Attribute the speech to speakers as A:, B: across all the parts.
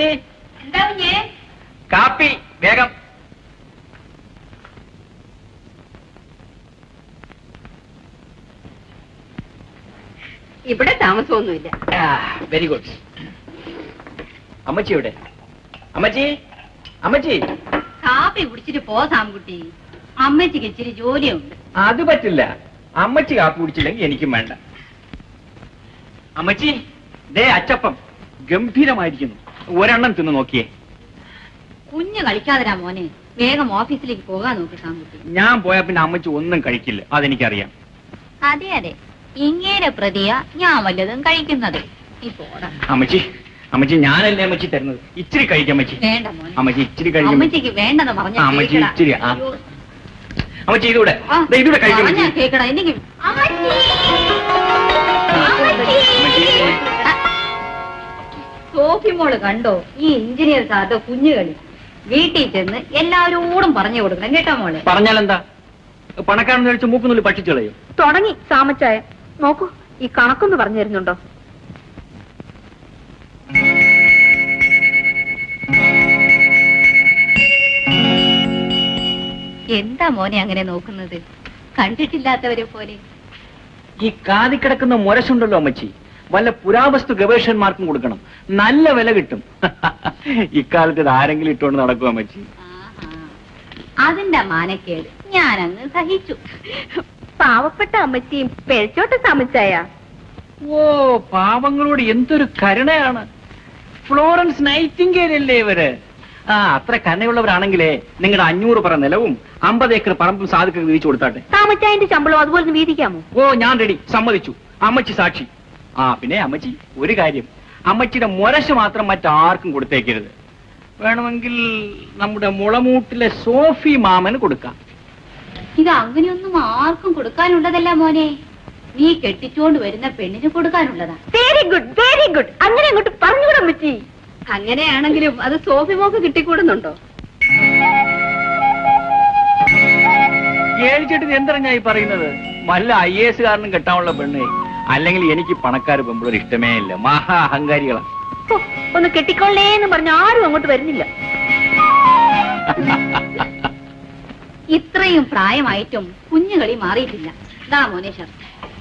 A: അമ്മച്ചി
B: എന്താ കുഞ്ഞേ
A: കാപ്പി വേഗം
B: ഇവിടെ താമസമൊന്നുമില്ല
A: വെരി ഗുഡ് അമ്മച്ചി എവിടെ അമ്മച്ചി അമ്മച്ചി
B: കാപ്പി കുടിച്ചിട്ട് പോ സാംകുട്ടി അമ്മച്ചിക്ക് ഇച്ചിരി ജോലിയുണ്ട്
A: അത് പറ്റില്ല അമ്മച്ചി കാപ്പി കുടിച്ചില്ലെങ്കിൽ എനിക്കും വേണ്ട അമ്മച്ചി ദേ അച്ചപ്പം ഗംഭീരമായിരിക്കുന്നു ഒരെണ്ണം തിന്ന് നോക്കിയേ
B: കുഞ്ഞ് കളിക്കാതിരാ മോനെ വേഗം ഓഫീസിലേക്ക് പോകാൻ നോക്ക് സാംകുട്ടി
A: ഞാൻ പോയാ പിന്നെ അമ്മച്ചി ഒന്നും കഴിക്കില്ല അതെനിക്കറിയാം
B: അതെ അതെ ഇങ്ങേരെ പ്രതിയ ഞാൻ വല്ലതും കഴിക്കുന്നത് ഈ പോടാ
A: അമ്മച്ചി അമ്മച്ചി ഞാനല്ലേ അമ്മച്ചി തരുന്നത് ഇച്ചിരി കഴിക്കാം അമ്മച്ചി
B: വേണ്ട മോനെ
A: അമ്മച്ചി ഇച്ചിരി കഴിക്കാം
B: അമ്മച്ചിക്ക് വേണ്ടെന്ന് പറഞ്ഞ
A: ആ, അമ്മച്ചി ഇച്ചിരി, ആ. അമ്മച്ചി ഇതൂടെ ദേ ഇതൂടെ കഴിക്കാം
B: പറഞ്ഞാ
A: അമ്മച്ചി.
B: കേക്കടാ എനിക്ക്
A: അമ്മച്ചി.
B: സോഫി മോള് കണ്ടോ ഈ എഞ്ചിനീയർ സാറിന്റെ കുഞ്ഞുകളി വീട്ടിൽ ചെന്ന് എല്ലാവരോടും പറഞ്ഞു കൊടുക്കണം കേട്ടോ മോളെ
A: പറഞ്ഞാലെന്താ പണക്കാരെന്ന് കഴിച്ച് മൂക്കുന്നുള്ളി പക്ഷിച്ചു കളയും
C: തുടങ്ങി സാമച്ചായ നോക്കൂ ഈ കണക്കൊന്ന് പറഞ്ഞു തരുന്നുണ്ടോ
B: എന്താ മോനെ അങ്ങനെ നോക്കുന്നത് കണ്ടിട്ടില്ലാത്തവരെ പോലെ
A: ഈ കാതി കിടക്കുന്ന മുരശുണ്ടല്ലോ അമ്മച്ചി വല്ല പുരാവസ്തു ഗവേഷകന്മാർക്കും കൊടുക്കണം നല്ല വില കിട്ടും ഇക്കാലത്ത് ഇത് ആരെങ്കിലും ഇട്ടുകൊണ്ട് നടക്കും അമ്മച്ചി
B: ആഹാ. അതിന്റെ മാനക്കേട് ഞാനങ്ങ് സഹിച്ചു
C: പാവപ്പെട്ട അമ്മച്ചിയും പിഴച്ചോട്ട് സാമച്ചായ
A: ഓ പാവങ്ങളോട് എന്തൊരു കരുണയാണ് ഫ്ലോറൻസ് നൈറ്റിംഗേൽ അല്ലേ ഇവര് ആ അത്ര കരുണയുള്ളവരാണെങ്കിലേ നിങ്ങളുടെ അഞ്ഞൂറ് പറ നിലവും അമ്പത് ഏക്കർ പറമ്പും സാധുക്കൊക്കെ വീതിച്ചു കൊടുത്താട്ടെ
C: സാമച്ചായന്റെ ശമ്പളം അതുപോലെ ഒന്ന് വീതിക്കാമോ
A: ഓ ഞാൻ റെഡി സമ്മതിച്ചു അമ്മച്ചി സാക്ഷി ആ പിന്നെ അമ്മച്ചി ഒരു കാര്യം അമ്മച്ചിയുടെ മുരശ് മാത്രം മറ്റാർക്കും കൊടുത്തേക്കരുത് വേണമെങ്കിൽ നമ്മുടെ മുളമൂട്ടിലെ സോഫി മാമന് കൊടുക്കാം
B: ഇത് അങ്ങനെയൊന്നും ആർക്കും കൊടുക്കാനുള്ളതല്ല മോനെ നീ കെട്ടിച്ചോണ്ട് വരുന്ന പെണ്ണിന് കൊടുക്കാനുള്ളതാ
C: വെരി ഗുഡ് വെരി ഗുഡ് അങ്ങനെ അങ്ങോട്ട് പറഞ്ഞുകൂടെ അമ്മച്ചി
B: അങ്ങനെയാണെങ്കിലും അത് സോഫി മോക്ക് കിട്ടിക്കൂടുന്നുണ്ടോ
A: ഏഴിച്ചിട്ട് എന്താണ് ഞാൻ ഈ പറയുന്നത് വല്ല ഐ എസ് കാരനും കെട്ടാനുള്ള പെണ്ണേ അല്ലെങ്കിൽ എനിക്ക് പണക്കാർ പെമ്പിളൊരു ഇഷ്ടമേ ഇല്ല മഹാ അഹങ്കാരികളാ
C: ഹോ, ഒന്ന് കെട്ടിക്കൊള്ളേ എന്ന് പറഞ്ഞ ആരും അങ്ങോട്ട് വരുന്നില്ല
B: ഇത്രയും പ്രായമായിട്ടും കുഞ്ഞുകളി മാറിയിട്ടില്ല ദാ മോനെ ഷർട്ട്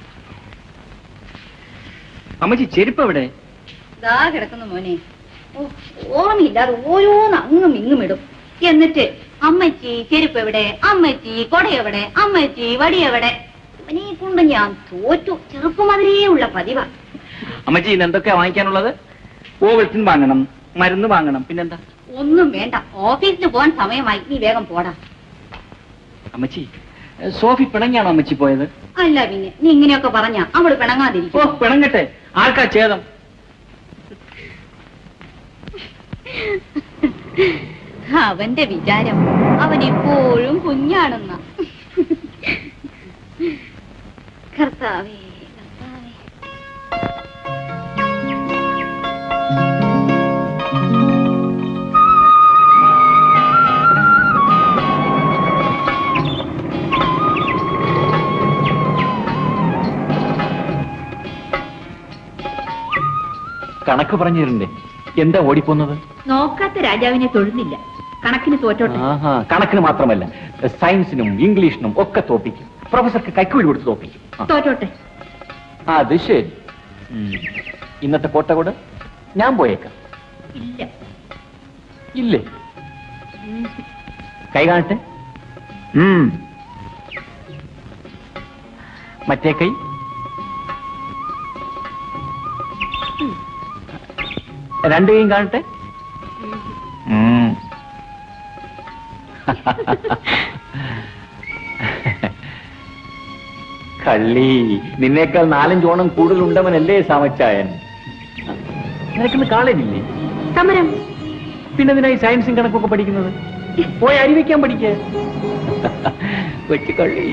A: അമ്മച്ചി ചെരുപ്പ് എവിടെ
B: ദാ കിടക്കുന്നു മോനെ ഓ, ഓർമ്മയില്ലാതെ ഓരോന്ന് അങ്ങും ഇങ്ങും ഇടും എന്നിട്ട് അമ്മച്ചി ചെരുപ്പ് എവിടെ അമ്മച്ചി കൊട എവിടെ അമ്മച്ചി വടി എവിടെ ഇവനെ കൊണ്ട് ഞാൻ തോറ്റു ചെറുപ്പം അതിലേ ഉള്ള പതിവാ
A: അമ്മച്ചി ഇന്ന് എന്തൊക്കെയാ വാങ്ങിക്കാനുള്ളത് ഓവൽറ്റിൻ വാങ്ങണം മരുന്ന് വാങ്ങണം പിന്നെന്താ
B: ഒന്നും വേണ്ട ഓഫീസിൽ പോകാൻ സമയമായി നീ വേഗം പോടാ
A: അമ്മച്ചി സോഫി പിണങ്ങിയാണോ അമ്മച്ചി പോയത്
B: അല്ല പിന്നെ നീ ഇങ്ങനെയൊക്കെ പറഞ്ഞ അവള്
A: ഓ
B: പിണങ്ങാതിരിക്കും
A: പിണങ്ങട്ടെ ആർക്കാ ഛേദം
B: അവന്റെ വിചാരം അവൻ ഇപ്പോഴും കുഞ്ഞാണെന്ന കർത്താവേ കർത്താവേ
A: കണക്ക് പറഞ്ഞു തരണ്ടേ എന്താ ഓടിപ്പോന്നത്
C: നോക്കാത്ത രാജാവിനെ തൊഴുന്നില്ല കണക്കിന് തോറ്റോട്ടെ
A: ആഹാ കണക്കിന് മാത്രമല്ല സയൻസിനും ഇംഗ്ലീഷിനും ഒക്കെ തോപ്പിക്കും പ്രൊഫസർക്ക് കൈക്കൂലി കൊടുത്ത് തോപ്പിക്കും ആ.
C: തോറ്റോട്ടെ
A: ആ, അത് ശരി ഉം. ഇന്നത്തെ കോട്ട കൂടെ ഞാൻ പോയേക്കാം
C: ഇല്ല
A: ഇല്ലേ കൈ കാണട്ടെ ഉം. മറ്റേ കൈ രണ്ട് കൈയും കാണട്ടെ ഉം. കള്ളി നിന്നേക്കാൾ നാലഞ്ചോണം കൂടുതലുണ്ടവനല്ലേ സാമച്ചായൻ നിനക്കിന്ന് കാളേജില്ലേ
C: സമരം
A: പിന്നെ ഇതിനായി സയൻസും കണക്കൊക്കെ പഠിക്കുന്നത് പോയി അരി വെക്കാൻ പഠിക്ക കൊച്ചു കള്ളി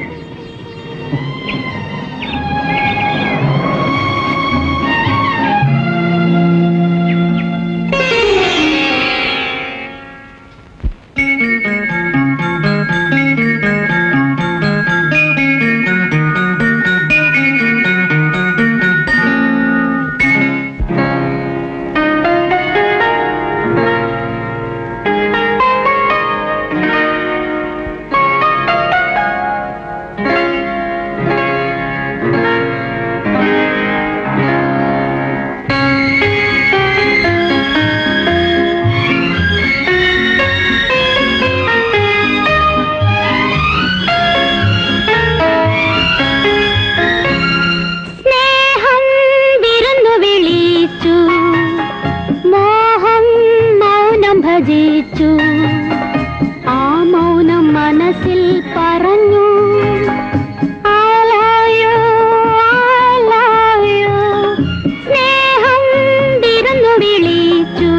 D: ഭജിച്ചു ആ മൗനം മനസ്സിൽ പറഞ്ഞു I love you, I love you. സ്നേഹം വിരുന്നു വിളിച്ചു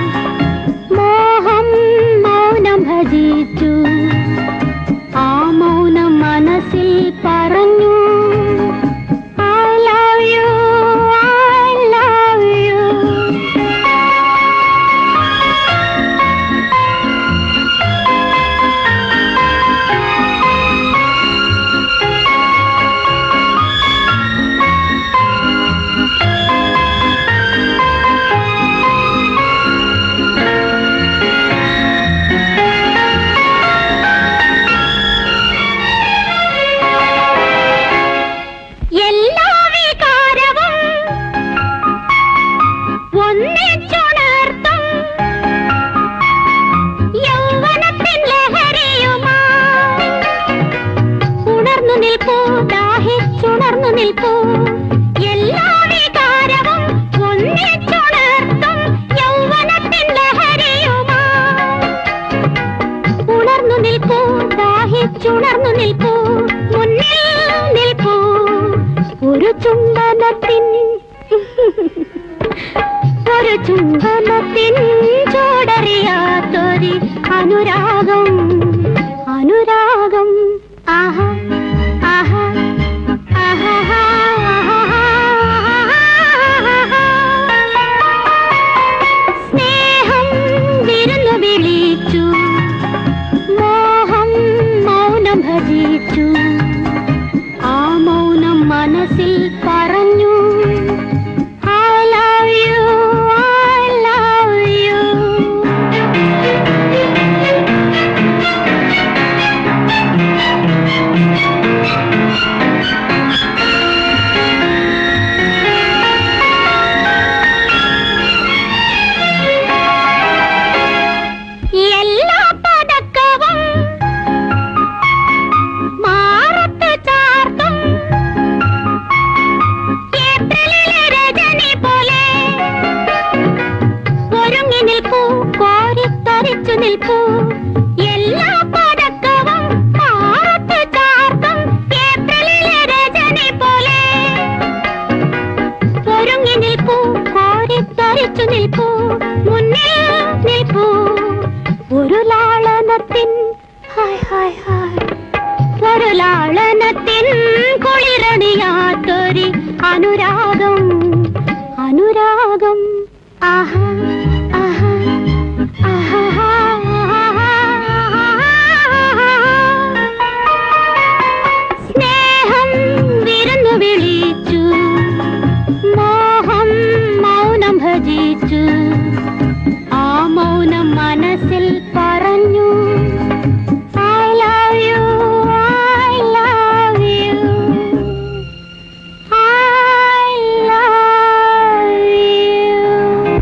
D: മോഹം മൗനം ഭജിച്ചു ആ മൗനം മനസ്സിൽ പറഞ്ഞു I love you, I love you. എല്ലാ വികാരവും ഒന്നിച്ചുണർത്തും യൗവനത്തിൻ ലഹരിയുമായി ഉണർന്നു നിൽപ്പൂ ദാഹിച്ചുണർന്നു നിൽപ്പൂ എല്ലാ വികാരവും ഒന്നിച്ചുണർത്തും യൗവനത്തിൻ ലഹരിയുമായി ഉണർന്നു നിൽപ്പൂ ദാഹിച്ചുണർന്നു നിൽപ്പൂ മുന്നിൽ നിൽപ്പൂ ഒരു ചുംബനത്തിൻ ഒരു ചുംബനത്തിൻ ചൂടറിയാത്തൊരി അനുരാഗം അനുരാഗം ആഹാ ആഹാ ആഹാ സ്നേഹം വിരുന്നു വിളിച്ചു മോഹം മൗനം ഭജിച്ചു ആ മൗനം മനസ്സിൽ പറഞ്ഞു I love you, I love you. എല്ലാ പതക്കവും മാറത്ത് ചാർത്തും ഏപ്രിലിലെ രജനി പോലെ ഒരുങ്ങി നിൽപ്പൂ കോരിത്തരിച്ചു നിൽപ്പൂ എല്ലാ പതക്കവും മാറത്ത് ചാർത്തും ഏപ്രിലിലെ രജനി പോലെ ഒരുങ്ങി നിൽപ്പൂ കോരിത്തരിച്ചു നിൽപ്പൂ മുന്നിൽ നിൽപ്പൂ ഒരു ലാളനത്തിൻ ഹായ് ഹായ് ഹായ് ഒരു ലാളനത്തിൻ കുളിരണിയാത്തൊരി അനുരാഗം അനുരാഗം ആഹാ ആഹാ ആഹാ സ്നേഹം വിരുന്നു വിളിച്ചു മോഹം മൗനം ഭജിച്ചു ആ മൗനം മനസ്സിൽ പറഞ്ഞു I love you, I love you. I love you.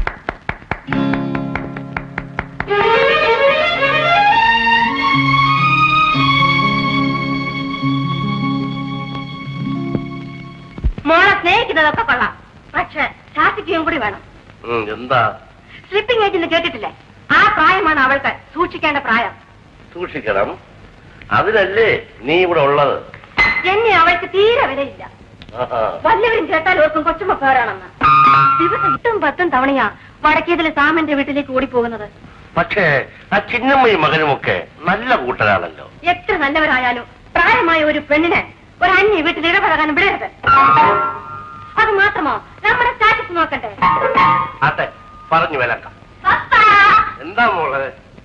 B: മോളെ സ്നേഹിക്കുന്നതൊക്കെ കൊള്ളാം പക്ഷെ ശാസിക്കുകയും കൂടി വേണം
E: ഉം, എന്താ
B: സ്ലിപ്പിംഗ് ഏജ് എന്ന് കേട്ടിട്ടില്ലേ ആ പ്രായമാണ് അവൾക്ക് സൂക്ഷിക്കേണ്ട പ്രായം
E: സൂക്ഷിക്കണം അതിനല്ലേ നീ ഇവിടെ ഉള്ളത്
B: എന്നെ അവൾക്ക് തീരെ വിലയില്ല
E: ആഹാ.
B: വല്ലവരും കേട്ടാൽ ഓർക്കും കൊച്ചുമ്മ പേരാണെന്ന് ദിവസം എട്ടും പത്തും തവണയാ വടക്കേതിലെ സാമന്റെ വീട്ടിലേക്ക് ഓടിപ്പോകുന്നത്
E: പക്ഷേ ആ ചിന്നമ്മയും മകനുമൊക്കെ നല്ല കൂട്ടരാണല്ലോ
B: എത്ര നല്ലവരായാലും പ്രായമായ ഒരു പെണ്ണിനെ ഒരു അന്യ വീട്ടിൽ ഇടപഴകാൻ വിടരുത് അത് മാത്രമോ നമ്മുടെ സ്റ്റാറ്റസ് നോക്കണ്ടേ
E: അതെ പറഞ്ഞു വിലക്കാം എന്താ മോളെ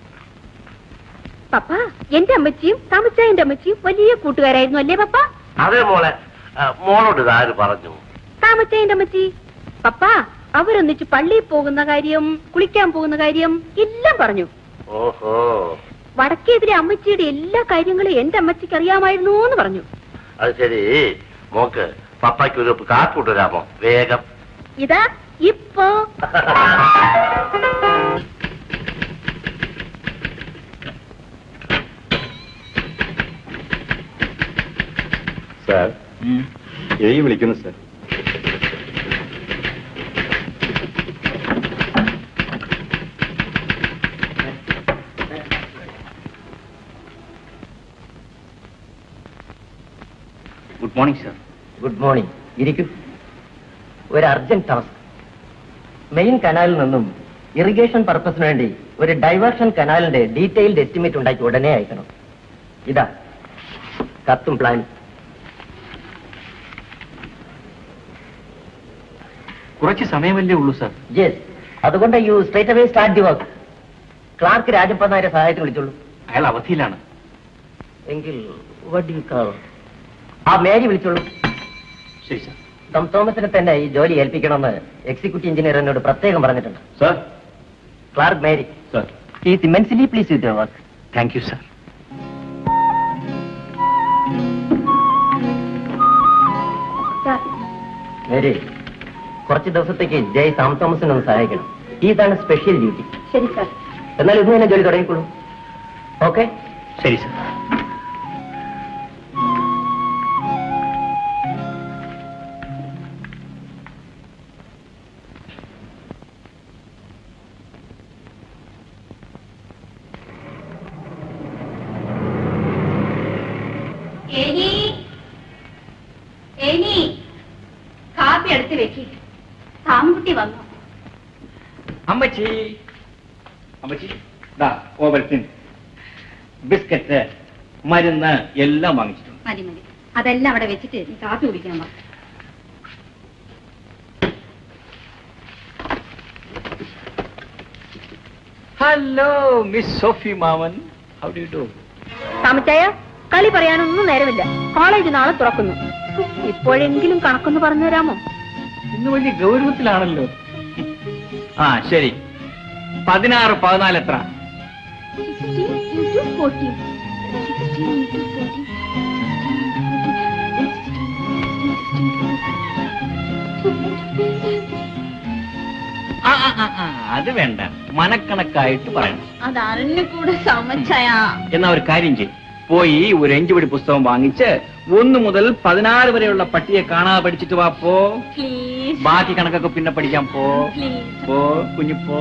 C: പപ്പ എന്റെ അമ്മച്ചിയും താമച്ചായന്റെ അമ്മച്ചിയും വലിയ കൂട്ടുകാരായിരുന്നു അല്ലേ പപ്പ
E: അതെ മോളെ ആ, മോളോട് ഇതാര് പറഞ്ഞു
C: താമച്ചായന്റെ അമ്മച്ചി പപ്പ അവരൊന്നിച്ച് പള്ളിയിൽ പോകുന്ന കാര്യം കുളിക്കാൻ പോകുന്ന കാര്യം എല്ലാം പറഞ്ഞു
E: ഓഹോ
C: വടക്കേതിരെ അമ്മച്ചിയുടെ എല്ലാ കാര്യങ്ങളും എന്റെ അമ്മച്ചിക്ക് അറിയാമായിരുന്നു എന്ന് പറഞ്ഞു
E: അത് ശരി മോക്ക് പപ്പായ്ക്ക് ഒരു കാപ്പി കൊണ്ടുവരാമോ വേഗം
C: ഇതാ ഇപ്പോ
F: സാർ എഴുതി വിളിക്കുന്നു sir
A: good morning sir
G: good morning ഇരിക്കൂ ഒരു അർജന്റ് ടാസ്ക് മെയിൻ കനാലിൽ നിന്നും ഇറിഗേഷൻ പർപ്പസിന് വേണ്ടി ഒരു ഡൈവേർഷൻ കനാലിന്റെ ഡീറ്റെയിൽഡ് എസ്റ്റിമേറ്റ് ഉണ്ടാക്കി ഉടനെ അയക്കണം ഇതാ കത്തും പ്ലാൻ
A: കുറച്ച് സമയമല്ലേ ഉള്ളൂ സർ
G: യെസ് അതുകൊണ്ട് you straight away start the work clerk Rajappan നായരെ സഹായത്തിന് വിളിച്ചോളൂ
A: അയാൾ അവധിയിലാണ്
G: എങ്കിൽ what do you call? ആ മേരി വിളിച്ചോളൂ
A: ശരി സർ
G: സം തോമസിനെ തന്നെ ഈ ജോലി ഏൽപ്പിക്കണമെന്ന് എക്സിക്യൂട്ടീവ് എഞ്ചിനീയർ എന്നോട് പ്രത്യേകം പറഞ്ഞിട്ടുണ്ട്
F: sir
G: clerk Mary
F: sir
G: is immensely please with your work
A: thank you sir
G: Mary കുറച്ച് ദിവസത്തേക്ക് ജയ് സാം തോമസിനെ ഒന്ന് സഹായിക്കണം ഇതാണ് സ്പെഷ്യൽ ഡ്യൂട്ടി
B: ശരി സാർ
G: എന്നാൽ ഇന്ന് തന്നെ ജോലി തുടങ്ങിക്കോളൂ ഓക്കെ
A: ശരി സർ
B: ഏനി ഏനി കാപ്പി എടുത്ത് വെക്കി സാമുകുട്ടി വന്നു
A: അമ്മച്ചി അമ്മച്ചി ദാ ഓവൽറ്റിൻ ബിസ്ക്കറ്റ് മരുന്ന് എല്ലാം വാങ്ങിച്ചിട്ടുണ്ട്
B: മതി മതി അതെല്ലാം അവിടെ വെച്ചിട്ട് നീ കാപ്പി കുടിക്കാൻ വാ
A: ഹലോ മിസ് സോഫി മാമൻ ഹൗ ഡു ഡു
C: താമച്ചായ കളി പറയാനൊന്നും നേരമില്ല കോളേജ് നാളെ തുറക്കുന്നു ഇപ്പോഴെങ്കിലും കണക്കൊന്ന് പറഞ്ഞു തരാമോ
A: ഇന്ന് വലിയ ഗൗരവത്തിലാണല്ലോ ആ ശരി പതിനാറ് പതിനാല് എത്ര ആ, ആ, ആ, ആ, അത് വേണ്ട മനക്കണക്കായിട്ട് പറയണം
B: അതറിഞ്ഞുകൂടെ സമച്ചായ
A: എന്നാ ഒരു കാര്യം ചെയ്യും പോയി ഒരു അഞ്ചുപടി പുസ്തകം വാങ്ങിച്ച് ഒന്ന് മുതൽ പതിനാറ് വരെയുള്ള പട്ടിയെ കാണാതെ പഠിച്ചിട്ട് വാ പോ
B: പ്ലീസ്
A: ബാക്കി കണക്കൊക്കെ പിന്നെ പഠിക്കാൻ പോ
B: പ്ലീസ്
A: പോ കുഞ്ഞു പോ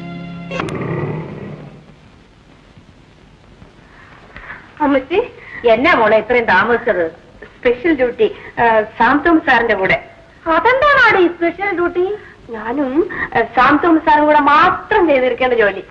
C: അമ്മച്ചി എന്നാ മോളെ ഇത്രയും താമസിച്ചത് സ്പെഷ്യൽ ഡ്യൂട്ടി സാം തോമസ് സാറിന്റെ കൂടെ അതെന്താണ് ഈ സ്പെഷ്യൽ ഡ്യൂട്ടി ഞാനും ആ, സാം തോമസ് സാറും കൂടെ മാത്രം ചെയ്തിരിക്കേണ്ട ജോലി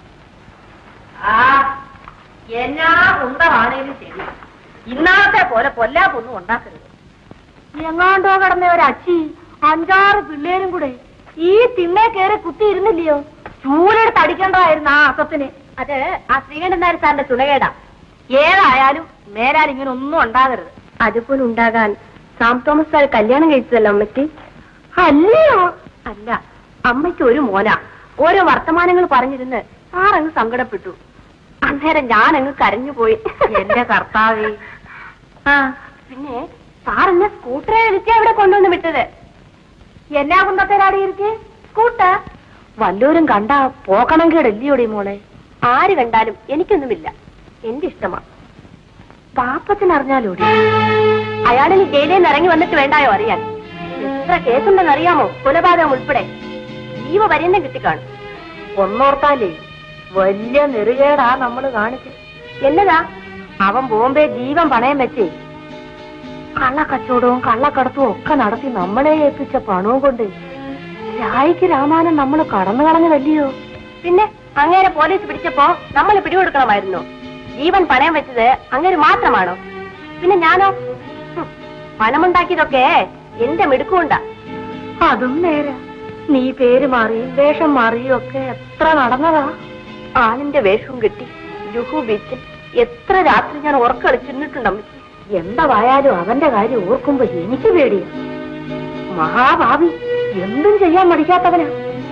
C: ആ എന്നാ ഉണ്ടമാണേലും ശരി ഇന്നാളത്തെ പോലെ പൊല്ലാപ്പൊന്നും ഉണ്ടാക്കരുത് എങ്ങാണ്ടോ കിടന്ന ഒരു അച്ചി അഞ്ചാറ് പിള്ളേരും കൂടെ ഈ തിണ്ണെ കയറി കുത്തി ഇരുന്നില്ലയോ ചൂലെടുത്ത് അടിക്കേണ്ടതായിരുന്നു ആ അസത്തിന് അത് ആ ശ്രീകണ്ഠൻ നായർ സാറിന്റെ ചുണകേടാ ഏതായാലും മേലാൽ ഇങ്ങനെ ഒന്നും ഉണ്ടാകരുത് അതുപോലെ ഉണ്ടാകാൻ സാം തോമസ് സാർ കല്യാണം കഴിച്ചതല്ലോ അമ്മയ്ക്ക് അല്ലയോ അല്ല അമ്മയ്ക്ക് ഒരു മോന ഓരോ വർത്തമാനങ്ങൾ പറഞ്ഞിരുന്ന് സാറങ്ങ് സങ്കടപ്പെട്ടു അന്നേരം ഞാൻ അങ്ങ് കരഞ്ഞുപോയി എന്റെ കർത്താവേ ആ പിന്നെ സാറെന്നെ സ്കൂട്ടറെ വിളിച്ചാ ഇവിടെ കൊണ്ടുവന്ന് വിട്ടത് എന്നാ കുന്തത്തേരാടി ഇരിക്കെ സ്കൂട്ടർ വല്ലവരും കണ്ടാ പോക്കണം കേടല്ലയോടി മോളെ ആര് കണ്ടാലും എനിക്കൊന്നുമില്ല എന്റെ ഇഷ്ടമാ പാപ്പച്ചൻ അറിഞ്ഞാലോടി അയാളിന് ജയിലിൽ നിന്ന് ഇറങ്ങി വന്നിട്ട് വേണ്ടായോ അറിയാൻ എത്ര കേസുണ്ടെന്ന് അറിയാമോ കൊലപാതകം ഉൾപ്പെടെ ജീവപര്യന്തം കിട്ടിക്കാണും ഒന്നോർത്താലേ വലിയ നെറുകേടാ നമ്മൾ കാണിച്ച് എന്നതാ അവൻ ബോംബെ ജീവൻ പണയം വെച്ചേ കള്ളക്കച്ചവടവും കള്ളക്കടത്തും ഒക്കെ നടത്തി നമ്മളെ ഏൽപ്പിച്ച പണവും കൊണ്ട് രായിക്ക് രാമാനം നമ്മൾ കടന്നു കളഞ്ഞതല്ലയോ പിന്നെ അങ്ങേരെ പോലീസ് പിടിച്ചപ്പോ നമ്മൾ പിടികൊടുക്കണമായിരുന്നു ജീവൻ പണയം വെച്ചത് അങ്ങേര് മാത്രമാണോ പിന്നെ ഞാനോ ഹും, പണമുണ്ടാക്കിയതൊക്കെ എന്റെ മിടുക്കുണ്ടാ അതും നേരെ നീ പേര് മാറി വേഷം മാറിയും ഒക്കെ എത്ര നടന്നതാ ആളിന്റെ വേഷവും കിട്ടി ലുഹു ബീച്ചിൽ എത്ര രാത്രി ഞാൻ ഉറക്കളിച്ചിട്ടുണ്ടമ്മ എന്തായാലും അവന്റെ കാര്യം ഓർക്കുമ്പോ എനിക്ക് പേടിയാ മഹാഭാവി എന്തും ചെയ്യാൻ മടിക്കാത്തവനാ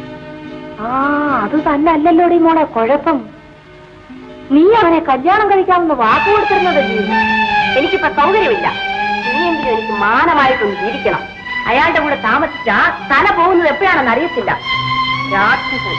C: ആ അത് തന്നെ അല്ലല്ലോടി മോളെ കുഴപ്പം നീ അവനെ കല്യാണം കഴിക്കാമെന്ന് വാക്ക് കൊടുത്തിരുന്നതല്ലേ എനിക്കിപ്പോ സൗകര്യമില്ല ഇനിയെങ്കിലും എനിക്ക് മാനമായിട്ടൊന്ന് ജീവിക്കണം അയാളുടെ കൂടെ താമസിച്ചാ തല പോകുന്നത് എപ്പോഴാണെന്ന് അറിയത്തില്ല രാക്ഷസൻ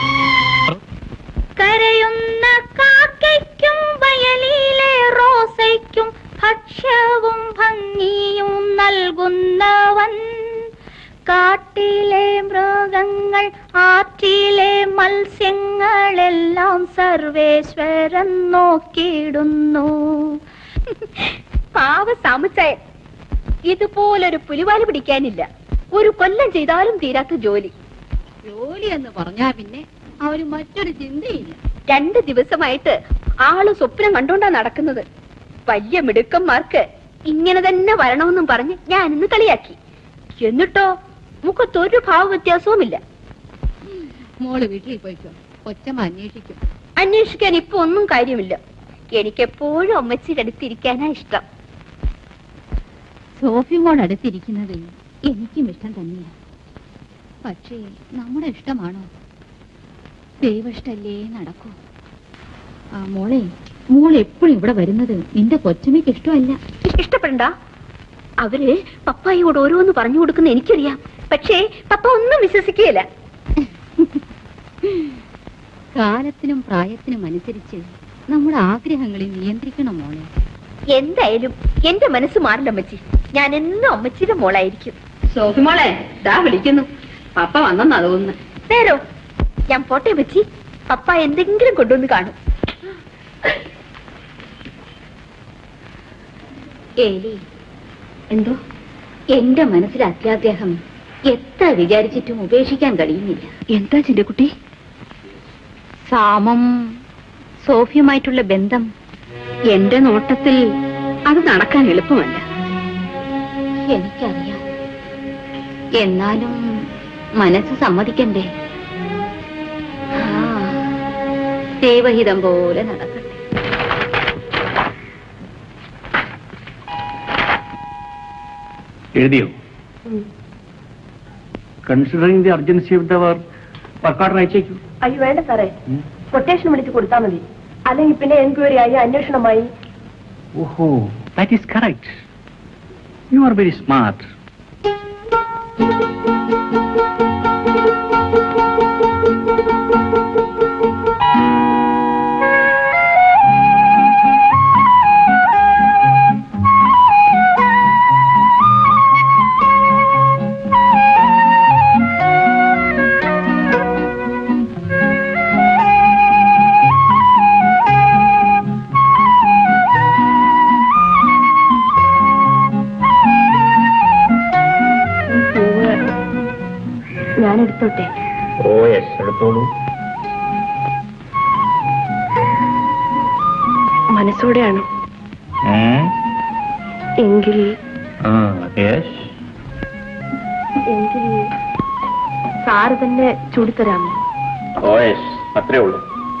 D: കരയുന്ന കാക്കയ്ക്കും വയലിലെ റോസയ്ക്കും ഭക്ഷ്യവും ഭംഗിയും നൽകുന്നവൻ കാട്ടിലെ മൃഗങ്ങൾ ആറ്റിലെ മത്സ്യങ്ങളെല്ലാം സർവേശ്വരൻ നോക്കിയിടുന്നു
C: പാവ സമുച്ചയൻ ഇതുപോലൊരു പുലിവാല് പിടിക്കാനില്ല ഒരു കൊല്ലം ചെയ്താലും തീരാത്ത ജോലി
B: ജോലി എന്ന് പറഞ്ഞാ പിന്നെ അവര് മറ്റൊരു ചിന്തയില്ല
C: രണ്ട് ദിവസമായിട്ട് ആള് സ്വപ്നം കണ്ടോണ്ടാ നടക്കുന്നത് വലിയ മിടുക്കന്മാർക്ക് ഇങ്ങനെ തന്നെ വരണമെന്നും പറഞ്ഞ് ഞാൻ ഇന്ന് കളിയാക്കി എന്നിട്ടോ മുഖത്തൊരു ഭാവ വ്യത്യാസവുമില്ല
B: മോള് വീട്ടിൽ പോയിക്കോ കൊച്ചമ്മ അന്വേഷിക്കും
C: അന്വേഷിക്കാൻ ഇപ്പൊ ഒന്നും കാര്യമില്ല എനിക്കെപ്പോഴും അമ്മച്ചിയുടെ അടുത്തിരിക്കാനാ ഇഷ്ടം
B: സോഫിയോട് അടുത്തിരിക്കുന്നത് എനിക്കും ഇഷ്ടം തന്നെയാ പക്ഷേ നമ്മുടെ ഇഷ്ടമാണോ ദൈവഷ്ടല്ലേ നടക്കൂ ആ മോളെ മോൾ എപ്പോഴും ഇവിടെ വരുന്നത് നിന്റെ കൊച്ചമ്മയ്ക്ക് ഇഷ്ടമല്ല
C: ഇഷ്ടപ്പെടണ്ട അവര് പപ്പായോട് ഓരോന്ന് പറഞ്ഞു കൊടുക്കുന്ന എനിക്കറിയാം പക്ഷേ പപ്പ ഒന്നും വിശ്വസിക്കുകയില്ല
B: കാലത്തിനും പ്രായത്തിനും അനുസരിച്ച് നമ്മുടെ ആഗ്രഹങ്ങളെ നിയന്ത്രിക്കണം മോളെ
C: എന്തായാലും എന്റെ മനസ്സ് മാറില്ല അമ്മച്ചി ഞാൻ എന്നും അമ്മച്ചിയുടെ മോളായിരിക്കും
B: സോഫി മോളെ ദാ വിളിക്കുന്നു പപ്പ വന്നെന്നാ തോന്നുന്നു
C: നേരോ ഞാൻ പോട്ടെ വെച്ചി പപ്പ എന്തെങ്കിലും കൊണ്ടുവന്ന് കാണും
B: ഏലി എന്തോ എന്റെ മനസ്സിലെ അത്യാഗ്രഹം എത്ര വിചാരിച്ചിട്ടും ഉപേക്ഷിക്കാൻ കഴിയുന്നില്ല
C: എന്താ ചിന്തക്കുട്ടി
B: സാമം സോഫിയുമായിട്ടുള്ള ബന്ധം എന്റെ നോട്ടത്തിൽ അത് നടക്കാൻ എളുപ്പമല്ല എനിക്കറിയാം എന്നാലും മനസ്സ് സമ്മതിക്കണ്ടേ ആ, ദൈവഹിതം പോലെ നടക്കട്ടെ
A: എഴുതിയോ considering the urgency of the work workout അയച്ചേക്കൂ
C: അയ്യോ വേണ്ട സാറേ കൊട്ടേഷൻ വിളിച്ച് കൊടുത്താൽ മതി അല്ലെങ്കിൽ പിന്നെ എൻക്വയറി ആയി അന്വേഷണമായി
A: ഓഹോ that is correct you are very smart
C: ഞാൻ എടുത്തോട്ടെ
F: ഓ യെസ് എടുത്തോളൂ
C: മനസ്സോടെയാണോ എങ്കിൽ
F: യെസ്
C: എങ്കിൽ സാറ് തന്നെ ചൂടിത്തരാമോ
F: ഓ യെസ് അത്രേ ഉള്ളൂ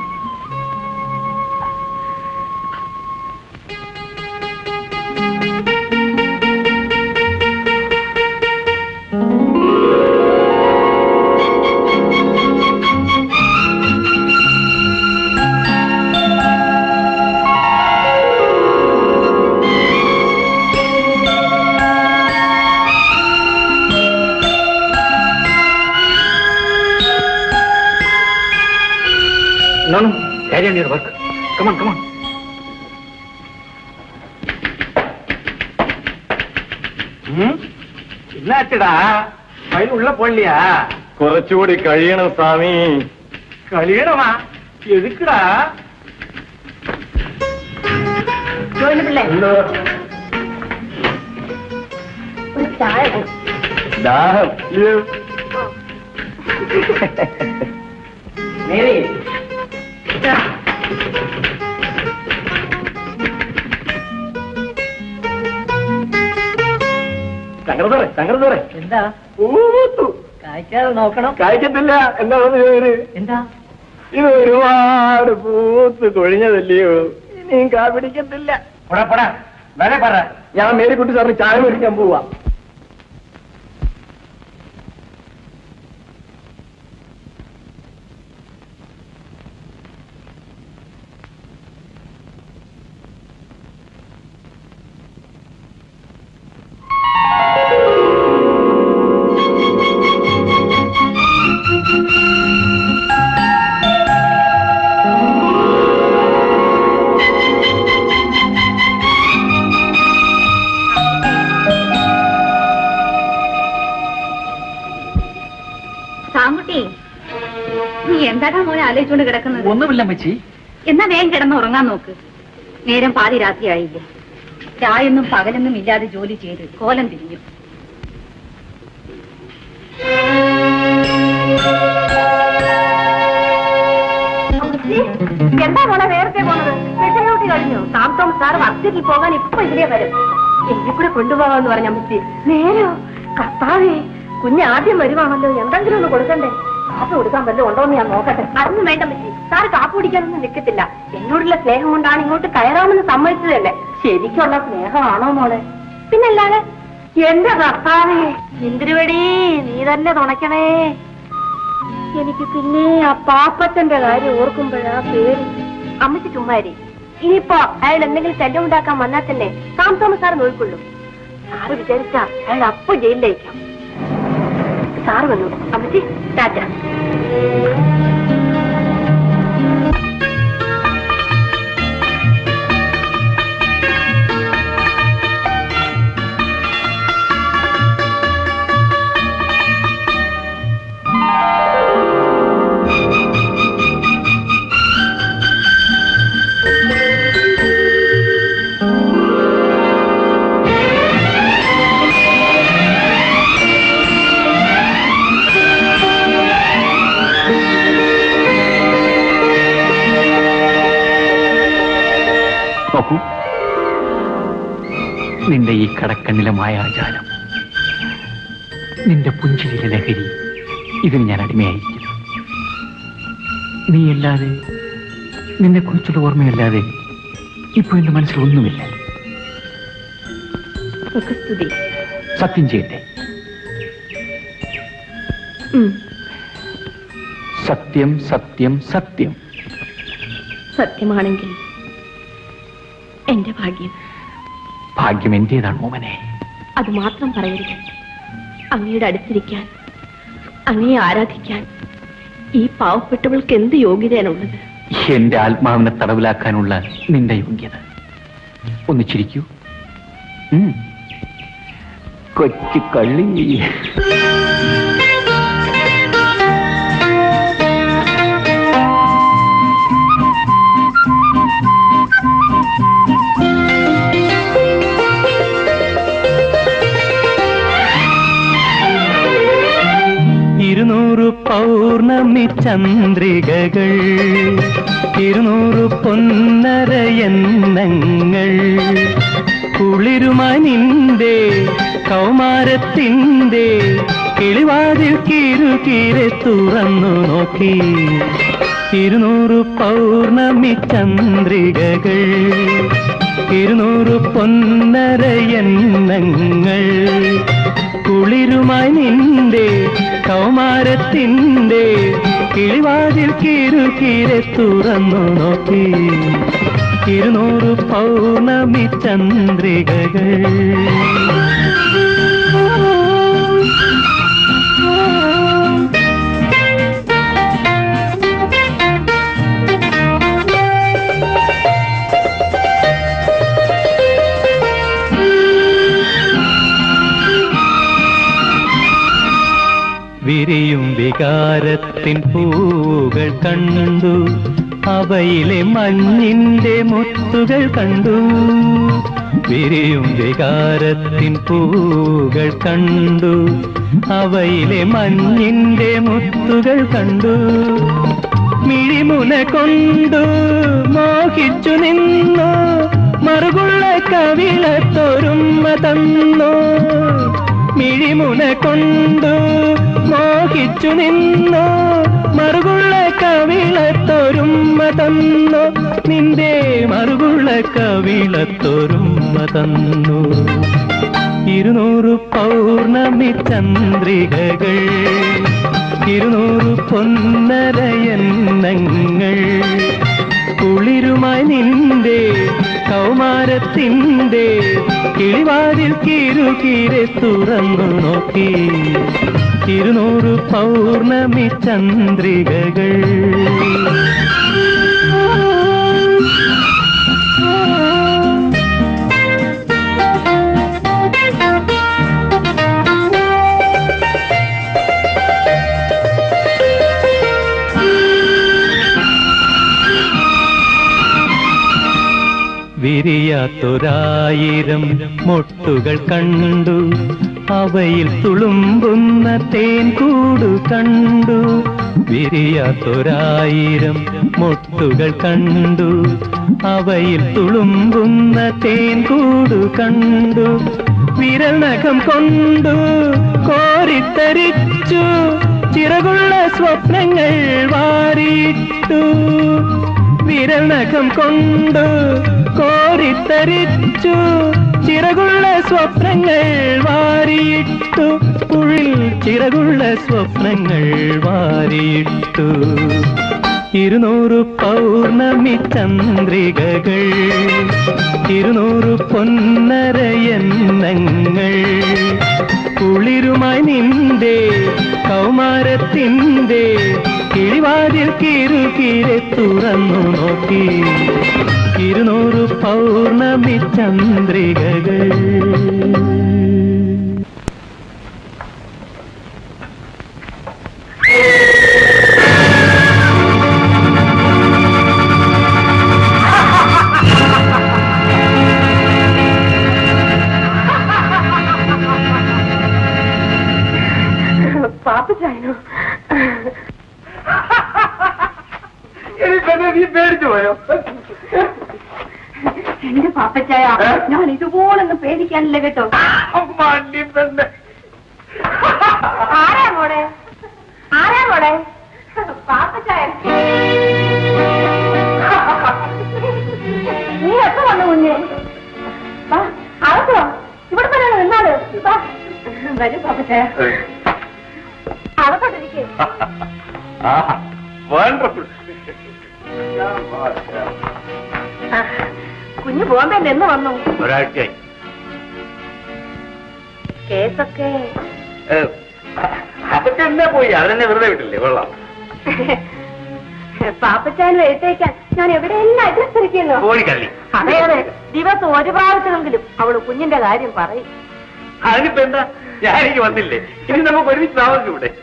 A: No, no. Carry on your work. Come on, come on. என்னாச்சுடா ஃபைல் உள்ள போடலையா
F: കുറച്ചുകൂടി കഴിയണം സ്വാമി
A: கல்யாணமா எதுக்குடா
C: പിള്ളേ ഒരു ചായ കൊ-
F: ദാഹം ഇയ്യോ.
A: மேரி
F: ശങ്കരദോറെ ശങ്കരദോറെ
G: എന്താ
F: ഊത്തു
G: കായ്ക്കാതെ നോക്കണം
F: കായ്ക്കത്തില്ല എന്താണെന്ന് ചോദിച്ചത്
G: എന്താ
F: ഇത് ഒരുപാട് പൂത്ത് കൊഴിഞ്ഞതല്ലയോ ഇനിയും കാ പിടിക്കത്തില്ല
A: போடா போடா வேலை பாரு
F: ഞാൻ മേരിക്കുട്ടി സാറിന് ചായ മേടിക്കാൻ പോവാ
B: സാമ്പുട്ടി നീ എന്താടാ മോനെ ആലോചിച്ചുകൊണ്ട് കിടക്കുന്നത്
A: ஒண்ணுமில்ல மச்சி
B: എന്നാ വേഗം കിടന്ന് ഉറങ്ങാൻ നോക്ക് നേരം പാതി രാത്രിയായില്ലേ രായെന്നും പകലെന്നും ഇല്ലാതെ ജോലി ചെയ്ത് കോലം തിരിഞ്ഞു
C: എന്താ മോളെ നേരത്തെ പോണത് സ്പെഷ്യൽ ഡ്യൂട്ടി കഴിഞ്ഞു സാംതോം സാർ വർക്കറ്റിൽ പോകാൻ ഇപ്പൊ ഇതിലേ വരും എന്നെ കൂടെ കൊണ്ടുപോകാന്ന് പറഞ്ഞ അമ്മച്ചി നേരോ കർത്താവേ കുഞ്ഞ് ആദ്യം വരുവാണല്ലോ എന്തെങ്കിലും ഒന്ന് കൊടുക്കണ്ടേ കാപ്പി കൊടുക്കാൻ വല്ലതും ഉണ്ടോന്ന് ഞാൻ നോക്കട്ടെ അതൊന്നും വേണ്ട അമ്മച്ചി സാർ കാപ്പി കുടിക്കാനൊന്നും നിൽക്കത്തില്ല എന്നോടുള്ള സ്നേഹം കൊണ്ടാണ് ഇങ്ങോട്ട് കയറാമെന്ന് സമ്മതിച്ചതല്ലേ ശരിക്കുള്ള സ്നേഹമാണോ മോളെ പിന്നല്ലാതെ എന്റെ കർത്താവേ എന്തിരുവടി നീ തന്നെ തുണയ്ക്കണേ എനിക്ക് പിന്നെ ആ പാപ്പച്ചന്റെ കാര്യം ഓർക്കുമ്പോഴാ പേര് അമ്മച്ചി ചുമ്മാരി ഇനിയിപ്പോ അയാൾ എന്തെങ്കിലും ശല്യം ഉണ്ടാക്കാൻ വന്നാൽ തന്നെ സാം തോമസ് സാർ നോക്കിക്കൊള്ളു സാറ് വിചാരിച്ചാ അയാൾ അപ്പൊ ജയിലിലേക്കാം സാറ് വന്നു അമ്മച്ചി ടാറ്റ
A: നോക്കൂ നിന്റെ ഈ കടക്കണ്ണിലെ മായാജാലം നിന്റെ പുഞ്ചിരിയിലെ ലഹരി ഇതിന് ഞാൻ അടിമയായിരിക്കുന്നു നീയല്ലാതെ നിന്നെ കുറിച്ചുള്ള ഓർമ്മയല്ലാതെ ഇപ്പൊ എന്റെ മനസ്സിൽ ഒന്നുമില്ല
C: സ്തുതി
A: സത്യം ചെയ്യട്ടെ സത്യം സത്യം സത്യം
C: സത്യമാണെങ്കിൽ എന്റെ ഭാഗ്യം
A: ഭാഗ്യം എന്റേതാണ് മോമനെ
C: അത് മാത്രം പറയരുത് അങ്ങയുടെ അടുത്തിരിക്കാൻ അങ്ങയെ ആരാധിക്കാൻ ഈ പാവപ്പെട്ടവൾക്ക് എന്ത് യോഗ്യതയാണുള്ളത്
A: എന്റെ ആത്മാവിനെ തടവിലാക്കാനുള്ള നിന്റെ യോഗ്യത ഒന്ന് ചിരിക്കൂ ഉം. കൊച്ചു കള്ളി
H: ഇരുന്നൂറ് പൗർണമി ചന്ദ്രികകൾ ഇരുന്നൂറ് പൊന്നര എണ്ണങ്ങൾ കുളിരുമായി നിന്റെ കൗമാരത്തിൻ്റെ കിളിവാതിൽ കിരുകിരെ തുറന്നു നോക്കി ഇരുന്നൂറ് പൗർണമി ചന്ദ്രികകൾ ഇരുന്നൂറ് പൊന്നര എണ്ണങ്ങൾ കുളിരുമായി നിന്റെ കൗമാരത്തിൻ്റെ കിളിവാതിൽ കിരുകിരെ തുറന്നു നോക്കി ഇരുന്നൂറ് പൗർണമി ചന്ദ്രികകൾ വിരിയും വികാരത്തിൻ പൂവുകൾ കണ്ടു അവയിലെ മഞ്ഞിന്റെ മുത്തുകൾ കണ്ടു വിരിയും വികാരത്തിൻ പൂവുകൾ കണ്ടു അവയിലെ മഞ്ഞിന്റെ മുത്തുകൾ കണ്ടു മിഴിമുന കൊണ്ടു മോഹിച്ചു നിന്നു മറുകുള്ള കവിളത്തൊരുമ തന്നു മിഴിമുന കൊണ്ടു മോഹിച്ചു നിന്നു മറുകുള്ള കവിളത്തൊരുമ തന്നു നിന്റെ മറുകുള്ള കവിളത്തൊരുമ തന്നു ഇരുന്നൂറ് പൗർണമി ചന്ദ്രികകൾ ഇരുന്നൂറ് പൊന്നര എണ്ണങ്ങൾ കുളിരുമായി നിന്റെ കൗമാരത്തിൻ്റെ കിളിവാതിൽ കിരുകിരെ തുറന്നു നോക്കി ഇരുന്നൂറ് പൗർണമി ചന്ദ്രികകൾ വിരിയാത്തൊരായിരം മൊട്ടുകൾ കണ്ടു അവയിൽ തുളുമ്പുന്ന തേൻ കൂടു കണ്ടു വിരിയാത്തൊരായിരം മൊട്ടുകൾ കണ്ടു അവയിൽ തുളുമ്പുന്ന തേൻ കൂടു കണ്ടു വിരനഖം കൊണ്ടു കോരിത്തരിച്ചു ചിറകുള്ള സ്വപ്നങ്ങൾ വാരിട്ടു വിരനഖം കൊണ്ടു കോരിത്തരിച്ചു ചിറകുള്ള സ്വപ്നങ്ങൾ വാരിയിട്ടു ഉള്ളിൽ ചിറകുള്ള സ്വപ്നങ്ങൾ വാരിയിട്ടു ഇരുന്നൂറ് പൗർണമി ചന്ദ്രികകൾ ഇരുന്നൂറ് പൊന്നരയന്നങ്ങൾ കുളിരുമായി നിന്റെ കൗമാരത്തിൻ്റെ കിളിവാതിൽ കിരുകിരെ തുറന്നു നോക്കി ഇരുന്നൂറ് പൗർണമി ചന്ദ്രികകൾ
C: പാപ്പച്ചായനോ
F: ഇനി പെണ്ണെ നീ പേടിച്ചു പോയോ
C: എന്റെ പാപ്പച്ചായ ഞാൻ ഇതുപോലൊന്നും പേടിക്കാനില്ല കേട്ടോ
F: മണ്ടി പെണ്ണെ
C: ആരാ മോടെ ആരാ മോടെ പാപ്പച്ചായ നീ എപ്പോ വന്നു കുഞ്ഞെ വാ, അകത്ത് വാ. ഇവിടെ തന്നെ നിന്നാല് വാ. വരൂ പാപ്പച്ചായ അകത്തോട്ടിരിക്കേ
F: വണ്ടർഫുൾ
C: കുഞ്ഞു ബോംബെയിൽ എന്ന് വന്നു
E: ഒരാഴ്ചയായി
C: കേസൊക്കെ
E: ഏ, അതൊക്കെ എന്നെ പോയി അതിനെ വെറുതെ വിട്ടില്ലേ കൊള്ളാം
C: പാപ്പച്ചായന് എഴുത്തേക്കാൻ ഞാൻ എവിടെയെല്ലാം അഡ്രസ് ഇരിക്കുന്നു
E: പോയി കള്ളി
C: അതെ അതെ ദിവസം ഒരു പ്രാവശ്യമെങ്കിലും അവള് കുഞ്ഞിന്റെ കാര്യം പറയും
E: അതിനിപ്പോ എന്താ ഞാനെനിക്ക് വന്നില്ലേ ഇനി നമുക്ക് ഒരുമിച്ച് താമസിക്കും ഇവിടെ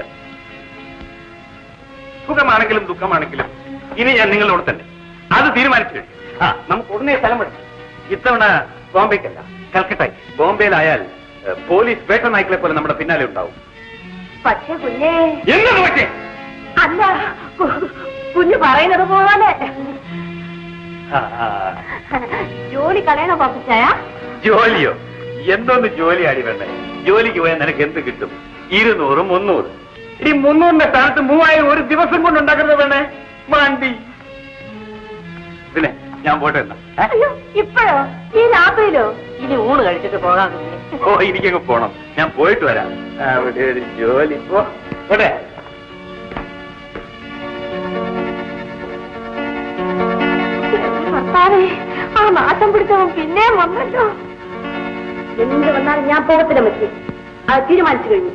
E: സുഖമാണെങ്കിലും ദുഃഖമാണെങ്കിലും ഇനി ഞാൻ നിങ്ങളോട് തന്നെ അത് തീരുമാനിച്ചു കഴിഞ്ഞു. ആ നമുക്ക് ഉടനെ സ്ഥലം എടുക്കാം ഇത്തവണ ബോംബെക്കല്ല കൽക്കട്ടായി ബോംബെയിലായാൽ ഏ, പോലീസ് വേട്ട നായ്ക്കളെ പോലെ നമ്മുടെ പിന്നാലെ ഉണ്ടാവും
C: പക്ഷെ കുഞ്ഞേ
E: എന്നത് പക്ഷേ
C: അല്ല കു- കുഞ്ഞ് പറയുന്നത് പോലെ
E: ആ, ആ,
C: ജോലി കളയണോ പാപ്പച്ചായ
E: ജോലിയോ എന്തോന്ന് ജോലിയാടി വേണ്ടേ ജോലിക്ക് പോയാൽ നിനക്ക് എന്ത് കിട്ടും ഇരുന്നൂറ് മുന്നൂറ് ഇനി മുന്നൂറിന്റെ സ്ഥാനത്ത് മൂവായിരം ഒരു ദിവസം കൊണ്ട് ഉണ്ടാക്കുന്നത് വേണേ മാണ്ടി പിന്നെ ഞാൻ പോട്ടെ എന്നാ ഏ?
C: അയ്യോ ഇപ്പോഴോ ഈ രാത്രിയിലോ ഇനി ഊണ് കഴിച്ചിട്ട് പോകാം കുഞ്ഞേ
E: ഓ എനിക്കങ്ങ് പോണം ഞാൻ പോയിട്ട് വരാം അവിടെ ഒരു ജോലി പോ പോട്ടെ
C: ഭർത്താവേ ആ നാശം പിടിച്ചവൻ പിന്നെയും വന്നല്ലോ എന്ത് വന്നാലും ഞാൻ പോകത്തില്ല മച്ചി അത് തീരുമാനിച്ചു കഴിഞ്ഞു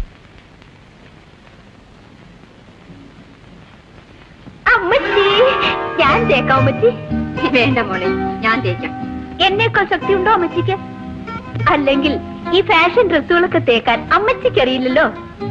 D: അമ്മച്ചി ഞാൻ തേക്കാം അമ്മച്ചി
B: വേണ്ട മോളെ ഞാൻ തേക്കാം
D: എന്നേക്കാൾ ശക്തി ഉണ്ടോ അമ്മച്ചിക്ക് അല്ലെങ്കിൽ ഈ ഫാഷൻ ഡ്രസ്സുകളൊക്കെ തേക്കാൻ അമ്മച്ചിക്ക് അറിയില്ലല്ലോ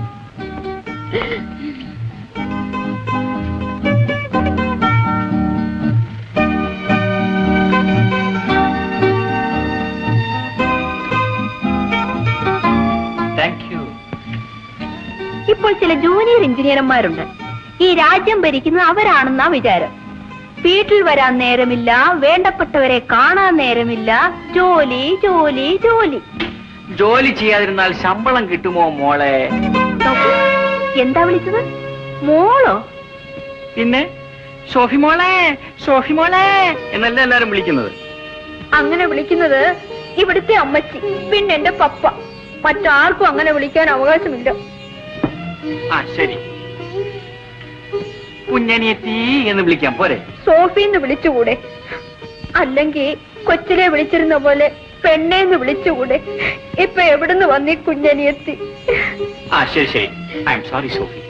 A: താങ്ക് യു
D: ഇപ്പോൾ ചില ജൂനിയർ എഞ്ചിനീയർമാരുണ്ട് ഈ രാജ്യം ഭരിക്കുന്നത് അവരാണെന്നാ വിചാരം വീട്ടിൽ വരാൻ നേരമില്ല വേണ്ടപ്പെട്ടവരെ കാണാൻ നേരമില്ല ജോലി ജോലി ജോലി
A: ജോലി ചെയ്യാതിരുന്നാൽ ശമ്പളം കിട്ടുമോ മോളെ
D: നോക്കൂ, എന്താ വിളിച്ചത് മോളോ
A: പിന്നെ ഷോഫി മോളെ ഷോഫി മോളെ എന്നല്ല എല്ലാരും വിളിക്കുന്നത്
D: അങ്ങനെ വിളിക്കുന്നത് ഇവിടുത്തെ അമ്മച്ചി പിന്നെ എന്റെ പപ്പ മറ്റാർക്കും അങ്ങനെ വിളിക്കാൻ അവകാശമില്ല
A: ആ ശരി കുഞ്ഞനിയത്തി എന്ന് വിളിക്കാം പോരെ
D: സോഫിന്ന് വിളിച്ചുകൂടെ അല്ലെങ്കിൽ കൊച്ചിലെ വിളിച്ചിരുന്ന പോലെ പെണ്ണേന്ന് വിളിച്ചുകൂടെ ഇപ്പൊ എവിടുന്ന് വന്നീ കുഞ്ഞനിയെത്തി
A: ആ ശരി ശരി ഐ എം സോറി സോഫി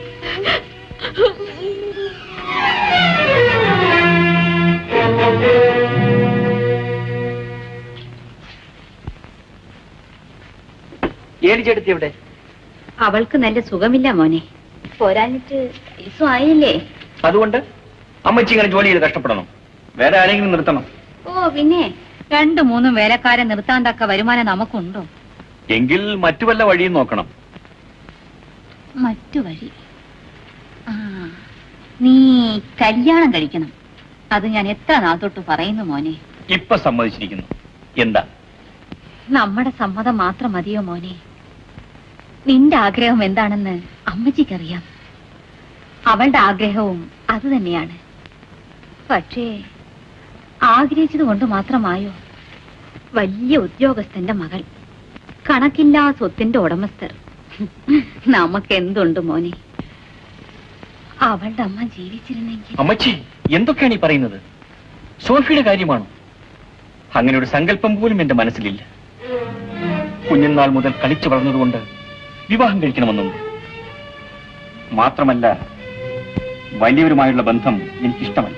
A: ഏടിച്ചെടുത്തി എവിടെ
B: അവൾക്ക് നല്ല സുഖമില്ല മോനെ പോരാഞ്ഞിട്ട് വയസ്സും ആയില്ലേ
A: അതുകൊണ്ട് അമ്മച്ചി ഇങ്ങനെ ജോലി ചെയ്ത് കഷ്ടപ്പെടണം വേറെ ആരെങ്കിലും നിർത്തണം
B: ഓ പിന്നെ രണ്ടു മൂന്നും വേലക്കാരെ നിർത്താൻ തക്ക വരുമാനം നമുക്കുണ്ടോ
A: എങ്കിൽ മറ്റു വല്ല വഴിയും നോക്കണം
B: മറ്റു വഴി ആ നീ കല്യാണം കഴിക്കണം അത് ഞാൻ എത്ര നാൾ തൊട്ട് പറയുന്നു മോനെ
A: ഇപ്പൊ സമ്മതിച്ചിരിക്കുന്നു എന്താ
B: നമ്മുടെ സമ്മതം മാത്രം മതിയോ മോനെ നിന്റെ ആഗ്രഹം എന്താണെന്ന് അമ്മച്ചിക്കറിയാം അവളുടെ ആഗ്രഹവും അത് തന്നെയാണ് പക്ഷേ ആഗ്രഹിച്ചത് കൊണ്ട് മാത്രമായോ വലിയ ഉദ്യോഗസ്ഥന്റെ മകൾ കണക്കില്ലാ സ്വത്തിന്റെ ഉടമസ്ഥർ നമുക്ക് എന്തുണ്ട് മോനെ അവളുടെ അമ്മ ജീവിച്ചിരുന്നെങ്കിൽ
A: അമ്മച്ചി എന്തൊക്കെയാണ് ഈ പറയുന്നത് സോഫിയുടെ കാര്യമാണോ അങ്ങനെ ഒരു സങ്കല്പം പോലും എന്റെ മനസ്സിലില്ല കുഞ്ഞുനാൾ മുതൽ കളിച്ചു വളർന്നതുകൊണ്ട് വിവാഹം കഴിക്കണമെന്നുണ്ട് മാത്രമല്ല വലിയവരുമായുള്ള ബന്ധം എനിക്കിഷ്ടമല്ല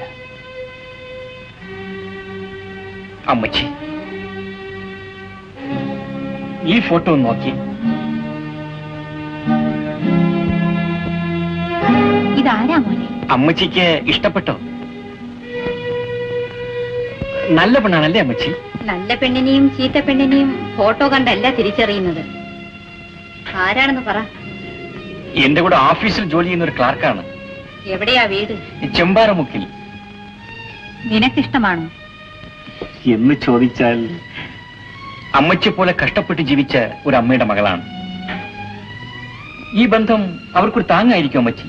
A: അമ്മച്ചി ഈ ഫോട്ടോ ഒന്ന് നോക്കി
B: ഇതാരാ മോനെ
A: അമ്മച്ചിക്ക് ഇഷ്ടപ്പെട്ടോ നല്ല പെണ്ണാണല്ലേ അമ്മച്ചി
B: നല്ല പെണ്ണിനെയും ചീത്ത പെണ്ണിനെയും ഫോട്ടോ കണ്ടല്ല തിരിച്ചറിയുന്നത് ആരാണെന്ന് പറ
A: എന്റെ കൂടെ ഓഫീസിൽ ജോലി ചെയ്യുന്ന ഒരു ക്ലാർക്കാണ്
B: എവിടെയാ വീട്
A: ഈ ചെമ്പാറമുക്കിൽ
B: നിനക്കിഷ്ടമാണോ
A: എന്ന് ചോദിച്ചാൽ അമ്മച്ചി പോലെ കഷ്ടപ്പെട്ട് ജീവിച്ച ഒരു അമ്മയുടെ മകളാണ് ഈ ബന്ധം അവർക്കൊരു താങ്ങായിരിക്കും അമ്മച്ചി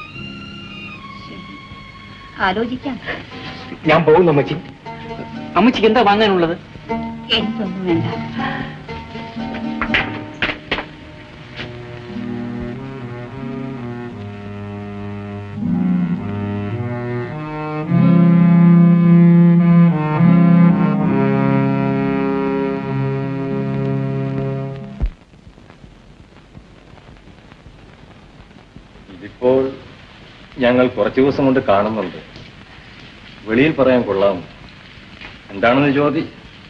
B: ആലോചിക്കാം
A: ഞാൻ പോകുന്നു അമ്മച്ചി അമ്മച്ചിക്ക് എന്താ വാങ്ങാനുള്ളത്
B: എനിക്കൊന്നും വേണ്ട
I: ഇതിപ്പോൾ ഞങ്ങൾ കുറച്ചു ദിവസം കൊണ്ട് കാണുന്നുണ്ട് വെളിയിൽ പറയാൻ കൊള്ളാം എന്താണെന്ന് ചോദി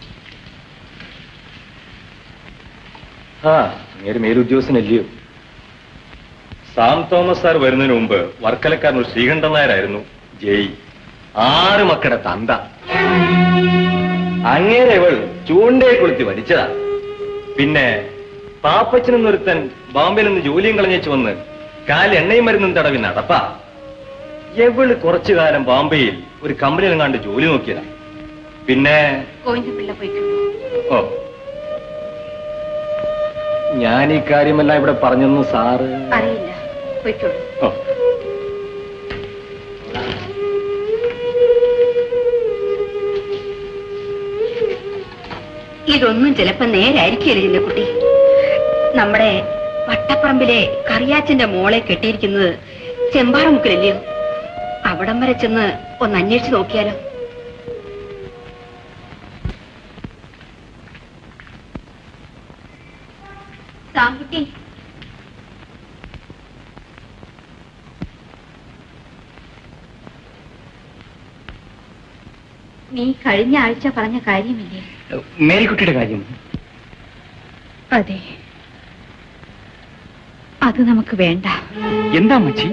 I: ആ അങ്ങേര് മേലുദ്യോഗസ്ഥനല്ലയോ സാം തോമസ് സാർ വരുന്നതിന് മുമ്പ് വർക്കലക്കാരൻ ഒരു ശ്രീകണ്ഠൻ നായരായിരുന്നു ജയ് ആറ് മക്കളുടെ തന്ത അങ്ങേരെ ഇവൾ ചൂണ്ടയെ കൊളുത്തി വലിച്ചതാ പിന്നെ പാപ്പച്ചനെന്നൊരുത്തൻ ബോംബെയിൽ നിന്ന് ജോലിയും കളഞ്ഞേച്ചു വന്ന് കാല് എണ്ണയും മരുന്നും തടവി നടപ്പാ എവള് കുറച്ചു കാലം ബോംബെയിൽ ഒരു കമ്പനിയിൽ കണ്ട് ജോലി നോക്കിയതാ പിന്നെ
B: ഗോവിന്ദപിള്ള പോയിക്കോളൂ
I: ഓ ഞാൻ ഈ കാര്യമെല്ലാം ഇവിടെ പറഞ്ഞെന്ന് സാറ്
B: അറിയില്ല പോയിക്കോളൂ
I: ഓ
B: ഇതൊന്നും ചിലപ്പോ നേരായിരിക്കില്ല ചിന്നക്കുട്ടി നമ്മുടെ വട്ടപ്പറമ്പിലെ കറിയാച്ചന്റെ മോളെ കെട്ടിയിരിക്കുന്നത് ചെമ്പാറമുക്കിലല്ലയോ അവിടം വരെ ചെന്ന് ഒന്ന് അന്വേഷിച്ച് നോക്കിയാലോ സാംകുട്ടി നീ കഴിഞ്ഞ ആഴ്ച പറഞ്ഞ കാര്യമില്ലേ
A: മേരിക്കുട്ടിയുടെ കാര്യം
B: അതെ അത് നമുക്ക് വേണ്ട
A: എന്താ അമ്മച്ചി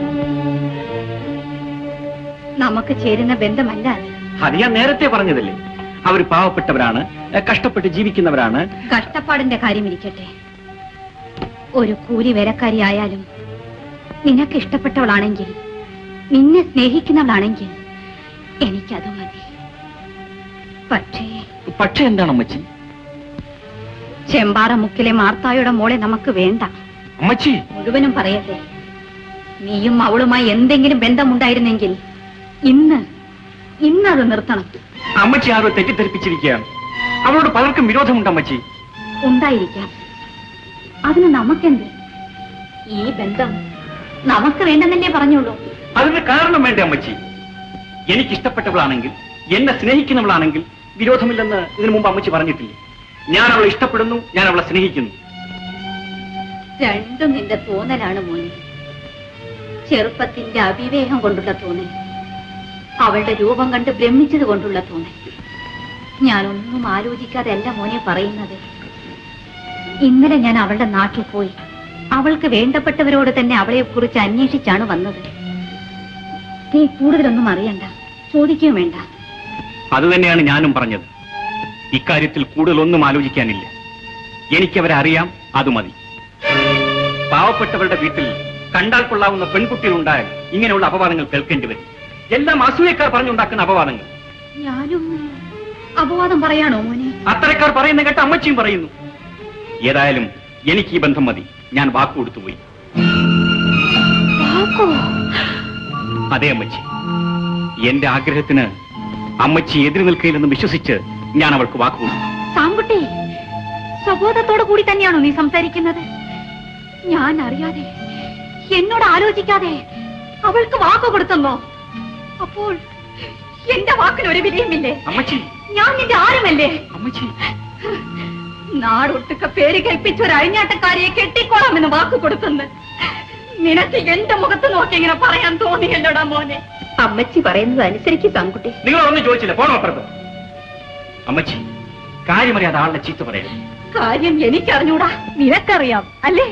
B: നമുക്ക് ചേരുന്ന ബന്ധമല്ല അത്
A: അത് ഞാൻ നേരത്തെ പറഞ്ഞതല്ലേ അവർ പാവപ്പെട്ടവരാണ് ഏഹ് കഷ്ടപ്പെട്ട് ജീവിക്കുന്നവരാണ്
B: കഷ്ടപ്പാടിന്റെ കാര്യം ഇരിക്കട്ടെ ഒരു കൂലി വേലക്കാരിയായാലും നിനക്ക് ഇഷ്ടപ്പെട്ടവളാണെങ്കിൽ നിന്നെ സ്നേഹിക്കുന്നവളാണെങ്കിൽ എനിക്കത് മതി പക്ഷേ
A: പക്ഷെ എന്താണ് അമ്മച്ചി
B: ചെമ്പാറ മുക്കിലെ മാർത്തായുടെ മോളെ നമുക്ക് വേണ്ട
A: അമ്മച്ചി
B: മുഴുവനും പറയട്ടെ നീയും അവളുമായി എന്തെങ്കിലും ബന്ധമുണ്ടായിരുന്നെങ്കിൽ ഇന്ന് ഇന്നത് നിർത്തണം
A: അമ്മച്ചി ആരോ തെറ്റിദ്ധരിപ്പിച്ചിരിക്കുകയാണ് അവളോട് പലർക്കും വിരോധമുണ്ട് അമ്മച്ചി
B: ഉണ്ടായിരിക്കാം അതിന് നമുക്കെന്ത് ഈ ബന്ധം നമുക്ക് വേണ്ടെന്നല്ലേ പറഞ്ഞുള്ളൂ
A: അതിന് കാരണം വേണ്ടേ അമ്മച്ചി എനിക്ക് ഇഷ്ടപ്പെട്ടവളാണെങ്കിൽ എന്നെ സ്നേഹിക്കുന്നവളാണെങ്കിൽ വിരോധമില്ലെന്ന് ഇതിനു മുമ്പ് അമ്മച്ചി പറഞ്ഞിട്ടില്ലേ ഞാൻ അവളെ ഇഷ്ടപ്പെടുന്നു ഞാൻ അവളെ സ്നേഹിക്കുന്നു
B: രണ്ടും നിന്റെ തോന്നലാണ് മോനെ ചെറുപ്പത്തിന്റെ അവിവേകം കൊണ്ടുള്ള തോന്നൽ അവളുടെ രൂപം കണ്ട് ഭ്രമിച്ചത് കൊണ്ടുള്ള തോന്നൽ ഞാനൊന്നും ആലോചിക്കാതെ അല്ല മോനെ പറയുന്നത് ഇന്നലെ ഞാൻ അവളുടെ നാട്ടിൽ പോയി അവൾക്ക് വേണ്ടപ്പെട്ടവരോട് തന്നെ അവളെ കുറിച്ച് അന്വേഷിച്ചാണ് വന്നത് നീ കൂടുതലൊന്നും അറിയണ്ട ചോദിക്കുകയും വേണ്ട
A: അതുതന്നെയാണ് ഞാനും പറഞ്ഞത് ഇക്കാര്യത്തിൽ കൂടുതലൊന്നും ആലോചിക്കാനില്ല എനിക്കവരെ അറിയാം അത് മതി പാവപ്പെട്ടവരുടെ വീട്ടിൽ കണ്ടാൽ കൊള്ളാവുന്ന പെൺകുട്ടികൾ ഉണ്ടായാൽ ഇങ്ങനെയുള്ള അപവാദങ്ങൾ കേൾക്കേണ്ടി വരും എല്ലാം അസൂയക്കാർ പറഞ്ഞുണ്ടാക്കുന്ന അപവാദങ്ങൾ
B: ഞാനും അപവാദം പറയാണോ മോനെ
A: അത്തരക്കാർ പറയുന്ന കേട്ട് അമ്മച്ചിയും പറയുന്നു ഏതായാലും എനിക്ക് ഈ ബന്ധം മതി ഞാൻ വാക്ക് കൊടുത്തുപോയി
B: വാക്കോ
A: അതെ അമ്മച്ചി എന്റെ ആഗ്രഹത്തിന് അമ്മച്ചി എതിര് നിൽക്കില്ലെന്ന് വിശ്വസിച്ച് ഞാൻ അവൾക്ക് വാക്ക് കൊടുത്തു
B: സാമ്പുട്ടി സ്വബോധത്തോടു കൂടി തന്നെയാണോ നീ സംസാരിക്കുന്നത് ഞാൻ അറിയാതെ എന്നോട് ആലോചിക്കാതെ അവൾക്ക് വാക്ക് കൊടുത്തെന്നോ അപ്പോൾ എന്റെ വാക്കിന് ഒരു വിലയുമില്ലേ
A: അമ്മച്ചി
B: ഞാൻ നിന്റെ ആരുമല്ലേ
A: അമ്മച്ചി
B: നാടൊട്ടുക്ക പേര് കൽപ്പിച്ച ഒരു അഴിഞ്ഞാട്ടക്കാരിയെ കെട്ടിക്കോളാമെന്ന് വാക്ക് കൊടുത്തെന്ന് നിനക്ക് എന്റെ മുഖത്ത് നോക്കി ഇങ്ങനെ പറയാൻ തോന്നിയല്ലോടാ മോനെ
C: അമ്മച്ചി പറയുന്നത് അനുസരിക്കും സാൻകുട്ടി
A: നിങ്ങളൊന്നും ചോദിച്ചില്ല പോണോ അപ്പുറത്ത് അമ്മച്ചി കാര്യമറിയാതെ ആളുടെ ചീത്ത പറയരുത്
B: കാര്യം എനിക്കറിഞ്ഞൂടാ നിനക്കറിയാം അല്ലേ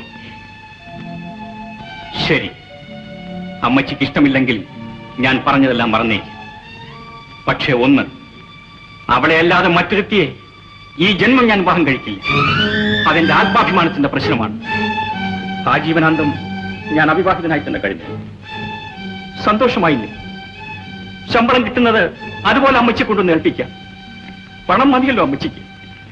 A: ശരി അമ്മച്ചിക്ക് ഇഷ്ടമില്ലെങ്കിൽ ഞാൻ പറഞ്ഞതെല്ലാം മറന്നേക്ക് പക്ഷേ ഒന്ന് അവളെ അല്ലാതെ മറ്റൊരുത്തിയെ ഈ ജന്മം ഞാൻ വിവാഹം കഴിക്കില്ല അതെന്റെ ആത്മാഭിമാനത്തിന്റെ പ്രശ്നമാണ് ആജീവനാന്തം ഞാൻ അവിവാഹിതനായി തന്നെ കഴിഞ്ഞു സന്തോഷമായില്ലേ ശമ്പളം കിട്ടുന്നത് അതുപോലെ അമ്മച്ചിയെ കൊണ്ടൊന്ന് ഏൽപ്പിക്കാം പണം മതിയല്ലോ അമ്മച്ചിക്ക്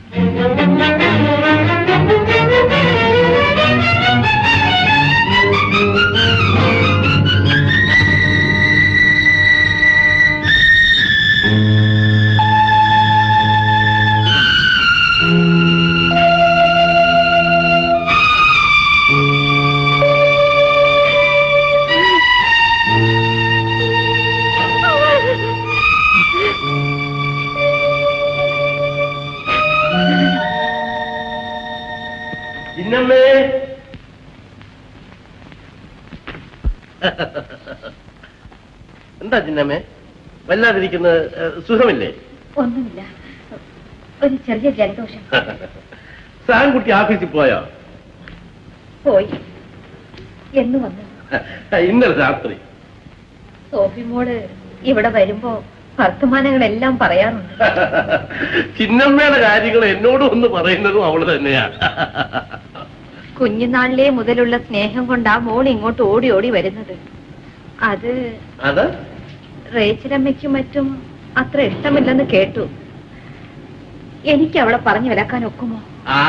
J: ചിന്നമ്മേ എന്താ ചിന്നമ്മേ വല്ലാതിരിക്കുന്ന സുഖമില്ലേ
C: ഒന്നുമില്ല ഒരു ചെറിയ ജലദോഷം
J: സാൻകുട്ടി ഓഫീസിൽ പോയോ
C: പോയി എന്ന് വന്നു
J: ഇന്നലെ രാത്രി
C: സോഫി മോള് ഇവിടെ വരുമ്പോ വർത്തമാനങ്ങളെല്ലാം പറയാറുണ്ട്
J: ചിന്നമ്മയുടെ കാര്യങ്ങൾ എന്നോടും ഒന്ന് പറയുന്നതും അവള് തന്നെയാ
C: കുഞ്ഞുനാളിലെ മുതലുള്ള സ്നേഹം കൊണ്ടാ മോൾ ഇങ്ങോട്ട് ഓടി ഓടി വരുന്നത് അത്
J: അത്
C: റേച്ചലമ്മയ്ക്കും മറ്റും അത്ര ഇഷ്ടമില്ലെന്ന് കേട്ടു എനിക്ക് അവളെ പറഞ്ഞു വിലക്കാൻ ഒക്കുമോ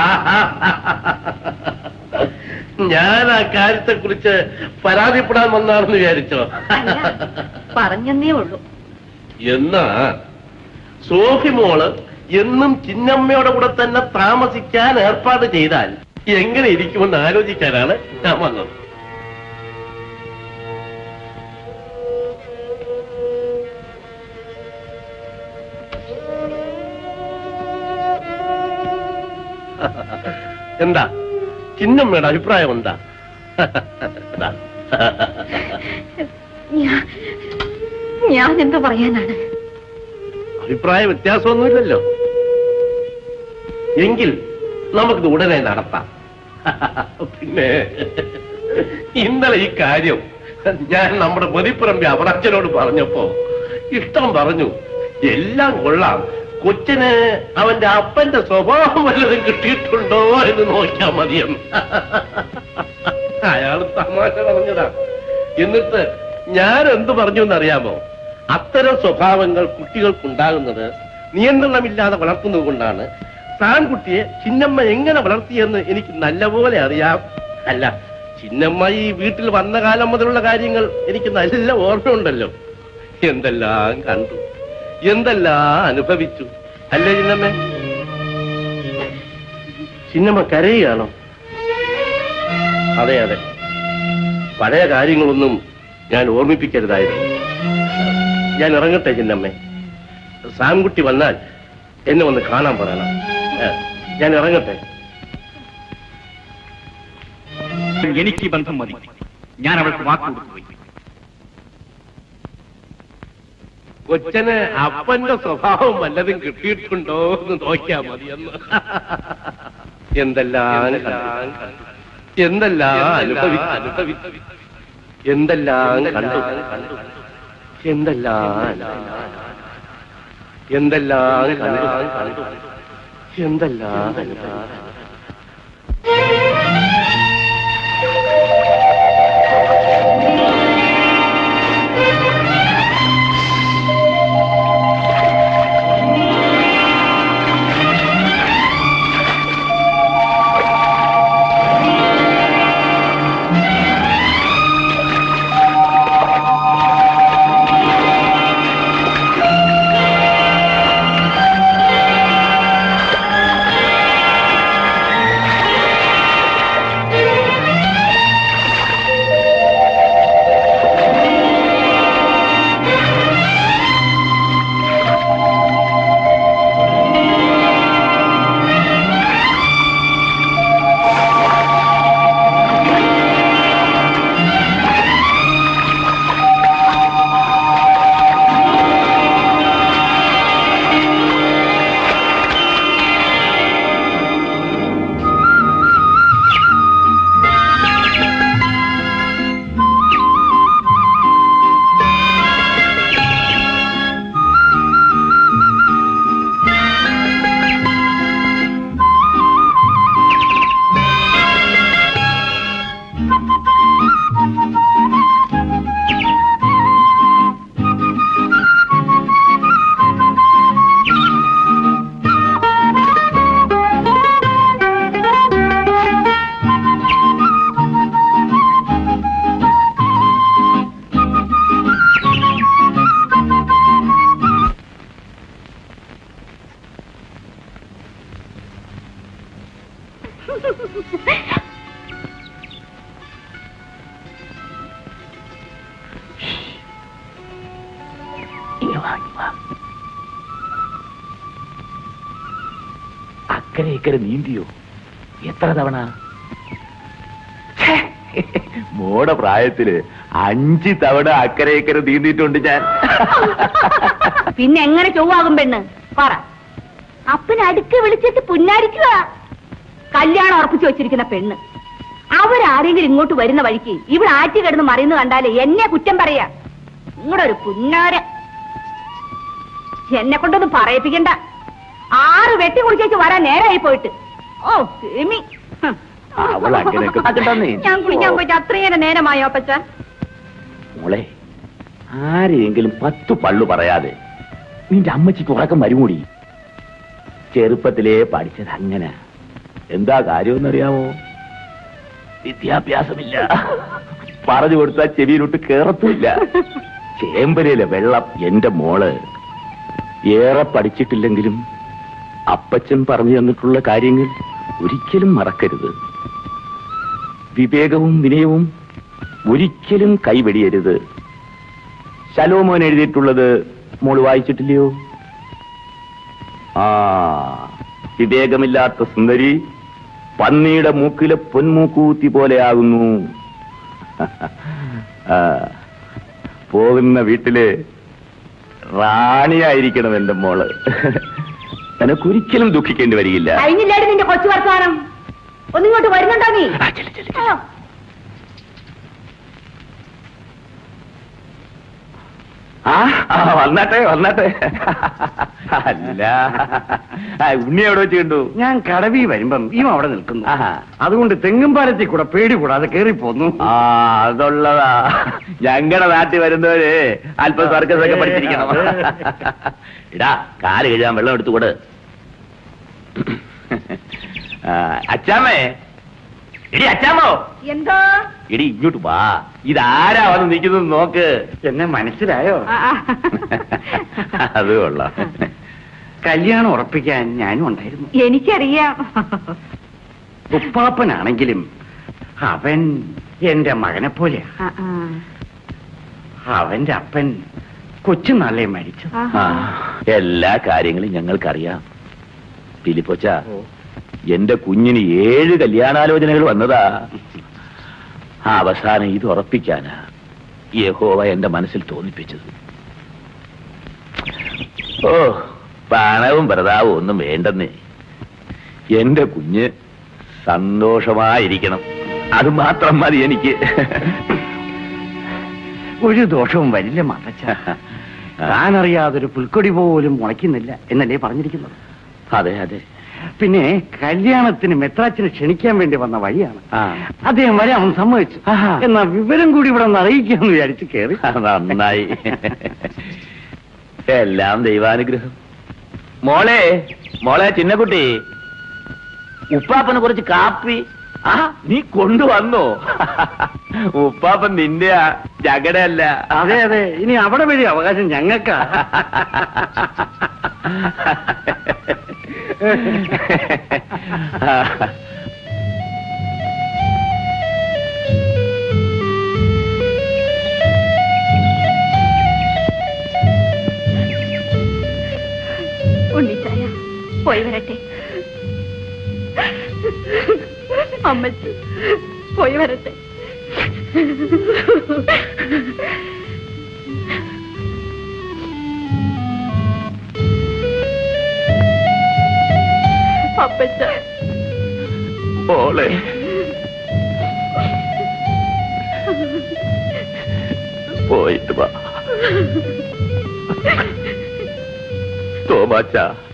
J: ഞാൻ ആ കാര്യത്തെ കുറിച്ച് പരാതിപ്പെടാൻ വന്നാണെന്ന് വിചാരിച്ചോ
C: അല്ല പറഞ്ഞെന്നേ ഉള്ളൂ
J: എന്നാ സോഫി മോള് എന്നും ചിന്നമ്മയുടെ കൂടെ തന്നെ താമസിക്കാൻ ഏർപ്പാട് ചെയ്താൽ എങ്ങനെ ഇരിക്കുമെന്ന് ആലോചിക്കാനാണ് ഞാൻ വന്നത് എന്താ ചിന്നമ്മയുടെ അഭിപ്രായം എന്താ എന്താ?
C: ഞാൻ ഞാൻ എന്ത് പറയാനാണ്
J: അഭിപ്രായ വ്യത്യാസമൊന്നുമില്ലല്ലോ എങ്കിൽ നമുക്കിത് ഉടനെ നടത്താം പിന്നെ ഇന്നലെ ഈ കാര്യം ഞാൻ നമ്മുടെ മതിപ്പുറമ്പി അവറാച്ചനോട് പറഞ്ഞപ്പോ ഇഷ്ടം പറഞ്ഞു എല്ലാം കൊള്ളാം കൊച്ചിന് അവന്റെ അപ്പന്റെ സ്വഭാവം വല്ലതും കിട്ടിയിട്ടുണ്ടോ എന്ന് നോക്കിയാ മതിയെന്ന് അയാൾ തമാശ പറഞ്ഞതാ എന്നിട്ട് ഞാൻ എന്ത് പറഞ്ഞു എന്നറിയാമോ അത്തരം സ്വഭാവങ്ങൾ കുട്ടികൾക്കുണ്ടാകുന്നത് നിയന്ത്രണമില്ലാതെ വളർത്തുന്നത് കൊണ്ടാണ് സാൻകുട്ടിയെ ചിന്നമ്മ എങ്ങനെ വളർത്തിയെന്ന് എനിക്ക് നല്ലപോലെ അറിയാം അല്ല ചിന്നമ്മ ഈ വീട്ടിൽ വന്ന കാലം മുതലുള്ള കാര്യങ്ങൾ എനിക്ക് നല്ല ഓർമ്മയുണ്ടല്ലോ എന്തെല്ലാം കണ്ടു എന്തെല്ലാം അനുഭവിച്ചു അല്ലേ ചിന്നമ്മ ചിന്നമ്മ കരയുകയാണോ അതെ അതെ പഴയ കാര്യങ്ങളൊന്നും ഞാൻ ഓർമ്മിപ്പിക്കരുതായിരുന്നു ഞാൻ ഇറങ്ങട്ടെ ചിന്നമ്മേ സാംകുട്ടി വന്നാൽ എന്നെ ഒന്ന് കാണാൻ പറയണം ഏ, ഞാൻ ഇറങ്ങട്ടെ
A: എനിക്ക് ഈ ബന്ധം മതി ഞാൻ അവൾക്ക് വാക്ക് കൊടുത്തുപോയി
J: കൊച്ചന് അപ്പന്റെ സ്വഭാവം വല്ലതും കിട്ടിയിട്ടുണ്ടോ എന്ന് നോക്കിയാ മതിയെന്ന് എന്തെല്ലാം കണ്ടു. എന്തെല്ലാം അനുഭവിച്ചു അനുഭവിച്ചു എന്തെല്ലാം കണ്ടു എന്തെല്ലാം എന്തെല്ലാം കണ്ടു കണ്ടു എന്തെല്ലാം കണ്ടു.
E: അക്കരെ ഇക്കരെ നീന്തിയോ എത്ര തവണ ഛേ, മോടെ പ്രായത്തില് അഞ്ച് തവണ അക്കരെ ഇക്കരെ നീന്തിയിട്ടുണ്ട് ഞാൻ
C: പിന്നെ എങ്ങനെ ചൊവ്വാകും പെണ്ണ് പറ അപ്പൻ അടുക്ക് വിളിച്ചിട്ട് പുന്നാരിക്കുക കല്യാണം ഉറപ്പിച്ചു വെച്ചിരിക്കുന്ന പെണ്ണ് അവരാരെങ്കിലും ഇങ്ങോട്ട് വരുന്ന വഴിക്ക് ഇവിടെ ആറ്റി കിടന്ന് മറിയുന്ന കണ്ടാലേ എന്നെ കുറ്റം പറയാ നിങ്ങളുടെ ഒരു പുന്നാര എന്നെ കൊണ്ടൊന്നും പറയിപ്പിക്കണ്ട ആറ് വെട്ടി കുളിച്ചേച്ച് വരാൻ നേരായി പോയിട്ട് ഓ സെമി ഹ്.
E: അവൾ അങ്ങനെയൊക്കെ ആക്കണ്ടെന്നേ.
C: ഞാൻ കുളിക്കാൻ പോയിട്ട് അത്രയേറെ നേരമായോ അപ്പച്ച
E: മോളെ ആരെയെങ്കിലും പത്തു പള്ളു പറയാതെ നിന്റെ അമ്മച്ചിക്ക് ഉറക്കം വരുമൂടി ചെറുപ്പത്തിലേ പഠിച്ചത് അങ്ങനെ എന്താ കാര്യമെന്നറിയാമോ വിദ്യാഭ്യാസമില്ല പറഞ്ഞു കൊടുത്താൽ ചെവിയിലോട്ട് കേറത്തുമില്ല ചേമ്പരയിലെ വെള്ളം എന്റെ മോള് ഏറെ പഠിച്ചിട്ടില്ലെങ്കിലും അപ്പച്ചൻ പറഞ്ഞു തന്നിട്ടുള്ള കാര്യങ്ങൾ ഒരിക്കലും മറക്കരുത് വിവേകവും വിനയവും ഒരിക്കലും കൈവെടിയരുത് ശലോമോൻ എഴുതിയിട്ടുള്ളത് മോള് വായിച്ചിട്ടില്ലയോ ആ വിവേകമില്ലാത്ത സുന്ദരി പന്നിയുടെ മൂക്കിലെ പൊന്മൂക്കൂത്തി പോലെയാകുന്നു ആ, പോകുന്ന വീട്ടില് റാണിയായിരിക്കണം എന്റെ മോള് നിനക്കൊരിക്കലും ദുഃഖിക്കേണ്ടി വരികയില്ല
C: കഴിഞ്ഞില്ലേടി നിന്റെ കൊച്ചു വർത്താനം ഒന്നിങ്ങോട്ട് വരുന്നുണ്ടോ നീ
E: ആ, ചെല്ല്, ചെല്ല്,
C: ഓ,
E: ആ ആ, വന്നാട്ടെ വന്നാട്ടെ അല്ല ആ, ഉണ്ണി എവിടെ വെച്ച് കണ്ടു
A: ഞാൻ കടവി വരുമ്പം ഈ അവിടെ നിൽക്കുന്നു
E: ആഹാ.
A: അതുകൊണ്ട് തെങ്ങുംപാലത്തിൽ കൂടെ പേടി കൂടാതെ കേറി പോന്നു
E: ആ അതുള്ളതാ ഞങ്ങളുടെ നാട്ടിൽ വരുന്നവര് അല്പം സർക്കസ് ഒക്കെ പഠിച്ചിരിക്കണം ഇടാ കാല് കഴുകാൻ വെള്ളം എടുത്തുകൂട് ആ, അച്ചാമ്മേ ഇടി അച്ചാമ്മോ
C: എന്തോ
E: ഇടി ഇങ്ങോട്ട് വാ ഇതാരാ വന്ന് നിൽക്കുന്നത് നോക്ക്
A: എന്നെ മനസ്സിലായോ
C: ആ, ആ.
E: അത് കൊള്ളാം
A: കല്യാണം ഉറപ്പിക്കാൻ ഞാനും ഉണ്ടായിരുന്നു
C: എനിക്കറിയാം
A: ഉപ്പാപ്പനാണെങ്കിലും അവൻ എന്റെ മകനെ പോലെയാ
C: ആ, ആ.
A: അവന്റെ അപ്പൻ കൊച്ചുനാളെ മരിച്ചു
E: ആ, എല്ലാ കാര്യങ്ങളും ഞങ്ങൾക്കറിയാം ഫിലിപ്പോച്ച എന്റെ കുഞ്ഞിന് ഏഴ് കല്യാണാലോചനകൾ വന്നതാ ആ അവസാനം ഇത് ഉറപ്പിക്കാനാ യഹോവ എന്റെ മനസ്സിൽ തോന്നിപ്പിച്ചത് ഓ പണവും ഭരതാവും ഒന്നും വേണ്ടെന്നേ എന്റെ കുഞ്ഞ് സന്തോഷമായിരിക്കണം അത് മാത്രം മതി എനിക്ക്
A: ഒരു ദോഷവും വരില്ല മാതച്ച
K: താനറിയാതൊരു പുൽക്കൊടി പോലും മുളയ്ക്കുന്നില്ല എന്നല്ലേ പറഞ്ഞിരിക്കുന്നത്
E: അതെ അതെ
K: പിന്നെ കല്യാണത്തിന് മെത്രാച്ചിനെ ക്ഷണിക്കാൻ വേണ്ടി വന്ന വഴിയാണ് അദ്ദേഹം വരാൻ സമ്മതിച്ചു എന്നാ വിവരം കൂടി ഇവിടെ ഒന്ന് അറിയിക്കാന്ന് വിചാരിച്ച് കയറി
E: നന്നായി എല്ലാം ദൈവാനുഗ്രഹം മോളെ മോളെ ചിന്നക്കുട്ടി ഉപ്പാപ്പന് കുറച്ച് കാപ്പി ആ നീ കൊണ്ടുവന്നോ ഉപ്പാപ്പൻ നിന്റെ ജഗടല്ല
K: അതെ അതെ ഇനി അവിടെ വഴി അവകാശം ഞങ്ങൾക്കാ
D: ഉണ്ണിച്ചായ പോയി വരട്ടെ അമ്മച്ചി പോയി വരട്ടെ അപ്പച്ച
E: മോളെ പോയിട്ട് വാ തോമാച്ച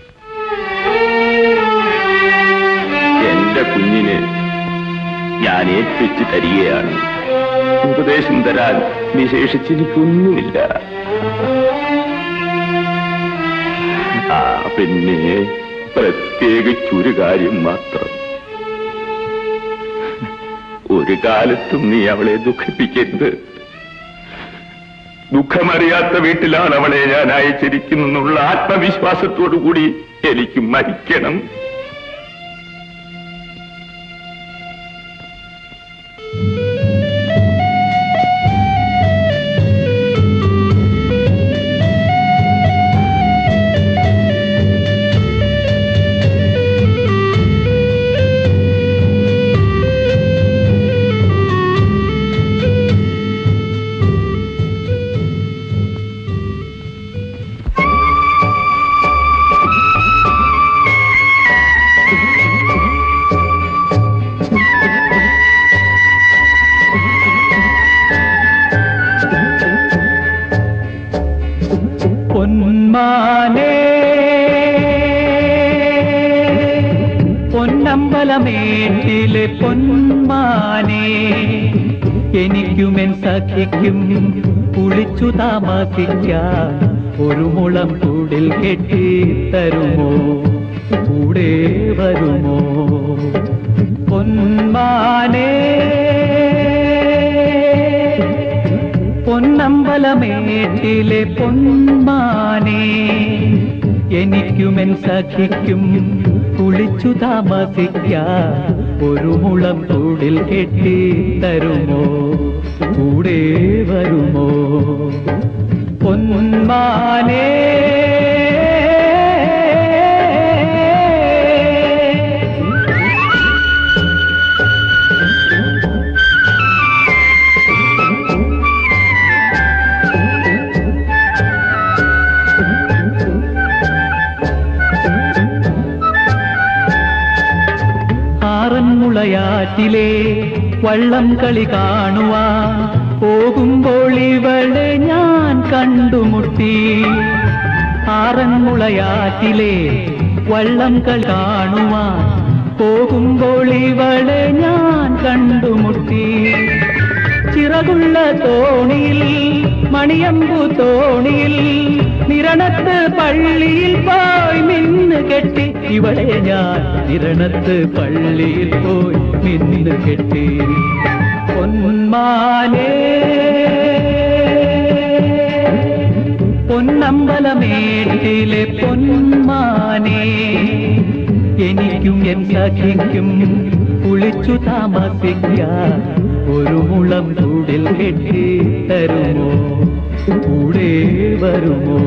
E: എന്റെ കുഞ്ഞിന് ഞാൻ ഏൽപ്പിച്ചു തരികയാണ് ഉപദേശം തരാൻ വിശേഷിച്ചെനിക്കൊന്നുമില്ല ആ പിന്നെ പ്രത്യേകിച്ചൊരു കാര്യം മാത്രം ഒരു കാലത്തും നീ അവളെ ദുഃഖിപ്പിക്കരുത് ദുഃഖമറിയാത്ത വീട്ടിലാണ് അവളെ ഞാൻ അയച്ചിരിക്കുന്നുള്ള ആത്മവിശ്വാസത്തോടു കൂടി എനിക്ക് മരിക്കണം
H: പൊന്മാനേ പൊന്നമ്പലമേട്ടിലെ പൊന്മാനേ എനിക്കുമെൻ സഖിക്കും കുളിച്ചു താമസിക്കാൻ ഒരു മുളം കൂടിൽ കെട്ടി തരുമോ കൂടെ വരുമോ പൊന്മാനേ പൊന്നമ്പലമേട്ടിലെ പൊന്മാനേ എനിക്കുമെൻ സഖിക്കും കുളിച്ചു താമസിക്കാൻ ഒരു മുളം കൂടിൽ കെട്ടി തരുമോ കൂടെ വരുമോ പൊന്മാനേ ആറന്മുളയാറ്റിലെ വള്ളം കളി കാണുവാൻ പോകുമ്പോൾ ഇവളെ ഞാൻ കണ്ടുമുട്ടി ആറന്മുളയാറ്റിലെ വള്ളം കളി കാണുവാൻ പോകുമ്പോൾ ഇവളെ ഞാൻ കണ്ടുമുട്ടി ചിറകുള്ള തോണിയിൽ മണിയമ്പു തോണിയിൽ നിരണത്ത് പള്ളിയിൽ പോയി മിന്ന് കെട്ടി ഇവളെ ഞാൻ നിരണത്ത് പള്ളിയിൽ പോയി മിന്ന് കെട്ടി പൊന്മാനേ പൊന്നമ്പലമേട്ടിലെ പൊന്മാനേ എനിക്കും എൻ സഖിക്കും കുളിച്ചു താമസിക്കാൻ ഒരു മുളം കൂടിൽ കെട്ടി തരുമോ കൂടെ വരുമോ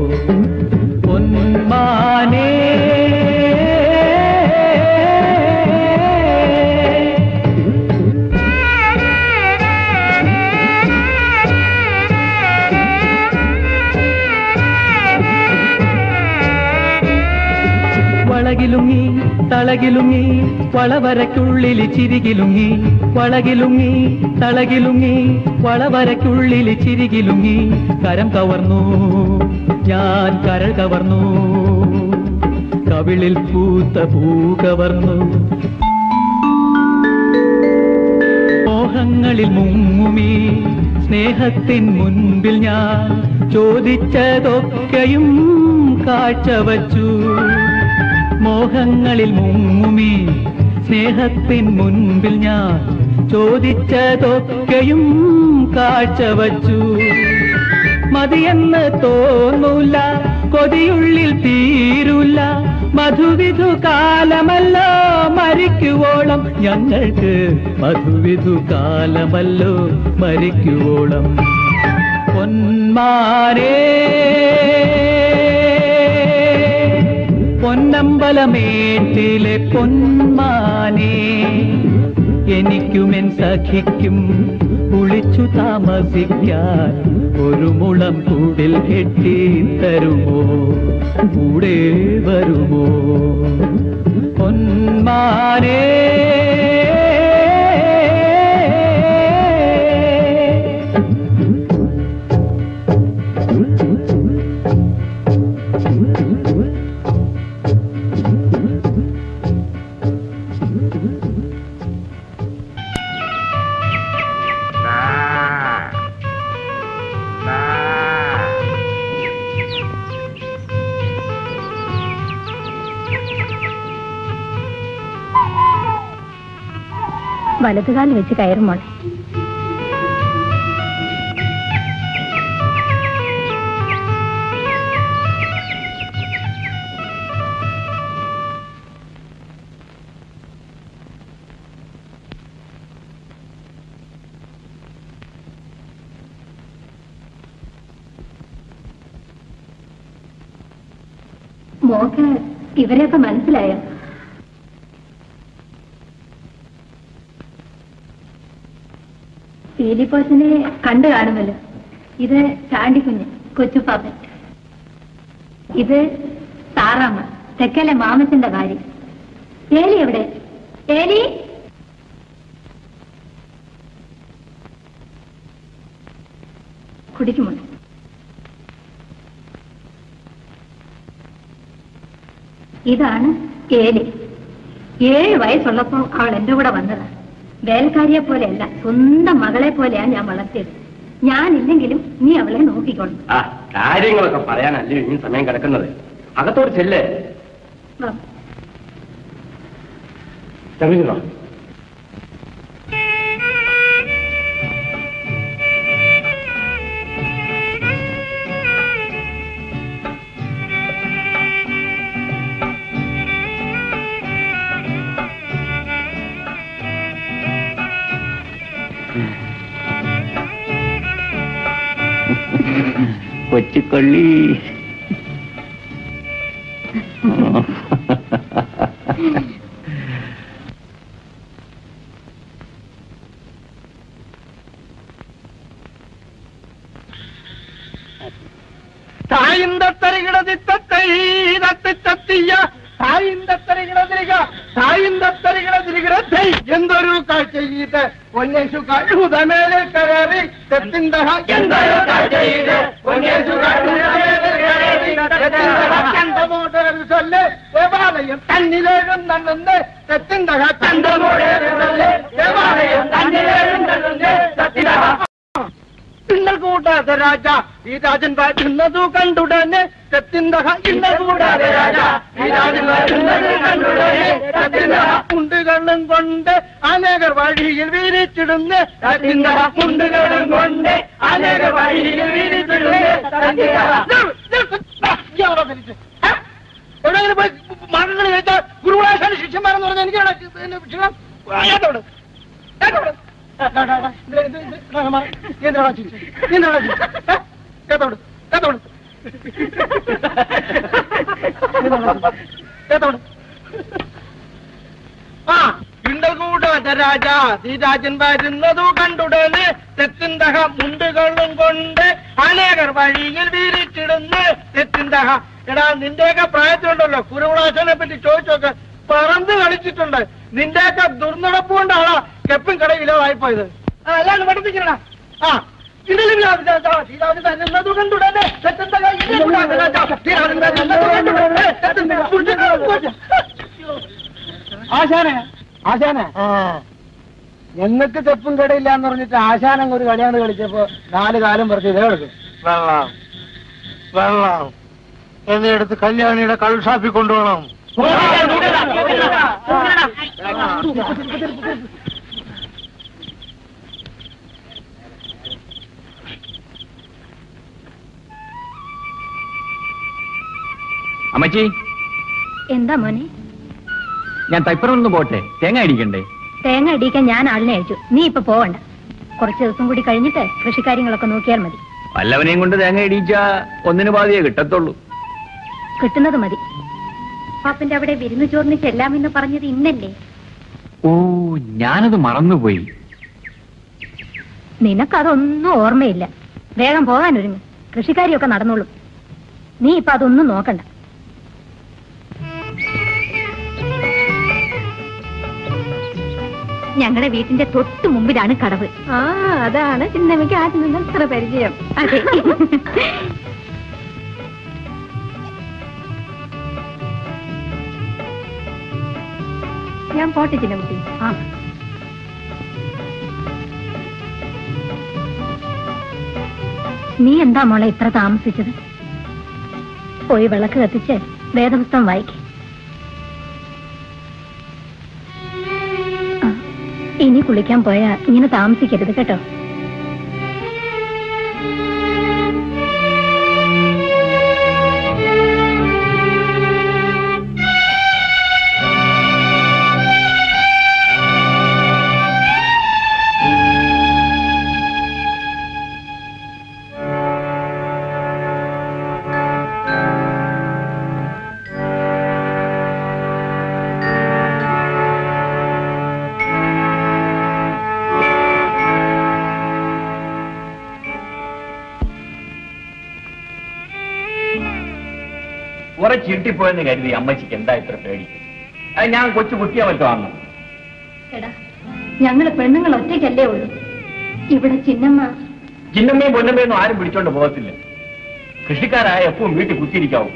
H: പൊന്മാനേ വളകിലുങ്ങി തളകിലുങ്ങി വളവരയ്ക്കുള്ളിൽ ചിരികിലുങ്ങി വളകിലുങ്ങി തളകിലുങ്ങി വളവരയ്ക്കുള്ളിൽ ചിരികിലുങ്ങി കരം കവർന്നു ഞാൻ കരൾ കവർന്നു കവിളിൽ പൂത്ത പൂ കവർന്നു മോഹങ്ങളിൽ മുങ്ങുമീ സ്നേഹത്തിൻ മുൻപിൽ ഞാൻ ചോദിച്ചതൊക്കെയും കാഴ്ചവച്ചു മോഹങ്ങളിൽ മുങ്ങുമീ സ്നേഹത്തിൻ മുൻപിൽ ഞാൻ ചോദിച്ചതൊക്കെയും കാഴ്ചവച്ചു മതിയെന്ന് തോന്നൂല കൊതിയുള്ളിൽ തീരൂല മധുവിധു കാലമല്ലോ മരിക്കുവോളം ഞങ്ങൾക്ക് മധുവിധു കാലമല്ലോ മരിക്കുവോളം പൊന്മാരേ പൊന്നമ്പലമേട്ടിലെ പൊന്മാനേ എനിക്കുമെൻ സഖിക്കും കുളിച്ചു താമസിക്കാൻ ഒരു മുളം കൂടിൽ കെട്ടി തരുമോ കൂടെ വരുമോ പൊന്മാനേ
D: വലതുകാലിൽ വെച്ച് കയറും മോളെ മോക്ക് ഇവരെയൊക്കെ മനസ്സിലായോ പീലിപ്പോസിനെ കണ്ടു കാണുമല്ലോ ഇത് ചാണ്ടിക്കുഞ്ഞ് കൊച്ചുപ്പാപ്പൻ ഇത് സാറാമ്മ തെക്കലെ മാമച്ചന്റെ ഭാര്യ ഏലി എവിടെ ഏലി കുടിക്കുമോ ഇതാണ് ഏലി ഏഴ് വയസ്സുള്ളപ്പോ അവൾ എന്റെ കൂടെ വന്നതാ വേലക്കാരിയെ പോലെയല്ല സ്വന്തം മകളെ പോലെയാ ഞാൻ വളർത്തിയത് ഞാനില്ലെങ്കിലും നീ അവളെ നോക്കിക്കോളും
G: ആ കാര്യങ്ങളൊക്കെ പറയാനല്ലേ ഇനി സമയം കിടക്കുന്നത് അകത്തോട് ചെല്ലേ
D: വാ.
G: ചവിഞ്ഞോ
A: കൊച്ചുകൊള്ളി
F: എന്തൊരു കാഴ്ച ഇത് പൊന്നേശു കഴുതമേലെ കയറി തെത്തിന്തഹ എന്തൊരു കാഴ്ച ഇത് പൊന്നേശു കഴുതമേലെ കയറി തെത്തിന്തഹ കണ്ടമോടൊരു ചൊല്ല് ദേവാലയം തന്നിലേഴുന്നു തെത്തിന്തഹ കണ്ടമോടൊരു ചൊല്ല് ദേവാലയം തന്നിലേഴുന്നു തെത്തിന്തഹ ഇന്നൽ കൂടാതെ രാജ ഈ രാജൻ വരുന്നതു കണ്ടുടനെ തെത്തിന്തഹ ഇന്നൽ കൂടാതെ രാജ ഈ രാജൻ വരുന്നത് കണ്ടുടനെ തെത്തിന്തഹ മുണ്ടുകളും കൊണ്ട് അനേകർ വഴിയിൽ വിരിച്ചിടുന്ന് തെത്തിന്തഹ മുണ്ടുകളും കൊണ്ട് അനേകർ വഴിയിൽ വിരിച്ചിടുന്ന് തെത്തിന്തഹ എവിടെയെങ്കിലും പോയി മകങ്ങൾ കഴിച്ച ഗുരുവാശാല ശിഷ്യന്മാരെന്ന് പറഞ്ഞാൽ എനിക്ക് ക്ഷീണം ഏതോട് ഏതോട് രാജ ശ്രീരാജൻ വരുന്നതു കണ്ടുടന് തെത്തിന്തഹ മുണ്ടുകളും കൊണ്ട് അനേകർ വഴിയിൽ വീരിച്ചിടുന്ന് തെത്തിന്തഹ എടാ നിന്റെയൊക്കെ പ്രായത്തിലുണ്ടല്ലോ കുരുവിളാശനെ പറ്റി ചോദിച്ചോക്ക് പറന്ന് കളിച്ചിട്ടുണ്ട് നിന്റെയൊക്കെ ദുർനടപ്പ് കൊണ്ടാണ് കെപ്പും കട ഇല്ലാതായിപ്പോയത് ആ, അല്ലാണ്ട് പഠിപ്പിക്കണ ആ ആശാനെ ആശാനെ ഞങ്ങൾക്ക് ചെപ്പും കടയില്ല എന്ന് പറഞ്ഞിട്ട് ആശാനം ഒരു കളിയാണ് കളിച്ചപ്പോ നാല് കാലം പറിച്ച് ഇതേ എടുക്കും വെള്ളം വെള്ളം എന്നെ എടുത്ത് കല്യാണിയുടെ കള്ളുഷാപ്പിൽ കൊണ്ടുപോകണം
A: അമ്മച്ചി
D: എന്താ മോനെ
A: ഞാൻ തൈപ്പറം ഒന്ന് പോട്ടെ തേങ്ങ അടിക്കണ്ടേ
D: തേങ്ങ അടിക്കാൻ ഞാൻ ആളിനെ അയച്ചു നീ ഇപ്പൊ പോവണ്ട കുറച്ച് ദിവസം കൂടി കഴിഞ്ഞിട്ട് കൃഷിക്കാര്യങ്ങളൊക്കെ നോക്കിയാൽ മതി
A: വല്ലവനെയും കൊണ്ട് തേങ്ങ ഇടിച്ചാ ഒന്നിനു പാതിയേ കിട്ടത്തുള്ളൂ
D: കിട്ടുന്നത് മതി പാപ്പന്റെ അവിടെ വിരുന്ന് ചോറിന് ചെല്ലാമെന്ന് പറഞ്ഞത് ഇന്നല്ലേ
A: ഓ ഞാനത് മറന്നുപോയി
D: നിനക്കതൊന്നും ഓർമ്മയില്ല വേഗം പോകാൻ ഒരുങ്ങ് കൃഷിക്കാരിയൊക്കെ നടന്നോളൂ നീ ഇപ്പൊ അതൊന്നും നോക്കണ്ട ഞങ്ങളുടെ വീട്ടിന്റെ തൊട്ട് മുമ്പിലാണ് കടവ് ആ അതാണ് ചിന്നമ്മയ്ക്ക് ആദ്യം നിന്ന് ഇത്ര പരിചയം അതെ ഞാൻ പോട്ടെ ചിന്നമ്മത്തി ആ നീ എന്താ മോളെ ഇത്ര താമസിച്ചത് പോയി വിളക്ക് കത്തിച്ച് വേദപുസ്തകം വായിക്ക ഇനി കുളിക്കാൻ പോയാ ഇങ്ങനെ താമസിക്കരുത് കേട്ടോ
A: കുറെ ചീട്ടിപ്പോയെന്ന് കരുതി അമ്മച്ചിക്ക് എന്താ ഇത്ര പേടി അത് ഞാൻ കൊച്ചു കുട്ടിയെ പറ്റുവാന്നു
D: എടാ ഞങ്ങള് പെണ്ണുങ്ങൾ ഒറ്റയ്ക്കല്ലേ ഉള്ളൂ ഇവിടെ ചിന്നമ്മ
A: ചിന്നമ്മയും പൊന്നമ്മയൊന്നും ആരും പിടിച്ചോണ്ട് പോകത്തില്ല കൃഷിക്കാരായ എപ്പോഴും വീട്ടിൽ കുത്തിയിരിക്കാവും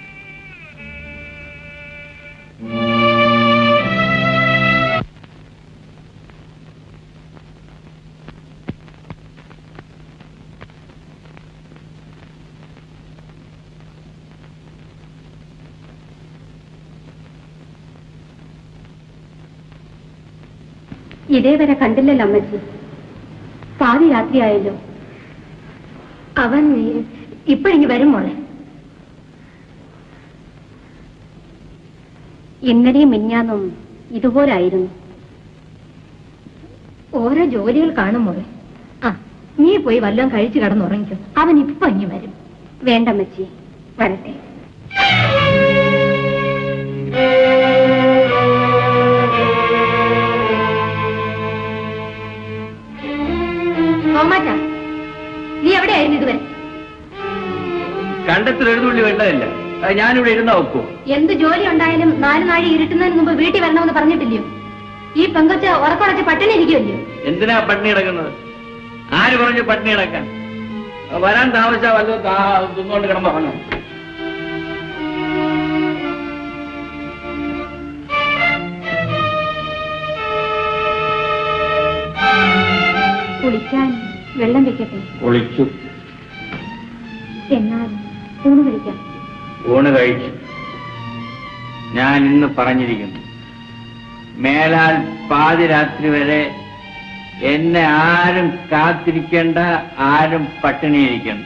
D: ഇതേവരെ കണ്ടില്ലല്ലോ അമ്മച്ചി പാതി രാത്രിയായല്ലോ അവൻ ഇപ്പോഴിങ്ങി വരും മോളെ ഇന്നലെയും മിഞ്ഞാന്നും ഇതുപോലായിരുന്നു ഓരോ ജോലികൾ കാണും മോളെ ആ നീ പോയി വല്ലതും കഴിച്ചു കിടന്നുറങ്ങിക്കോ അവൻ ഇപ്പൊ ഇങ്ങി വരും വേണ്ടമ്മച്ചി വരട്ടെ തോമാച്ച നീ എവിടെയായിരുന്നു ഇതുവരെ
A: കണ്ടത്തിൽ എഴുതുള്ളി വെള്ളമില്ല അത് ഞാനിവിടെ ഇരുന്ന നോക്കൂ
D: എന്ത് ജോലി ഉണ്ടായാലും നാല് നാഴി ഇരുട്ടുന്നതിന് മുമ്പ് വീട്ടിൽ വരണമെന്ന് പറഞ്ഞിട്ടില്ലയോ ഈ പെങ്കൊച്ച് ഉറക്കടച്ച് പട്ടിണി ഇരിക്കുമല്ലോ
A: എന്തിനാ പട്ടിണി കിടക്കുന്നത് ആര് പറഞ്ഞു പട്ടിണി കിടക്കാൻ വരാൻ താമസിച്ചാ വല്ലതും താ- തിന്നുകൊണ്ട് കിടന്നു
D: കുളിക്കാൻ വെള്ളം വെക്കട്ടെ
A: കുളിച്ചു
D: എന്നാൽ ഊണ് കഴിക്കാം
A: ഊണ് കഴിച്ചു ഞാൻ ഇന്ന് പറഞ്ഞിരിക്കുന്നു മേലാൽ പാതിരാത്രി വരെ എന്നെ ആരും കാത്തിരിക്കേണ്ട ആരും പട്ടിണിയിരിക്കണ്ട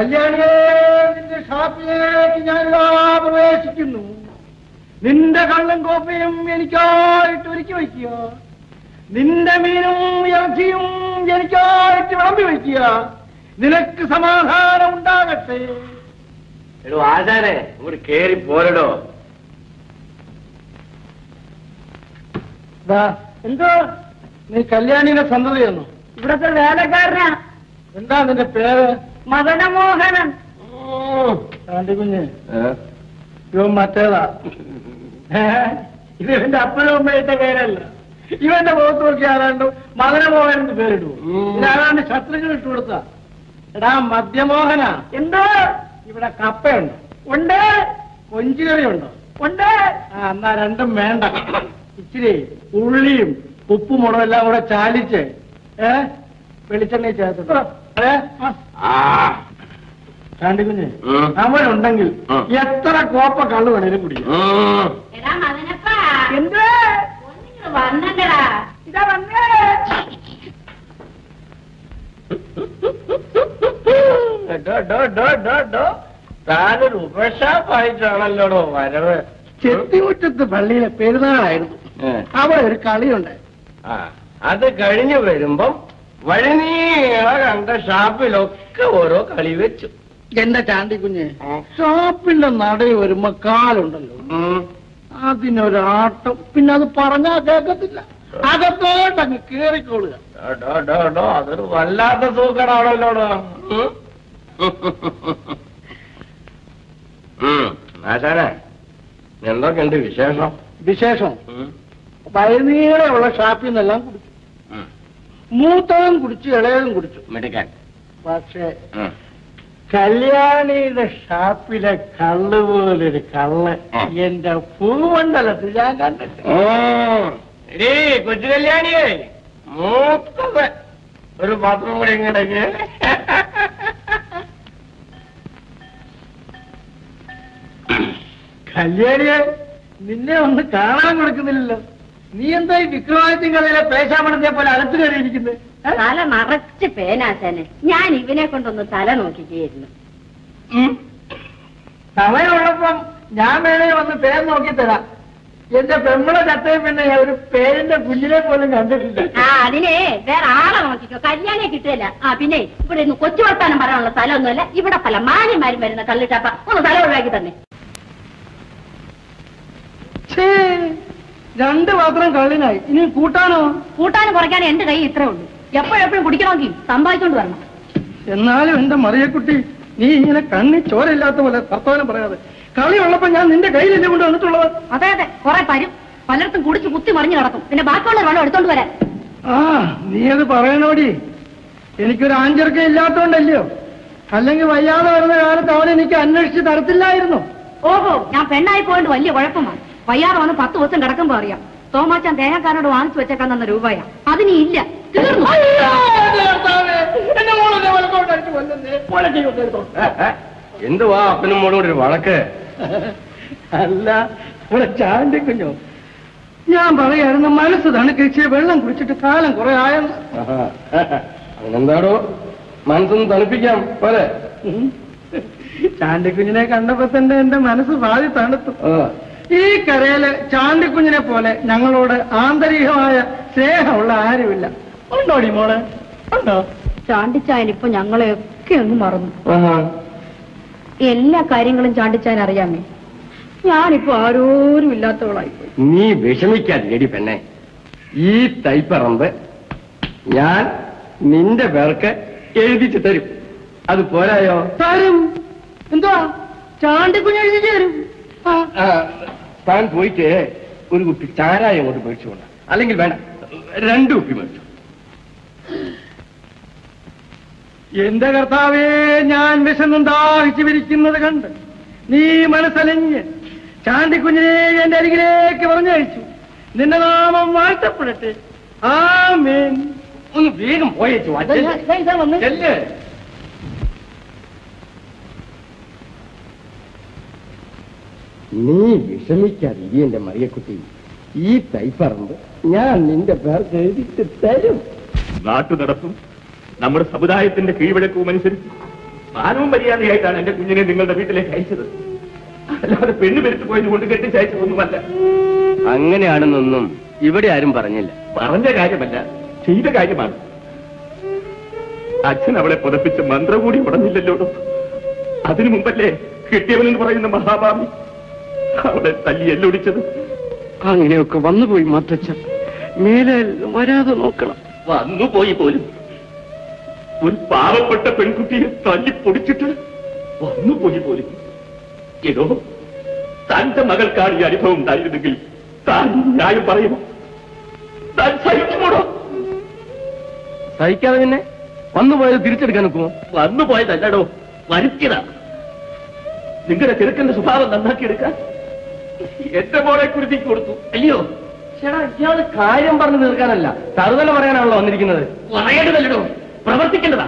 F: കല്യാണിയെ നിന്റെ ഷാപ്പിലേക്ക് ഞാനിതാ പ്രവേശിക്കുന്നു നിന്റെ കള്ളും കോപ്പയും എനിക്കായിട്ട് ഒരുക്കി വയ്ക്കുക നിന്റെ മീനും ഇറച്ചിയും എനിക്കായിട്ട് വിളമ്പി വയ്ക്കുക നിനക്ക് സമാധാനം ഉണ്ടാകട്ടെ
J: എടോ ആശാനെ ഇങ്ങോട്ട് കേറി പോരടോ
F: ദാ, എന്തോ നീ കല്യാണിയുടെ സന്തതിയെന്നു
C: ഇവിടത്തെ വേലക്കാരനാ
F: എന്താ നിന്റെ പേര്
C: മദനമോഹനൻ
F: ആന്റി കുഞ്ഞ് ഇവൻ മറ്റേതാ ഏ? ഇത് ഇവന്റെ അപ്പനും അമ്മയുടെ പേരല്ല ഇവന്റെ മുഖത്ത് നോക്കി ആരാണ്ട് മദനമോഹൻ എന്ന് പേരിട്ടു ഇതാരാണ്ട് ശത്രുക്കൾ ഇട്ടു കൊടുത്ത എടാ മദ്യമോഹന
C: എന്തോ
F: ഇവിടെ കപ്പയുണ്ട്
C: ഉണ്ട്
F: കൊഞ്ചുകറിയുണ്ടോ
C: ഉണ്ട്
F: ആ എന്നാ രണ്ടും വേണ്ട ഇച്ചിരി ഉള്ളിയും ഉപ്പും മുളകും എല്ലാം കൂടെ ചാലിച്ച് ഏ വെളിച്ചെണ്ണ ചേർത്തിട്ടോ ഏ
J: ആ
F: ചാണ്ടി കുഞ്ഞ്
J: ഉം.
F: അവനുണ്ടെങ്കിൽ
J: ഉം.
F: എത്ര കോപ്പ കള്ളു വേണേലും കുടിക്കും
J: ഉം.
B: എടാ മദനപ്പാ
C: എന്ത്
B: ഒന്നിങ്ങ് വന്നണ്ടടാ
C: ഇതാ വന്നേ
J: ഡോ, ഡോ, ഡോ, ഡോ, ഡോ. താനൊരു ഉപഷാപ്പായിട്ടാണല്ലോടോ വരവ്
F: ചെത്തിമുറ്റത്ത് പള്ളിയിലെ പെരുന്നാളായിരുന്നു
J: ഏ.
F: അവിടെ ഒരു കളിയുണ്ട്
J: ആ അത് കഴിഞ്ഞു വരുമ്പം വഴിനീള കണ്ട ഷാപ്പിലൊക്കെ ഓരോ കളി വെച്ചു
F: എന്റെ ചാണ്ടി കുഞ്ഞ് ഷാപ്പിന്റെ നടയിൽ വരുമ്പോ കാലുണ്ടല്ലോ
J: ഉം.
F: അതിനൊരാട്ടം പിന്നെ അത് പറഞ്ഞാ കേൾക്കത്തില്ല അകത്തോട്ടങ്ങ് കേറിക്കൊള്ളുക
J: ഡോ, ഡോ, ഡോ, ഡോ, അതൊരു വല്ലാത്ത സൂക്കടാണല്ലോടോ ഉം. ഉം. ആശാനെ എന്തൊക്കെയുണ്ട് വിശേഷം
F: വിശേഷം
J: ഉം.
F: വൈകുന്നേരമുള്ള ഷാപ്പിൽ നിന്നെല്ലാം കുടിച്ചു
J: ഉം.
F: മൂത്തതും കുടിച്ചു ഇളയതും കുടിച്ചു
J: മിടുക്കൻ
F: പക്ഷേ
J: ഉം.
F: കല്യാണിയുടെ ഷാപ്പിലെ കള്ള് പോലൊരു കള്ള്
J: ആ.
F: എന്റെ പൂമണ്ഡലത്തിൽ ഞാൻ കണ്ടിട്ട്
J: ഉം. എടീ, കൊച്ചു കല്യാണിയേ മൂത്തത് ഒരു പാത്രം കൂടി ഇങ്ങടേക്ക്
F: കല്യാണിയെ നിന്നെ ഒന്ന് കാണാൻ കൊടുക്കുന്നില്ലല്ലോ നീ എന്താ ഈ വിക്രമാദിത്യ കഥയിലെ പേശാമണത്തെ പോലെ അകത്ത് കയറിയിരിക്കുന്നത്
B: തല നിറച്ച് പേനാശാനെ ഞാൻ ഇവനെ കൊണ്ടൊന്ന് തല നോക്കിക്കുകയായിരുന്നു
F: സമയമുള്ളപ്പം ഞാൻ വേണേ വന്ന് പേര് നോക്കി തരാം എന്റെ പെമ്മളെ ചത്തയെ പിന്നെ ഞാൻ ഒരു പേരിന്റെ കുഞ്ഞിനെ പോലും കണ്ടിട്ടില്ല
B: ആ അതിനെ വേറെ ആളെ നോക്കിക്കോ കല്യാണേ കിട്ടുകയില്ല ആ പിന്നെ ഇവിടെ ഇന്ന് കൊച്ചു വർത്താനം പറയാനുള്ള സ്ഥലമൊന്നുമല്ല ഇവിടെ പല മാന്യന്മാരും വരുന്ന കള്ളിട്ടാപ്പ ഒന്ന് സ്ഥലം ഒഴിവാക്കി തന്നെ
F: ഛേ, രണ്ട് പാത്രം കള്ളിനായി ഇനി കൂട്ടാനോ
B: കൂട്ടാനും കുറയ്ക്കാനും എന്റെ കൈ ഇത്രേ ഉള്ളൂ എപ്പോഴെപ്പോഴും കുടിക്കണമെങ്കിൽ സമ്പാദിച്ചോണ്ട് വരണം
F: എന്നാലും എന്റെ മറിയക്കുട്ടി നീ ഇങ്ങനെ കണ്ണി ചോരയില്ലാത്ത പോലെ വർത്തമാനം പറയാതെ കളി ഉള്ളപ്പോ ഞാൻ നിന്റെ കയ്യിലല്ലേ കൊണ്ട് വന്നിട്ടുള്ളത്
B: അതെ അതെ കുറെ പരും പലർത്തും കുടിച്ച് കുത്തി മറിഞ്ഞു കിടക്കും പിന്നെ ബാക്കിയുള്ള വെള്ളം എടുത്തോണ്ട് വരാൻ
F: ആ നീ അത് പറയണോടി എനിക്കൊരു ആഞ്ചർക്ക ഇല്ലാത്തോണ്ടല്ലയോ അല്ലെങ്കിൽ വയ്യാതെ വരുന്ന കാലത്ത് അവൻ എനിക്ക് അന്വേഷിച്ച് തരത്തില്ലായിരുന്നു
B: ഓഹോ ഞാൻ പെണ്ണായി പോയിട്ട് വലിയ കുഴപ്പമാണ് വയ്യാതെ വന്ന് പത്ത് ദിവസം കിടക്കുമ്പോ അറിയാം തോമാച്ചാൻ തേങ്ങക്കാരനോട് വാങ്ങിച്ചു വെച്ചേക്കാൻ തന്ന രൂപയാ അതിനി ഇല്ല തീർന്നു
F: എന്റെ മോളെ വലക്കോട്ടടിച്ച് കൊല്ലുന്നേ പോലെ ചെയ്യും
J: എന്തുവാ അപ്പനും മോളും കൂടി ഒരു വഴക്ക്
F: അല്ല ഇവിടെ ചാണ്ടി കുഞ്ഞോ ഞാൻ പറയായിരുന്നു മനസ്സ് തണുക്കിച്ച് വെള്ളം കുടിച്ചിട്ട് കാലം കുറെ ആയെന്ന്
J: ആഹാ. അതിനെന്താടോ മനസ്സൊന്ന് തണുപ്പിക്കാം പോരെ
F: ചാണ്ടിക്കുഞ്ഞിനെ കണ്ടപ്പോ തന്നെ എന്റെ മനസ്സ് പാതി തണുത്തു
J: ആ.
F: ഈ കരയില് ചാണ്ടിക്കുഞ്ഞിനെ പോലെ ഞങ്ങളോട് ആന്തരികമായ സ്നേഹമുള്ള ആരുമില്ല ഉണ്ടോടി മോളെ ഉണ്ടോ
B: ചാണ്ടിച്ചായൻ ഇപ്പൊ ഞങ്ങളെയൊക്കെ അങ്ങ് മറന്നു
J: ആഹാ.
B: എല്ലാ കാര്യങ്ങളും ചാണ്ടിച്ചാൻ അറിയാമേ ഞാനിപ്പോ ആരോരും ഇല്ലാത്തവളായിപ്പോയി
J: നീ വിഷമിക്കാതിരി പെണ്ണെ ഈ തൈപ്പറമ്പ് ഞാൻ നിന്റെ പേർക്ക് എഴുതിച്ചു തരും അത് പോരായോ
F: തരും എന്തുവാ ചാണ്ടിക്കുഞ്ഞ് എഴുതി തരും ആ
J: ആ, താൻ പോയിട്ട് ഒരു കുപ്പി ചാരായം കൊണ്ട് മേടിച്ചു കൊണ്ട അല്ലെങ്കിൽ വേണ്ട രണ്ട് കുപ്പി മേടിച്ചു
F: എന്റെ കർത്താവേ ഞാൻ വിശന്നും ദാഹിച്ചു വിരിക്കുന്നത് കണ്ട് നീ മനസ്സലിഞ്ഞ് ചാണ്ടിക്കുഞ്ഞിനെ എന്റെ അരികിലേക്ക് പറഞ്ഞയച്ചു നിന്റെ നാമം വാഴ്ത്തപ്പെടട്ടെ ആമേൻ
J: ഒന്ന് വേഗം പോയേച്ചു
F: ഇതാ ഞാൻ- ഇതാ ഇതാ വന്ന്.
J: ചെല്ല് നീ വിഷമിക്കാതിരി എന്റെ മറിയക്കുട്ടി ഈ തൈപ്പറമ്പ് ഞാൻ നിന്റെ പേർക്ക് എഴുതിട്ട് തരും
E: നാട്ടു നടപ്പും നമ്മുടെ സമുദായത്തിന്റെ കീഴ്വഴക്കവും അനുസരിച്ച് മാനവും മര്യാദയായിട്ടാണ് എന്റെ കുഞ്ഞിനെ നിങ്ങളുടെ വീട്ടിലേക്ക് അയച്ചത് അല്ലാതെ പെണ്ണ് പെരുത്തു പോയത് കൊണ്ട് കെട്ടിച്ചയച്ചതൊന്നുമല്ല
J: അങ്ങനെയാണെന്നൊന്നും ഇവിടെ ആരും പറഞ്ഞില്ല
E: പറഞ്ഞ കാര്യമല്ല ചെയ്ത കാര്യമാണ് അച്ഛൻ അവളെ പുതപ്പിച്ച് മന്ത്ര കൂടി ഉടഞ്ഞില്ലല്ലോ അതിനു മുമ്പല്ലേ കിട്ടിയവനെന്ന് പറയുന്ന മഹാഭാമി അവളെ തല്ലി എല്ലൊടിച്ചത്
K: അങ്ങനെയൊക്കെ വന്നുപോയി മാത്തച്ഛ മേലെ വരാതെ നോക്കണം
E: വന്നുപോയി പോലും ഒരു പാവപ്പെട്ട പെൺകുട്ടിയെ തല്ലി പൊടിച്ചിട്ട് വന്നുപോയി പോലും ഏതോ തന്റെ മകൾക്കാണ് ഈ അനുഭവം ഉണ്ടായിരുന്നെങ്കിൽ താൻ ഈ ന്യായം പറയുമോ താൻ സഹിക്കുമോടോ
J: സഹിക്കാതെ പിന്നെ വന്നുപോയത് തിരിച്ചെടുക്കാൻ നോക്കുമോ
E: വന്നുപോയതല്ലടോ വരുത്തിയതാ നിങ്ങളുടെ ചെറുക്കന്റെ സ്വഭാവം നന്നാക്കിയെടുക്കാൻ എന്റെ മോളെ കുരുതി കൊടുത്തു അല്ലയോ
J: ചേട്ടാ ഇയാള് കാര്യം പറഞ്ഞു തീർക്കാനല്ല തറുതല പറയാനാണല്ലോ വന്നിരിക്കുന്നത്
E: പറയേണ്ടതല്ലടോ പ്രവർത്തിക്കേണ്ടതാ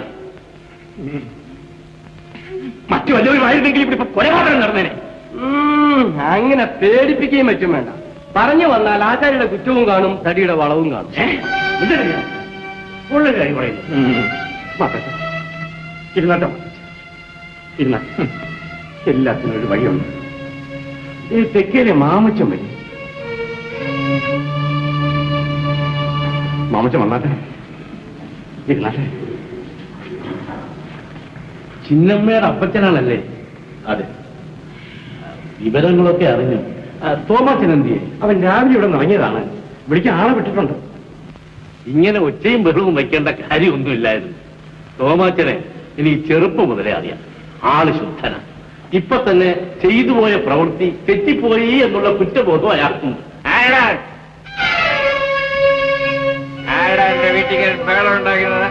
E: മറ്റു വല്ലവരുമായിരുന്നെങ്കിൽ ഇവിടെ ഇപ്പൊ കൊലപാതകം നടന്നേനെ
J: ഉം, അങ്ങനെ പേടിപ്പിക്കുകയും മറ്റും വേണ്ട പറഞ്ഞു വന്നാൽ ആചാര്യയുടെ കുറ്റവും കാണും തടിയുടെ വളവും കാണും
E: ഏ? മിണ്ടരുത്. ഉള്ള കാര്യം പറയുന്നു മാത്തച്ഛ ഇരുന്നാട്ടോ ഇരുന്ന എല്ലാത്തിനും ഒരു വഴിയുണ്ട് ഈ തെക്കേലെ മാമച്ചൻ വരും മാമച്ചൻ വന്നാട്ടെ ഇരുന്നാട്ടെ ചിന്നമ്മയുടെ അപ്പച്ചനാണല്ലേ അതെ വിവരങ്ങളൊക്കെ അറിഞ്ഞു ആ, തോമാച്ചൻ എന്തിയെ അവൻ രാവിലെ ഇവിടെ ഇറങ്ങിയതാണ് വിളിക്കാൻ ആളെ വിട്ടിട്ടുണ്ട് ഇങ്ങനെ ഒച്ചയും ബഹളവും വയ്ക്കേണ്ട കാര്യമൊന്നുമില്ലായിരുന്നു തോമാച്ചനെ എനിക്ക് ചെറുപ്പം മുതലേ അറിയാം ആള് ശുദ്ധന ഇപ്പൊ തന്നെ ചെയ്തു പോയ പ്രവൃത്തി തെറ്റിപ്പോയി എന്നുള്ള കുറ്റബോധം അയാൾക്കുണ്ട് ആരാ ആരാ എന്റെ വീട്ടിൽ ബഹളം ഉണ്ടാക്കുന്നത്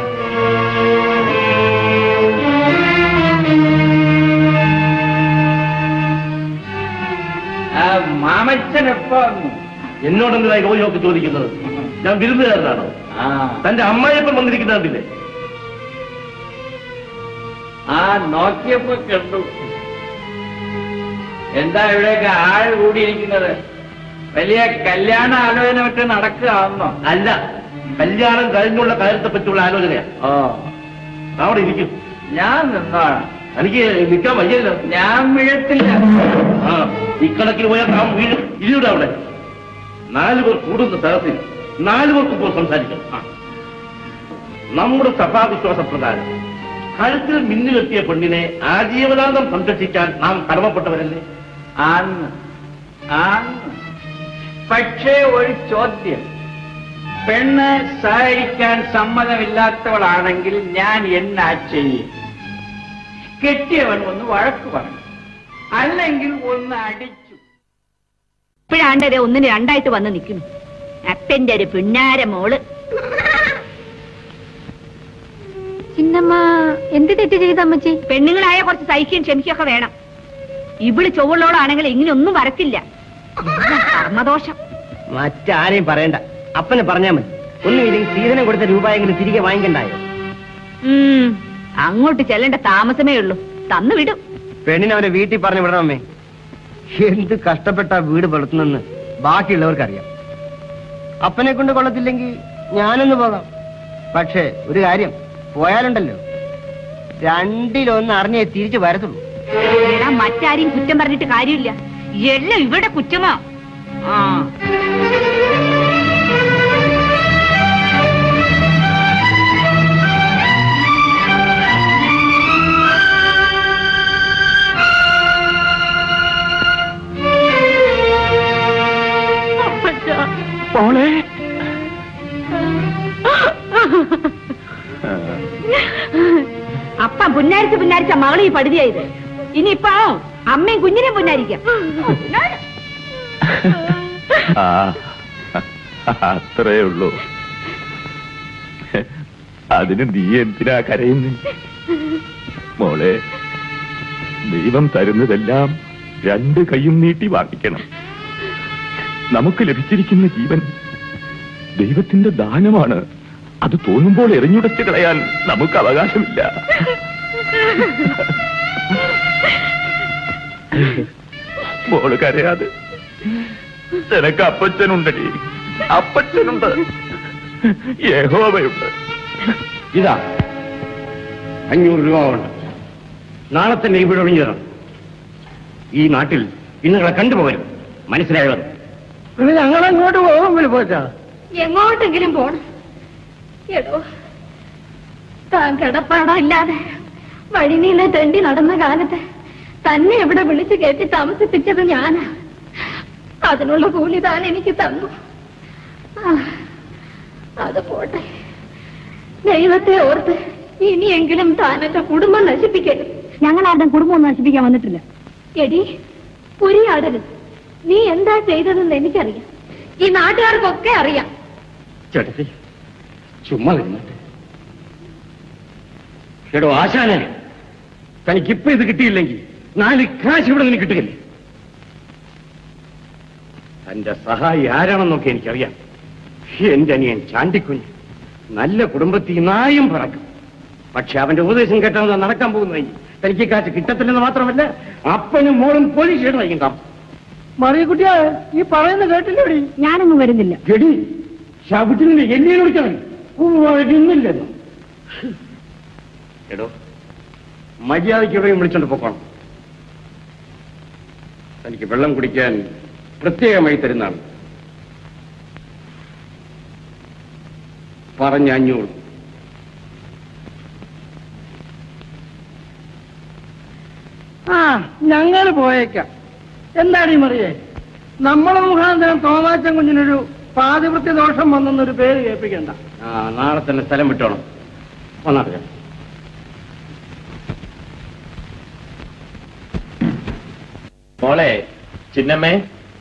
E: മാമച്ചൻ എപ്പോ എന്നോടെന്താ യോജനൊക്കെ ചോദിക്കുന്നത് ഞാൻ വിരുന്നുകാരനാണോ തന്റെ അമ്മായിയപ്പൻ വന്നിരിക്കുന്നില്ലേ ആ നോക്കിയപ്പോ കണ്ടു എന്താ ഇവിടെയൊക്കെ ആൾ കൂടിയിരിക്കുന്നത് വലിയ കല്യാണ ആലോചന മറ്റേ നടക്കുകയാണെന്നോ അല്ല കല്യാണം കഴിഞ്ഞുള്ള കാര്യത്തെ പറ്റിയുള്ള ആലോചനയാ അവിടെ ഇരിക്കും ഞാൻ നിന്നാണ് എനിക്ക് നിൽക്കാൻ വയ്യല്ലോ ഞാൻ വീഴത്തില്ല ആ ഇക്കണക്കിന് പോയാൽ നാം വീഴും ഇരുവിടെ അവിടെ നാല് പേർ കൂടുന്ന സ്ഥലത്തിൽ നാല് പേർക്ക് ഇപ്പോൾ സംസാരിക്കാം ആ. നമ്മുടെ സഭാവിശ്വാസ പ്രകാരം കഴുത്തിൽ മിന്നു കെട്ടിയ പെണ്ണിനെ ആജീവനാന്തം സംരക്ഷിക്കാൻ നാം കടമപ്പെട്ടവരല്ലേ ആന്ന് ആന്ന് പക്ഷേ ഒരു ചോദ്യം പെണ്ണ് സഹകരിക്കാൻ സമ്മതമില്ലാത്തവളാണെങ്കിൽ ഞാൻ എന്നാ ചെയ്യും കെട്ടിയവൻ ഒന്ന് വഴക്ക് പറഞ്ഞു അല്ലെങ്കിൽ ഒന്ന് അടിച്ചു
B: ഇപ്പോഴാണ്ടത് ഒന്നിന് രണ്ടായിട്ട് വന്ന് നിൽക്കുന്നു അപ്പന്റെ ഒരു പിന്നാര മോള്
D: ചിന്നമ്മ എന്ത് തെറ്റ് ചെയ്ത അമ്മച്ചി
B: പെണ്ണുങ്ങളായ കുറച്ച് സഹിക്കുകയും ക്ഷമിക്കുകയൊക്കെ വേണം ഇവള് ചൊവ്വുള്ളോളാണെങ്കിൽ ഇങ്ങനെയൊന്നും വരത്തില്ല എല്ലാം കർമ്മദോഷം
G: മറ്റാരെയും പറയണ്ട അപ്പനെ പറഞ്ഞാ മതി ഒന്നുമില്ലെങ്കിൽ സീതനം കൊടുത്ത രൂപയെങ്കിലും തിരികെ വാങ്ങിക്കണ്ടായോ
B: ഉം, അങ്ങോട്ട് ചെല്ലേണ്ട താമസമേ ഉള്ളൂ തന്നു വിടും
G: പെണ്ണിനെ അവനെ വീട്ടിൽ പറഞ്ഞു വിടണം അമ്മേ എന്ത് കഷ്ടപ്പെട്ട വീട് വളർത്തുന്നെന്ന് ബാക്കിയുള്ളവർക്കറിയാം അപ്പനെ കൊണ്ട് കൊള്ളത്തില്ലെങ്കിൽ ഞാനൊന്ന് പോകാം പക്ഷേ ഒരു കാര്യം പോയാലുണ്ടല്ലോ രണ്ടിലൊന്ന് അറിഞ്ഞേ തിരിച്ചു വരത്തുള്ളൂ
B: എടാ മറ്റാരെയും കുറ്റം പറഞ്ഞിട്ട് കാര്യമില്ല എല്ലാം ഇവിടെ കുറ്റമാ ആ
E: മോളെ
B: അപ്പ പുന്നാരിച്ച് പുന്നാരിച്ച മകളെ ഈ പടുതിയായത് ഇനിയിപ്പോ അമ്മയും കുഞ്ഞിനെയും പുന്നാരിക്കാം
L: ആ അത്രേ ഉള്ളൂ അതിന് നീ എന്തിനാ കരയുന്നു മോളെ ദൈവം തരുന്നതെല്ലാം രണ്ട് കൈയും നീട്ടി വാങ്ങിക്കണം നമുക്ക് ലഭിച്ചിരിക്കുന്ന ജീവൻ ദൈവത്തിന്റെ ദാനമാണ് അത് തോന്നുമ്പോൾ എറിഞ്ഞുടച്ച് കളയാൻ നമുക്ക് അവകാശമില്ല മോള് കരയാതെ നിനക്ക് അപ്പച്ചനുണ്ടടി അപ്പച്ചനുണ്ട് യഹോവയുണ്ട്
E: ഇതാ അഞ്ഞൂറ് രൂപ ഉണ്ട്
K: നാളെ തന്നെ ഇവിടെ ഒഴിഞ്ഞിരണം ഈ നാട്ടിൽ ഇന്നുകളെ കണ്ടുപോകരുത് മനസ്സിലായോ
F: പിന്നെ ഞങ്ങൾ അങ്ങോട്ട് പോകും പോച്ചാ
D: എങ്ങോട്ടെങ്കിലും പോണം എടോ താൻ കിടപ്പാടമില്ലാതെ വഴിനീളെ തെണ്ടി നടന്ന കാലത്ത് തന്നെ ഇവിടെ വിളിച്ചു കയറ്റി താമസിപ്പിച്ചത് ഞാനാ അതിനുള്ള കൂലി താൻ എനിക്ക് തന്നു ആ, അത് പോട്ടെ ദൈവത്തെ ഓർത്ത് ഇനിയെങ്കിലും താൻ എന്റെ കുടുംബം നശിപ്പിക്കരുത്
C: ഞങ്ങൾ ആരുടെ കുടുംബം നശിപ്പിക്കാൻ വന്നിട്ടില്ല
D: എടി ഉരിയാടരുത് നീ എന്താ ചെയ്തതെന്ന് എനിക്കറിയാം ഈ നാട്ടുകാർക്കൊക്കെ അറിയാം
K: ചേട്ടത്തി ചുമ്മാ ഇരുന്നാട്ടെ എടോ ആശാനെ തനിക്കിപ്പോ ഇത് കിട്ടിയില്ലെങ്കിൽ നാല് കാശ് ഇവിടെ നിന്ന് കിട്ടുകയില്ലേ തന്റെ സഹായി ആരാണെന്നൊക്കെ എനിക്കറിയാം എന്റെ അനിയൻ ചാണ്ടിക്കുഞ്ഞ് നല്ല കുടുംബത്തിൽ നായും പറക്കും പക്ഷെ അവന്റെ ഉപദേശം കേട്ടാൽ നടക്കാൻ പോകുന്നതെങ്കിൽ തനിക്ക് കാശ് കിട്ടത്തില്ലെന്ന് മാത്രമല്ല അപ്പനും മോളും പോലീസ് സ്റ്റേഷനായിരിക്കും താമസം
F: മറിയക്കുട്ടിയാ ഈ പറയുന്ന കേട്ടില്ലേടി
C: ഞാനൊന്നും വരുന്നില്ല
K: എടി ശബുട്ടിനെ എന്നെ വിളിക്കണം ഇന്നില്ലെന്നു എടോ മര്യാദയ്ക്ക് എവിടെയും വിളിച്ചോണ്ട് പോക്കണം തനിക്ക് വെള്ളം കുടിക്കാൻ പ്രത്യേകമായി തരുന്നതാണ് പറഞ്ഞ അഞ്ഞൂറ്
F: ആ ഞങ്ങൾ പോയേക്കാം എന്താണ് ഈ മറിയേ നമ്മളെ മുഖാന്തരം തോമാച്ചൻ കുഞ്ഞിനൊരു പാതിവൃത്തി ദോഷം വന്നെന്നൊരു പേര് കേൾപ്പിക്കണ്ട
K: ആ നാളെ തന്നെ സ്ഥലം വിട്ടോണം വന്നാട്ടെ
L: മോളെ ചിന്നമ്മേ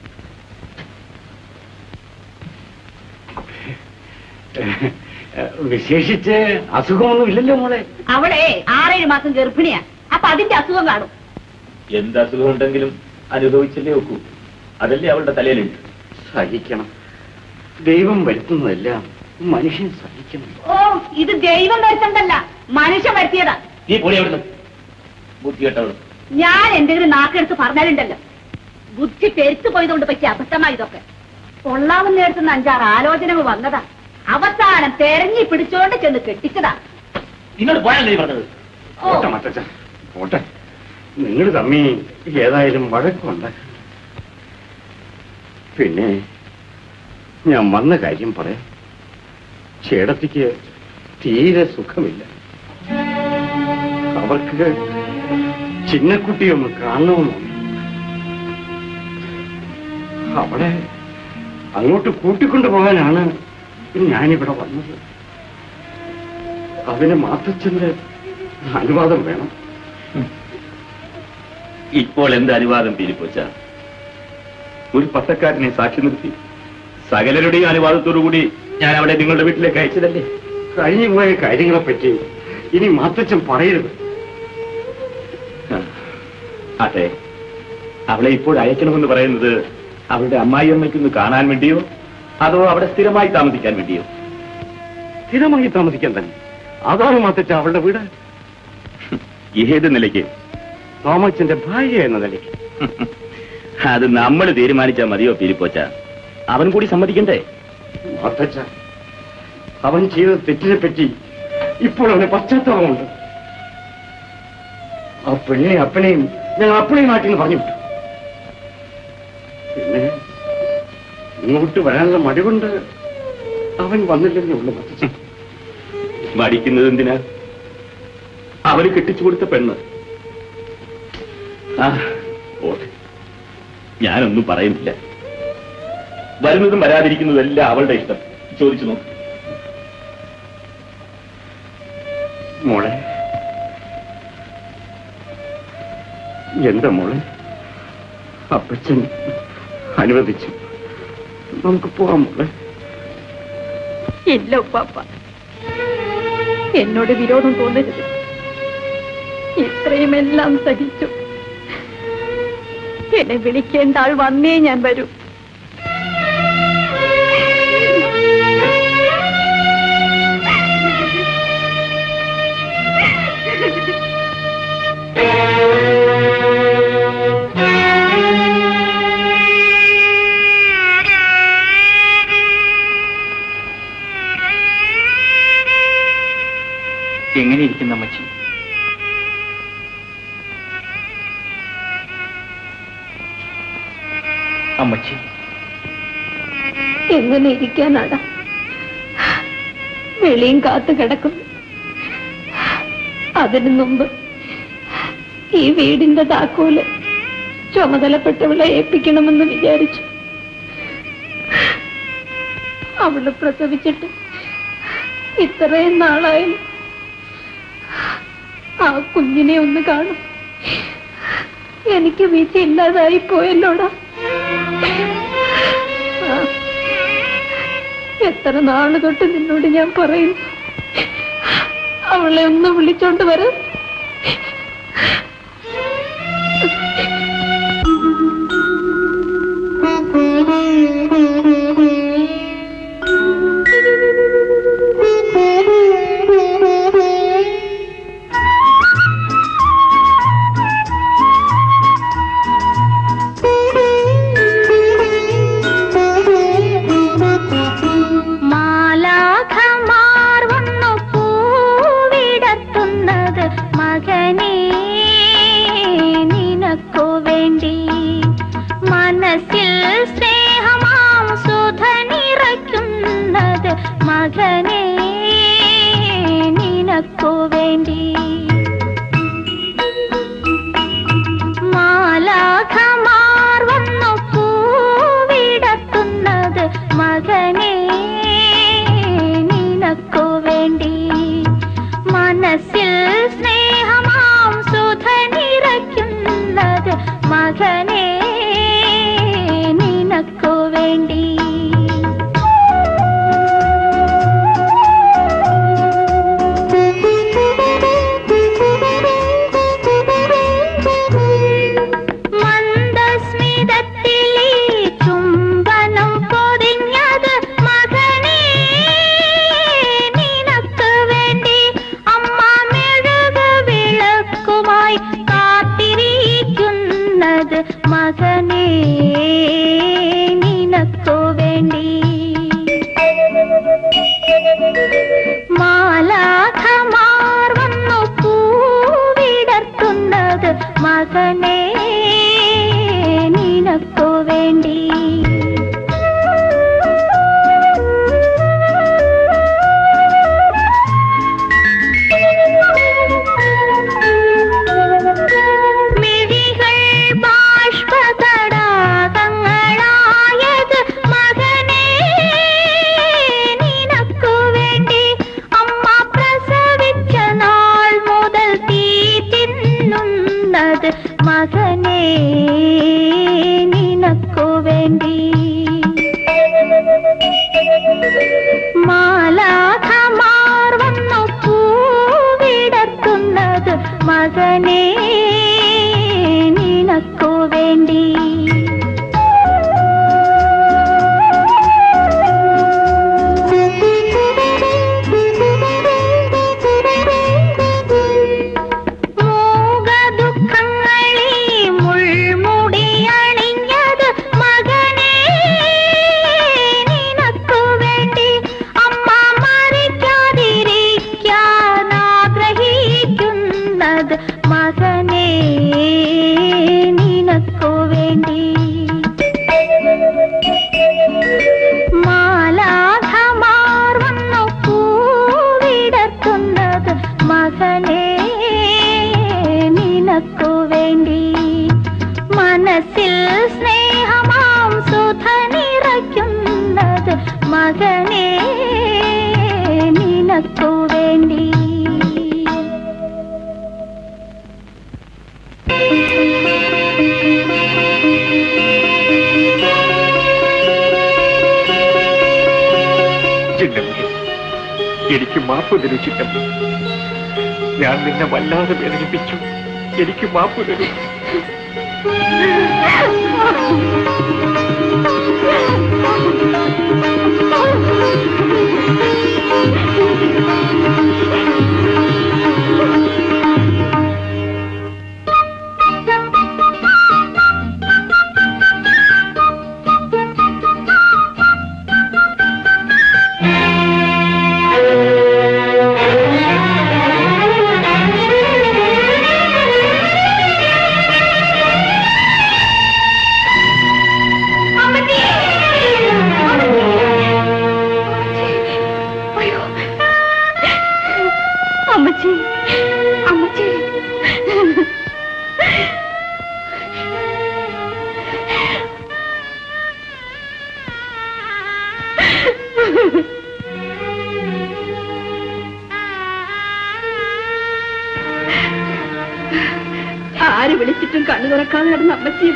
K: വിശേഷിച്ച് അസുഖമൊന്നും ഇല്ലല്ലോ മോളെ
B: അവളെ ആറേഴ് മാസം ഗർഭിണിയാ അപ്പൊ അതിന്റെ അസുഖം കാണും
L: എന്ത് അസുഖം ഉണ്ടെങ്കിലും അനുഭവിച്ചല്ലേ ഒക്കൂ അതല്ലേ അവളുടെ തലയിലുണ്ട്
K: സഹിക്കണം ദൈവം വരുത്തുന്നതെല്ലാം മനുഷ്യൻ സഹിക്കണം
B: ഓ ഇത് ദൈവം വരുത്തണ്ടല്ല മനുഷ്യൻ വരുത്തിയതാ
L: നീ പോടി അവിടുന്ന് ബുദ്ധി കേട്ടവളും
B: ഞാൻ എന്തെങ്കിലും നാക്കെടുത്ത് പറഞ്ഞാലുണ്ടല്ലോ ബുദ്ധി പെരുത്തു പോയതുകൊണ്ട് പറ്റിയ അബദ്ധമായി ഇതൊക്കെ കൊള്ളാവുന്ന നേരത്തുനിന്ന് അഞ്ചാറ് ആലോചനകൾ വന്നതാ അവസാനം തെരഞ്ഞു പിടിച്ചോണ്ട് ചെന്ന് കെട്ടിച്ചതാ
L: നിന്നോട് പോയാലേ പറഞ്ഞത്
B: ഓ
K: പോട്ടെ മത്തച്ഛ പോട്ടെ നിങ്ങൾ തമ്മി ഏതായാലും വഴക്കുണ്ട് പിന്നെ ഞാൻ വന്ന കാര്യം പറയാം ചേടത്തിക്ക് തീരെ സുഖമില്ല അവർക്ക് ചിന്നക്കുട്ടിയൊന്ന് കാണണമെന്നുണ്ട് അവളെ അങ്ങോട്ട് കൂട്ടിക്കൊണ്ടു പോകാനാണ് ഞാനിവിടെ വന്നത് അതിന് മാത്തച്ഛന്റെ അനുവാദം വേണം
L: ഇപ്പോൾ എന്ത് അനുവാദം പീരിപ്പോച്ച ഒരു പട്ടക്കാരനെ സാക്ഷി നിർത്തി സകലരുടെയും അനുവാദത്തോടുകൂടി ഞാൻ അവിടെ നിങ്ങളുടെ വീട്ടിലേക്ക് അയച്ചതല്ലേ
K: കഴിഞ്ഞു പോയ കാര്യങ്ങളെപ്പറ്റി ഇനി മാത്തച്ഛൻ പറയരുത്
L: അതെ അവളെ ഇപ്പോൾ അയക്കണമെന്ന് പറയുന്നത് അവളുടെ അമ്മായി അമ്മയ്ക്കൊന്ന് കാണാൻ വേണ്ടിയോ അതോ അവിടെ സ്ഥിരമായി താമസിക്കാൻ വേണ്ടിയോ
K: സ്ഥിരമായി താമസിക്കാൻ തന്നെ അതാണ് മാത്തച്ഛ അവളുടെ വീട്
L: ഏത് നിലയ്ക്ക്
K: തോമച്ചന്റെ ഭാര്യ എന്ന നിലയ്ക്ക്
L: അത് നമ്മൾ തീരുമാനിച്ചാൽ മതിയോ പീരിപ്പോച്ച അവൻ കൂടി സമ്മതിക്കണ്ടേ
K: മാത്തച്ഛ അവൻ ചെയ്ത തെറ്റിനെ പറ്റി ഇപ്പോൾ അവന് പശ്ചാത്താപമുണ്ട് ആ പെണ്ണെ അപ്പനെയും ഞങ്ങൾ അപ്പനെയും നാട്ടിൽ നിന്ന് പറഞ്ഞു വിട്ടു പിന്നെ ഇങ്ങോട്ട് വരാനുള്ള മടി കൊണ്ട് അവൻ വന്നില്ലെന്നേ ഉള്ളു മാത്തച്ഛ
L: മടിക്കുന്നത് എന്തിനാ അവന് കെട്ടിച്ചു കൊടുത്ത പെണ്ണ് ആ പോട്ടെ ഞാനൊന്നും പറയുന്നില്ല വരുന്നതും വരാതിരിക്കുന്നതും എല്ലാം അവളുടെ ഇഷ്ടം ചോദിച്ചു നോക്ക്
K: മോളെ എന്താ മോളെ അപ്പച്ചൻ അനുവദിച്ചു നമുക്ക് പോവാം മോളെ
D: ഇല്ല ഉപ്പാപ്പ എന്നോട് വിരോധം തോന്നരുത് ഇത്രയും എല്ലാം സഹിച്ചു എന്നെ വിളിക്കേണ്ട ആൾ വന്നേ ഞാൻ വരൂ
A: എങ്ങനെ ഇരിക്കുന്ന അമ്മച്ചി
L: അമ്മച്ചി
D: എങ്ങനെ ഇരിക്കാനാടാ വെളിയും കാത്തു കിടക്കും അതിനു മുമ്പ് ഈ വീടിന്റെ താക്കോല് ചുമതലപ്പെട്ടവളെ ഏൽപ്പിക്കണമെന്ന് വിചാരിച്ചു അവള് പ്രസവിച്ചിട്ട് ഇത്രയും നാളായാലും ആ കുഞ്ഞിനെ ഒന്ന് കാണും എനിക്ക് വീഴ്ച ഇല്ലാതായി പോയല്ലോടാ ആ, എത്ര നാള് തൊട്ട് നിന്നോട് ഞാൻ പറയുന്നു അവളെ ഒന്ന് വിളിച്ചോണ്ട് വരാം
M: മാലാഖമാർ വന്നു പൂവിടത്തുന്നത് മകനേ നിനക്കു വേണ്ടി മനസ്സിൽ സ്നേഹമാം സുധ നിറയ്ക്കുന്നത് മകനേ നിനക്കു വേണ്ടി മാലാഖമാർ വന്നു പൂവിടത്തുന്നത് മകനേ നിനക്കു വേണ്ടി മനസ്സിൽ സ്നേഹമാം സുധ നിറയ്ക്കുന്നത് മകനേ നിനക്കു വേണ്ടി മന്ദസ്മിതത്തിലീ ചുംബനം പൊതിഞ്ഞത് മകനേ നിനക്ക് വേണ്ടി അമ്മ മെഴുക് വിളക്കുമായി കാത്തിരിക്കുന്നത് മകനേ നിനക്കു വേണ്ടി മാലാഖമാർ വന്നു പൂവിടർത്തുന്നത് മകനേ നിനക്കു വേണ്ടി മിഴികൾ ബാഷ്പതടാകങ്ങളായത് മകനേ നിനക്കു വേണ്ടി അമ്മ പ്രസവിച്ച നാൾ മുതൽ തീ തിന്നുന്നത് മകനേ നിനക്കു വേണ്ടി മാലാഖമാർ വന്നു പൂവിടത്തുന്നത് മകനേ നിനക്കു വേണ്ടി മൂകദുഃഖങ്ങളീ മുൾമുടി അണിഞ്ഞത് മകനേ നിനക്കു വേണ്ടി അമ്മ മരിക്കാതിരിക്കാൻ ആഗ്രഹിക്കുന്നത് മകനേ നിനക്കു വേണ്ടി മാലാഖമാർ വന്നു പൂവിടത്തുന്നത് മകനേ നിനക്കു വേണ്ടി മനസ്സിൽ സ്നേഹമാം സുധ നിറയ്ക്കുന്നത് മകനേ നിനക്കു വേണ്ടി
L: ചിന്നമ്മേ എനിക്ക് മാപ്പ് തരൂ ചിന്നമ്മ ഞാൻ നിന്നെ വല്ലാതെ വേദനിപ്പിച്ചു എനിക്ക് മാപ്പ് തരൂ
M: ആ
D: ആര് വിളിച്ചിട്ടും കണ്ണു തുറക്കാതെ കിടന്ന അമ്മച്ചിയും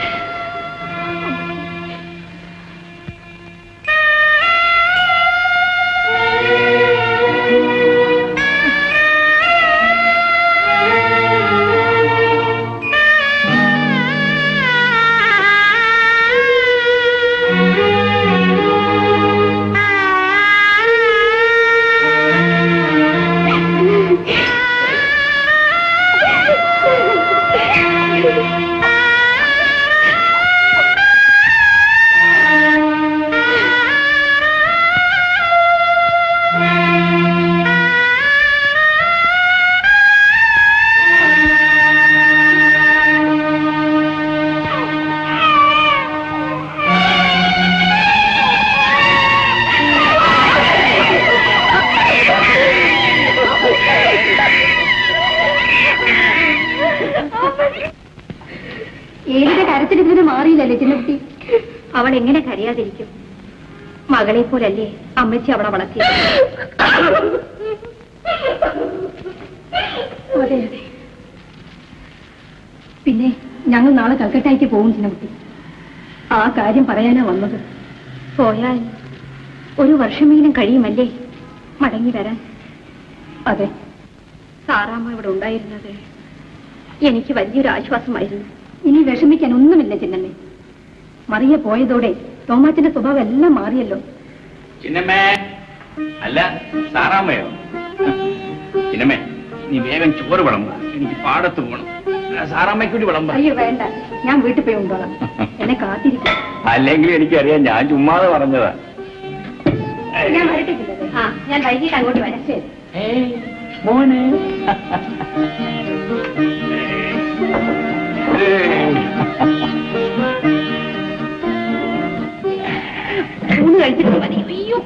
D: ഏതിന്റെ കരത്തിൽ ഇതിന് മാറിയില്ലല്ലേ ചിന്നക്കുട്ടി അവൾ എങ്ങനെ കരയാതിരിക്കും മകളെ പോലല്ലേ അമ്മച്ചി അവളെ വളർത്തി അതെ അതെ പിന്നെ ഞങ്ങൾ നാളെ കൽക്കട്ടയ്ക്ക് പോകും ചിന്നക്കുട്ടി ആ കാര്യം പറയാനാ വന്നത് പോയാൽ ഒരു വർഷമെങ്കിലും കഴിയുമല്ലേ മടങ്ങി വരാൻ അതെ സാറാമ്മ ഇവിടെ ഉണ്ടായിരുന്നത് എനിക്ക് വലിയൊരു ആശ്വാസമായിരുന്നു ഇനി വിഷമിക്കാൻ ഒന്നുമില്ല ചിന്നമ്മേ മറിയ പോയതോടെ തോമാച്ചന്റെ സ്വഭാവം എല്ലാം മാറിയല്ലോ
A: ചിന്നമ്മേ അല്ല സാറാമ്മയോ ചിന്നമ്മേ നീ വേഗം ചോറ് വിളമ്പ എനിക്ക് പാടത്ത് പോകണം സാറാമ്മയ്ക്ക് കൂടി വിളമ്പ
D: അയ്യോ വേണ്ട ഞാൻ വീട്ടിൽ പോയി ഉണ്ടോളാം എന്നെ കാത്തിരിക്കാം
A: അല്ലെങ്കിൽ എനിക്കറിയാം ഞാൻ ചുമ്മാതെ പറഞ്ഞതാ
D: ഞാൻ വരട്ടെ ചിന്നമ്മേ. ആ ഞാൻ വൈകിട്ട് അങ്ങോട്ട് വരാം ശരി
A: മോനെ
D: ഊണ് കഴിച്ചിട്ട് മതി അയ്യോ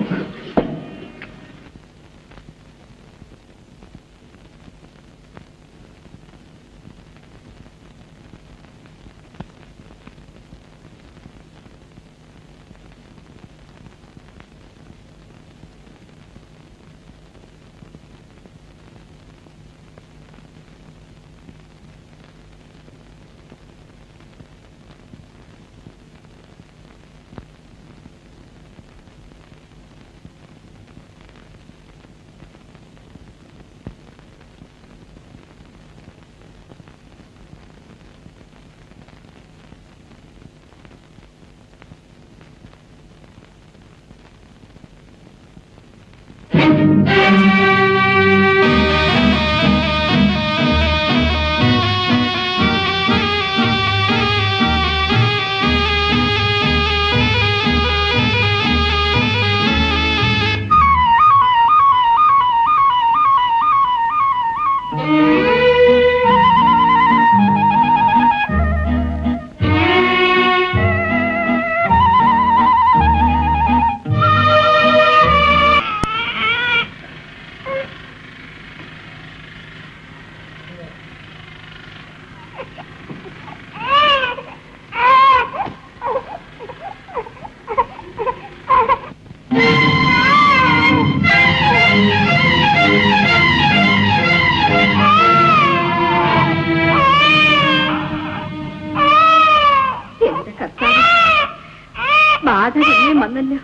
D: എന്റെ കർത്താവ് ബാധ കഴിഞ്ഞും വന്നല്ലോ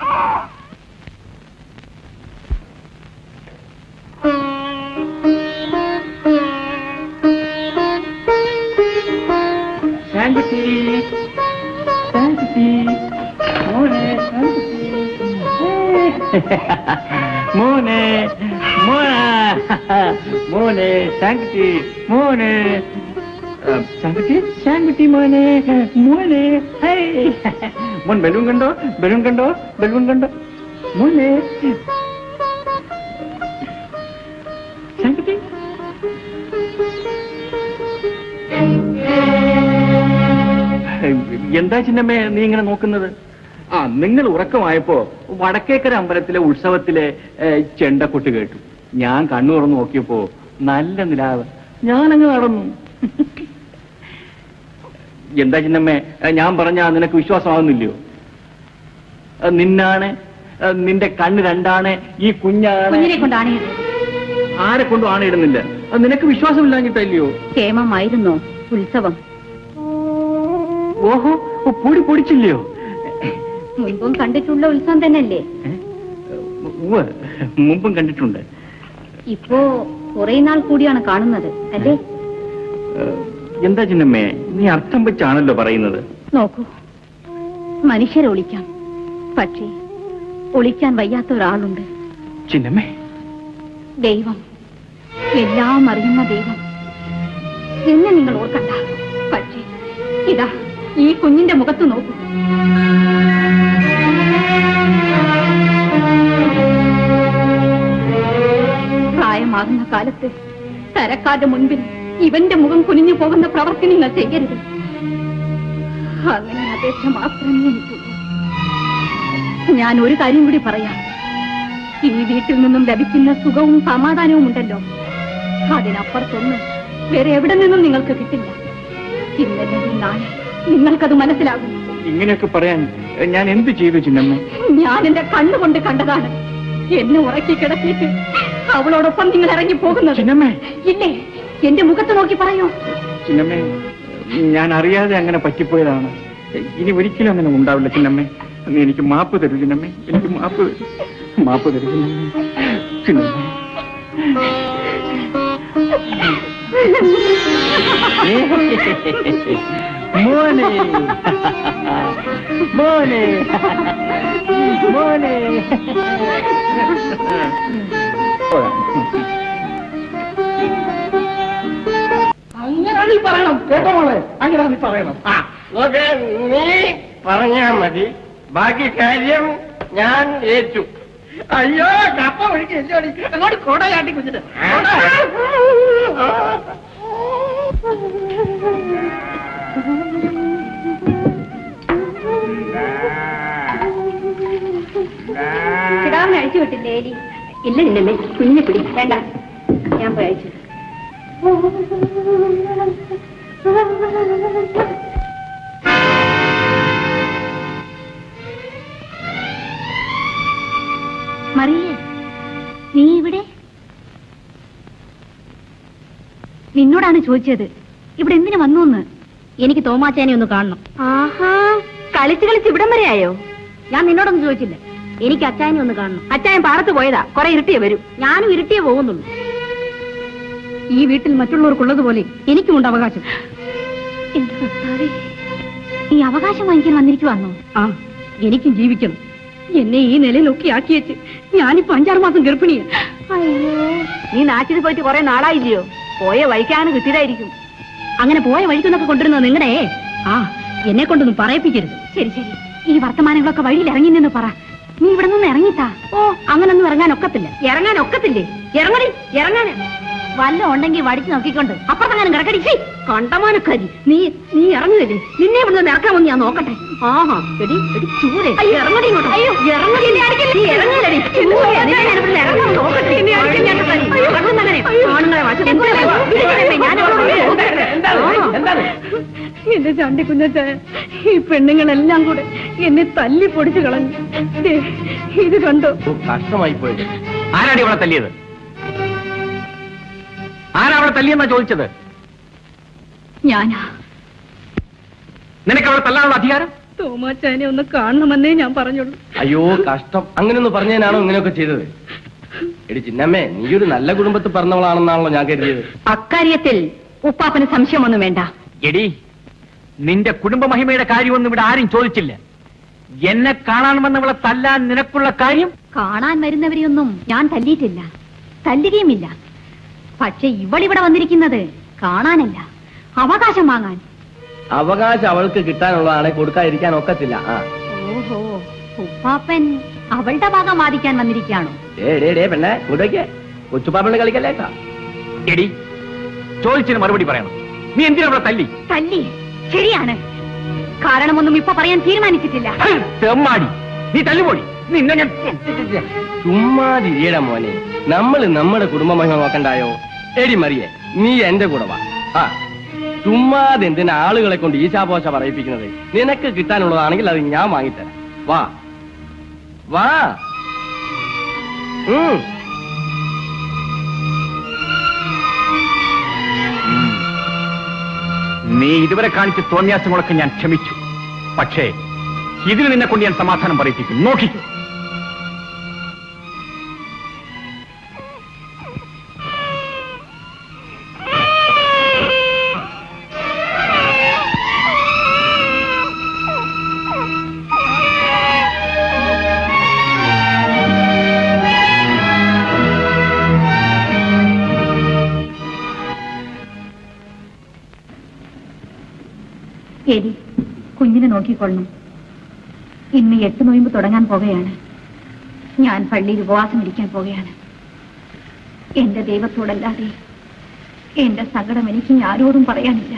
A: ശാന്തി ശാന്തി മോനെ ശാന്തി മോനെ മോന മോനെ ശാന്തി മോനെ ശാന്തി ശാന്തി മോനെ മോനെ ഹൈ മോൻ ബലൂൺ കണ്ടോ ബലൂൺ കണ്ടോ ബലൂൺ കണ്ടോ മോനെ ശാന്തി എന്താ ചിന്നമ്മേ നീ ഇങ്ങനെ നോക്കുന്നത് ആ നിങ്ങൾ ഉറക്കമായപ്പോ വടക്കേക്കര അമ്പലത്തിലെ ഉത്സവത്തിലെ ഏ, ചെണ്ടക്കൊട്ട് കേട്ടു ഞാൻ കണ്ണു തുറന്ന് നോക്കിയപ്പോ നല്ല നിലാവ് ഞാനങ്ങ് നടന്നു എന്താ ചിന്നമ്മേ ഏ, ഞാൻ പറഞ്ഞാ നിനക്ക് വിശ്വാസമാകുന്നില്ലയോ ഏ, നിന്നാണ് ഏ, നിന്റെ കണ്ണ് രണ്ടാണ് ഈ കുഞ്ഞാണ്
D: കുഞ്ഞിനെ കൊണ്ടാണ് ഇത്
A: ആരെ കൊണ്ടും ആണിടുന്നില്ല അത് നിനക്ക് വിശ്വാസമില്ലാഞ്ഞിട്ടല്ലയോ
B: ക്ഷേമമായിരുന്നോ ഉത്സവം
A: ഓഹോ ഓ, പൊടി പൊടിച്ചില്ലയോ
B: മുൻപും കണ്ടിട്ടുള്ള ഉത്സവം തന്നെയല്ലേ
A: ഉവ്വ്, മുമ്പും കണ്ടിട്ടുണ്ട്
B: ഇപ്പോ കുറെ നാൾ കൂടിയാണ് കാണുന്നത് അല്ലേ
A: ഏഹ്, എന്താ ചിന്നമ്മേ നീ അർത്ഥം വെച്ചാണല്ലോ പറയുന്നത്
B: നോക്കൂ മനുഷ്യരെ ഒളിക്കാം പക്ഷേ ഒളിക്കാൻ വയ്യാത്ത ഒരാളുണ്ട്
A: ചിന്നമ്മേ
B: ദൈവം എല്ലാം അറിയുന്ന ദൈവം എന്നെ നിങ്ങൾ ഓർക്കണ്ട പക്ഷേ ഇതാ ഈ കുഞ്ഞിന്റെ മുഖത്ത് നോക്കൂ പ്രായമാകുന്ന കാലത്ത് തരക്കാരുടെ മുൻപിൽ ഇവന്റെ മുഖം കുനിഞ്ഞു പോകുന്ന പ്രവൃത്തി നിങ്ങൾ ചെയ്യരുത് അങ്ങനെ അപേക്ഷ മാത്രമേ എനിക്കുള്ളൂ ഞാൻ ഒരു കാര്യം കൂടി പറയാം ഈ വീട്ടിൽ നിന്നും ലഭിക്കുന്ന സുഖവും സമാധാനവും ഉണ്ടല്ലോ അതിനപ്പുറത്തൊന്നും വേറെ എവിടെ നിന്നും നിങ്ങൾക്ക് കിട്ടില്ല ഇന്നല്ലെങ്കിൽ നാളെ നിങ്ങൾക്കത് മനസ്സിലാകും
A: ഇങ്ങനെയൊക്കെ പറയാൻ ഏഹ്, ഞാൻ എന്ത് ചെയ്തു ചിന്നമ്മേ
B: ഞാൻ എന്റെ കണ്ണുകൊണ്ട് കണ്ടതാണ് എന്നെ ഉറക്കി കിടത്തിയിട്ട് അവളോടൊപ്പം നിങ്ങൾ ഇറങ്ങി പോകുന്നത് ഇല്ലേ എന്റെ മുഖത്ത് നോക്കി പറയൂ
A: ചിന്നമ്മേ ഞാൻ അറിയാതെ അങ്ങനെ പറ്റിപ്പോയതാണ് ഇനി ഒരിക്കലും അങ്ങനെ ഉണ്ടാവില്ല ചിന്നമ്മേ നീ എനിക്ക് മാപ്പ് തരൂ ചിന്നമ്മേ എനിക്ക് മാപ്പ് തരൂ മാപ്പ് തരൂ ചിന്നമ്മേ ചിന്നമ്മേ
G: മോനെ മോനെ മോനെ
F: അങ്ങനെ നീ പറയണം കേട്ടോ മോളെ അങ്ങനെ നീ പറയണം ആ
J: നോക്കെ നീ പറഞ്ഞാ മതി ബാക്കി കാര്യം ഞാൻ ഏറ്റു
F: അയ്യോ കപ്പ ഒഴുകി എല്ലോടി അങ്ങോട്ട് കൊടയാട്ടി കുഞ്ഞിട്ട്
B: കിടാവിനെ അഴിച്ചു വിട്ടില്ലേ എലി ഇല്ല ഇല്ലല്ലേ കുഞ്ഞിനെ പിടി വേണ്ട ഞാൻ പോയി അഴിച്ചു മറിയേ നീ ഇവിടെ നിന്നോടാണ് ചോദിച്ചത് ഇവിടെ എന്തിനു വന്നു എന്ന് എനിക്ക് തോമാച്ചാനെ ഒന്ന് കാണണം ആഹാ കളിച്ച് കളിച്ച് ഇവിടം വരെ ആയോ ഞാൻ നിന്നോടൊന്നും ചോദിച്ചില്ല എനിക്ക് അച്ചായനെ ഒന്ന് കാണണം അച്ചായൻ പാടത്ത് പോയതാ കുറെ ഇരുട്ടിയെ വരും ഞാനും ഇരുട്ടിയെ പോകുന്നുള്ളൂ ഈ വീട്ടിൽ മറ്റുള്ളവർക്കുള്ളതുപോലെ എനിക്കുമുണ്ട് അവകാശം എന്റെ കർത്താവേ, ഈ അവകാശം വാങ്ങിക്കാൻ വന്നിരിക്കുവാന്നോ ആ എനിക്കും ജീവിക്കണം എന്നെ ഈ നിലയിലൊക്കെ ആക്കിയേച്ച് ഞാനിപ്പോ അഞ്ചാറ് മാസം ഗർഭിണിയാ അയ്യോ നീ നാട്ടിൽ പോയിട്ട് കുറെ നാളായില്ലയോ പോയ വഴിക്കാണ് കിട്ടിയതായിരിക്കും അങ്ങനെ പോയ വഴിക്കുന്നൊക്കെ കൊണ്ടിരുന്നത് നിങ്ങടെ ആ എന്നെ കൊണ്ടൊന്നും പറയിപ്പിക്കരുത് ശരി ശരി ഈ വർത്തമാനങ്ങളൊക്കെ വഴിയിൽ ഇറങ്ങി നിന്ന് പറ നീ ഇവിടെ നിന്ന് ഇറങ്ങിത്താ ഓ അങ്ങനൊന്നും ഇറങ്ങാൻ ഒക്കത്തില്ല ഇറങ്ങാൻ ഒക്കത്തില്ലേ ഇറങ്ങടി ഇറങ്ങാൻ വല്ല ഉണ്ടെങ്കിൽ വടിച്ചു നോക്കിക്കൊണ്ട് അപ്പുറത്തങ്ങനെ കിടക്കടി ഛീ, കണ്ടമാനക്കാരി നീ നീ ഇറങ്ങുകയല്ലേ നിന്നെ ഇവിടെ നിന്ന് ഇറക്കാമെന്ന് ഞാൻ നോക്കട്ടെ ആഹാ എടി എടി ചൂരെ ഇറങ്ങടി ഇങ്ങോട്ട് അയ്യോ ഇറങ്ങടി നീ ഇറങ്ങില്ലടി ചൂരെ നിന്നെ ഞാൻ ഇവിടെ ഇറങ്ങാൻ നോക്കട്ടെ അയ്യോ, കണ്ണുന്നങ്ങനെ. ആണുങ്ങളെ വശം ഞാൻ എന്റെ ചണ്ടി കുഞ്ഞച്ച ഈ പെണ്ണുങ്ങളെല്ലാം കൂടെ എന്നെ തല്ലി പൊടിച്ചു കളഞ്ഞു ദേ, ഇത് കണ്ടോ
I: കഷ്ടമായി പോയത്
A: ആരാടി അവളെ തല്ലിയത് ആരാ അവളെ തല്ലിയെന്നാ ചോദിച്ചത്
B: ഞാനാ
A: നിനക്ക് അവളെ തല്ലാനുള്ള അധികാരം
B: തോമാച്ചാനെ ഒന്ന് കാണണമെന്നേ ഞാൻ പറഞ്ഞുള്ളൂ
I: അയ്യോ കഷ്ടം അങ്ങനെയൊന്ന് പറഞ്ഞതിനാണോ ഇങ്ങനെയൊക്കെ ചെയ്തത് എടി ചിന്നമ്മേ നീയൊരു നല്ല കുടുംബത്തിൽ പറഞ്ഞവളാണെന്നാണല്ലോ ഞാൻ കരുതിയത്
B: അക്കാര്യത്തിൽ ഉപ്പാപ്പന് സംശയമൊന്നും വേണ്ട
A: എടി നിന്റെ കുടുംബ മഹിമയുടെ കാര്യമൊന്നും ഇവിടെ ആരും ചോദിച്ചില്ല എന്നെ കാണാൻ വന്നവളെ തല്ലാൻ നിനക്കുള്ള കാര്യം
B: കാണാൻ വരുന്നവരെയൊന്നും ഞാൻ തല്ലിയിട്ടില്ല തല്ലുകയുമില്ല പക്ഷെ ഇവളിവിടെ വന്നിരിക്കുന്നത് കാണാനല്ല അവകാശം വാങ്ങാൻ
I: അവകാശം അവൾക്ക് കിട്ടാനുള്ളതാണ് കൊടുക്കാതിരിക്കാൻ ഒക്കത്തില്ല ആ
B: ഓഹോ ഉപ്പാപ്പൻ അവളുടെ ഭാഗം വാദിക്കാൻ വന്നിരിക്കുകയാണോ
I: ഡേ ഡേ ഡേ പെണ്ണെ കൂടൊക്കെ കൊച്ചുപാപ്പണ്ട് കളിക്കല്ലേട്ടാ
A: എടി ചോദിച്ചതിന് മറുപടി പറയണം നീ എന്തിനാ അവളെ തല്ലി
B: തല്ലി ശരിയാണ് കാരണമൊന്നും ഇപ്പൊ പറയാൻ തീരുമാനിച്ചിട്ടില്ല
A: ഹ്, തെമ്മാടി നീ തല്ലുപോടി നിന്നെ ഞാൻ
I: ചുമ്മാതിരിയടാ മോനെ നമ്മൾ നമ്മുടെ കുടുംബ മഹിമ നോക്കണ്ടായോ എടി മറിയെ നീ എന്റെ കൂടെ വാ ആ ചുമ്മാതെ എന്തിനാ ആളുകളെ കൊണ്ട് ഈശാപോശ പറയിപ്പിക്കുന്നത് നിനക്ക് കിട്ടാനുള്ളതാണെങ്കിൽ അത് ഞാൻ വാങ്ങിത്തരാം വാ വാ ഉം
A: നീ ഇതുവരെ കാണിച്ച തോന്നിയാസങ്ങളൊക്കെ ഞാൻ ക്ഷമിച്ചു പക്ഷേ ഇതിന് നിന്നെ കൊണ്ട് ഞാൻ സമാധാനം പറയിപ്പിക്കും നോക്കിക്കോ
D: എലി കുഞ്ഞിനെ നോക്കിക്കൊള്ളണം ഇന്ന് എട്ട് നോയമ്പ് തുടങ്ങാൻ പോകുകയാണ് ഞാൻ പള്ളിയിൽ ഉപവാസം ഇരിക്കാൻ പോകുകയാണ് എന്റെ ദൈവത്തോടല്ലാതെ എന്റെ സങ്കടം എനിക്ക് ഇനി ആരോടും പറയാനില്ല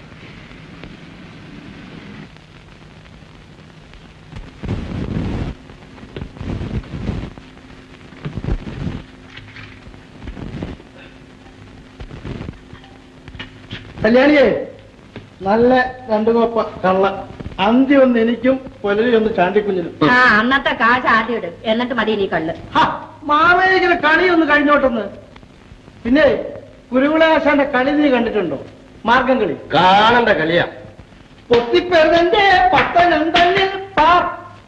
F: കല്യാണിയെ നല്ല രണ്ടു കോപ്പ കള്ള അന്തി ഒന്ന് എനിക്കും പുലരി ഒന്ന് ചാണ്ടിക്കുഞ്ഞിനും
C: ആ അന്നത്തെ കാശ് ആദ്യം ഇടും എന്നിട്ട് മതി നീ കള്ള്
F: മാവേലിങ്ങനെ കളി ഒന്ന് കഴിഞ്ഞോട്ടെന്ന് പിന്നെ കുരുവിളാശാന്റെ കളി നീ കണ്ടിട്ടുണ്ടോ മാർഗം കളി
J: കാണണ്ട കളിയാ
F: പൊത്തിപ്പെറുതന്റെ പത്തനന്തണ്ണിൽ പാർ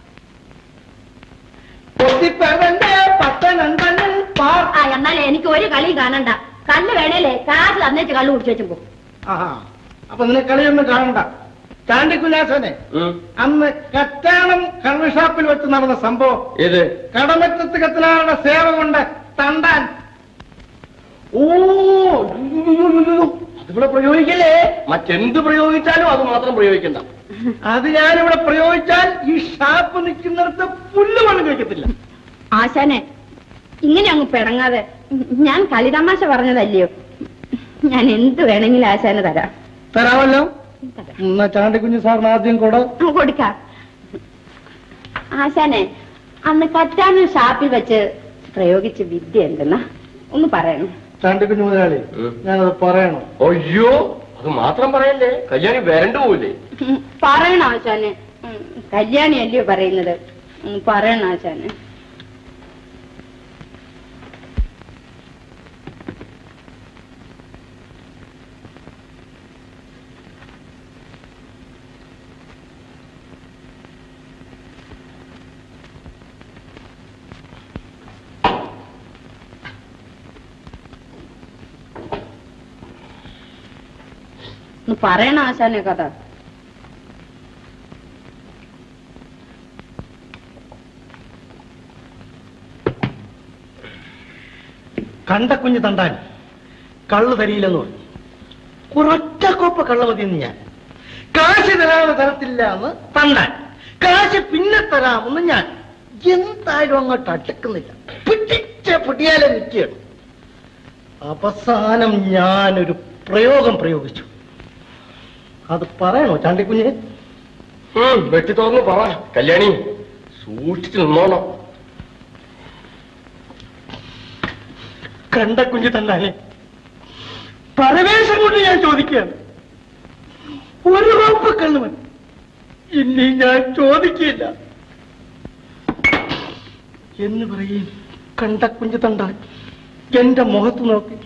F: പൊത്തിപ്പെറുതന്റെ പത്തനന്തണ്ണിൽ പാർ
C: ആ എന്നാലേ എനിക്ക് ഒരു കളിയും കാണണ്ട കല്ല് വേണേലേ കാശ് തന്നേച്ച് കള്ള് കുടിച്ചു വെച്ചും പോകും
F: ആഹാ അപ്പൊ നിന്നെ കളിയൊന്നും കാണണ്ട ചാണ്ടിക്കുലാസനെ അന്ന് കറ്റാണം കള്ള് ഷാപ്പിൽ വെച്ച് നടന്ന സംഭവം
J: ഏത്
F: കടമറ്റത്ത് കത്തനാളുടെ സേവ കൊണ്ട് തണ്ടാൻ
J: ഓ അതിവിടെ പ്രയോഗിക്കല്ലേ മറ്റെന്ത് പ്രയോഗിച്ചാലും അത് മാത്രം പ്രയോഗിക്കണ്ട
F: അത് ഞാനിവിടെ പ്രയോഗിച്ചാൽ ഈ ഷാപ്പ് നിൽക്കുന്നിടത്ത് പുല്ല് പണി കഴിക്കത്തില്ല
C: ആശാനെ ഇങ്ങനെ അങ്ങ് പിടങ്ങാതെ ഞാൻ കളിതമാശ പറഞ്ഞതല്ലയോ ഞാൻ എന്ത് വേണമെങ്കിലും ആശാന് തരാം
F: തരാമല്ലോ എന്നാ ചാണ്ടിക്കുഞ്ഞ് സാറിന് ആദ്യം കൂടെ
C: കൊടുക്കാം ആശാനെ അന്ന് കറ്റാനും ഷാപ്പിൽ വെച്ച് പ്രയോഗിച്ച വിദ്യ എന്തെന്നാ ഒന്ന് പറയണം
F: ചാണ്ടിക്കുഞ്ഞ് മുതലാളി ഞാനത് പറയണോ
J: അയ്യോ അത് മാത്രം പറയല്ലേ കല്യാണി വരണ്ടു പോവില്ലേ
C: ഉം, പറയണം ആശാനെ ഉം, കല്യാണി അല്ലയോ പറയുന്നത് ഉം, പറയണം ആശാനെ ഒന്ന് പറയണം ആശാനെ കഥ
F: കണ്ട കുഞ്ഞ് തണ്ടാൻ കള്ള് തരിയില്ലെന്ന് പറഞ്ഞു ഒരൊറ്റ കോപ്പ കള്ള മതിയെന്ന് ഞാൻ കാശ് തരാതെ തരത്തില്ല എന്ന് തണ്ടാൻ കാശ് പിന്നെ തരാമെന്ന് ഞാൻ എന്തായാലും അങ്ങോട്ട് അടുക്കുന്നില്ല പിടിച്ച പിടിയാലെ നിൽക്കുകയാണ് അവസാനം ഞാനൊരു പ്രയോഗം പ്രയോഗിച്ചു അത് പറയണോ ചാണ്ടിക്കുഞ്ഞ്
J: വെട്ടി തുറന്ന് പറ കല്യാണി സൂക്ഷിച്ചു നിന്നോണം
F: കണ്ട കുഞ്ഞ് തന്നെ പരവേശം കൊണ്ട് ഞാൻ ചോദിക്കുകയാണ് ഒരു ഉറപ്പ് കണ്ണുമൻ ഇനി ഞാൻ ചോദിക്കില്ല എന്ന് പറയും കണ്ട കുഞ്ഞ് തണ്ടാൻ എന്റെ മുഖത്ത് നോക്കി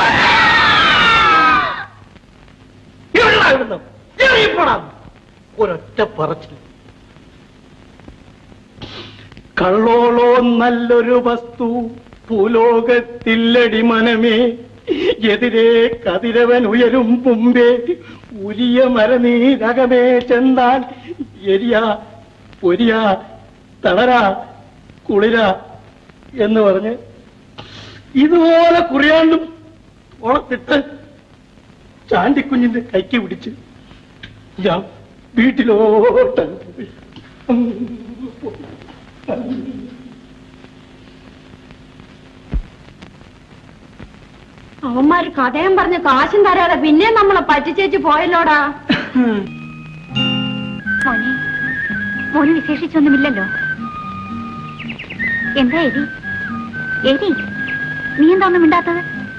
F: ഇവിടുന്ന് ഇവിടുന്ന് ഇറങ്ങിപ്പോടാ. ഒരൊറ്റ പറച്ചിൽ കള്ളോളോ നല്ലൊരു വസ്തു ഭൂലോകത്തില്ലടി മനമേ എതിരെ കതിരവൻ ഉയരും മുമ്പേ ഉരിയ മരനീരകമേ ചെന്താൽ എരിയ പൊരിയ തളര കുളിര എന്ന് പറഞ്ഞ് ഇതുപോലെ കുറിയാണ്ടും ഉളത്തിട്ട് ചാണ്ടിക്കുഞ്ഞിന്റെ കൈക്ക് പിടിച്ച് ഞാൻ വീട്ടിലോട്ട് പോയി
C: അവന്മാര് കഥയും പറഞ്ഞ് കാശും തരാതെ പിന്നെ നമ്മളെ പറ്റിച്ചേച്ച് പോയല്ലോടാ
D: മോനെ മോന് വിശേഷിച്ചൊന്നുമില്ലല്ലോ എന്താ എരി എരി നീ എന്താ ഒന്നും മിണ്ടാത്തത്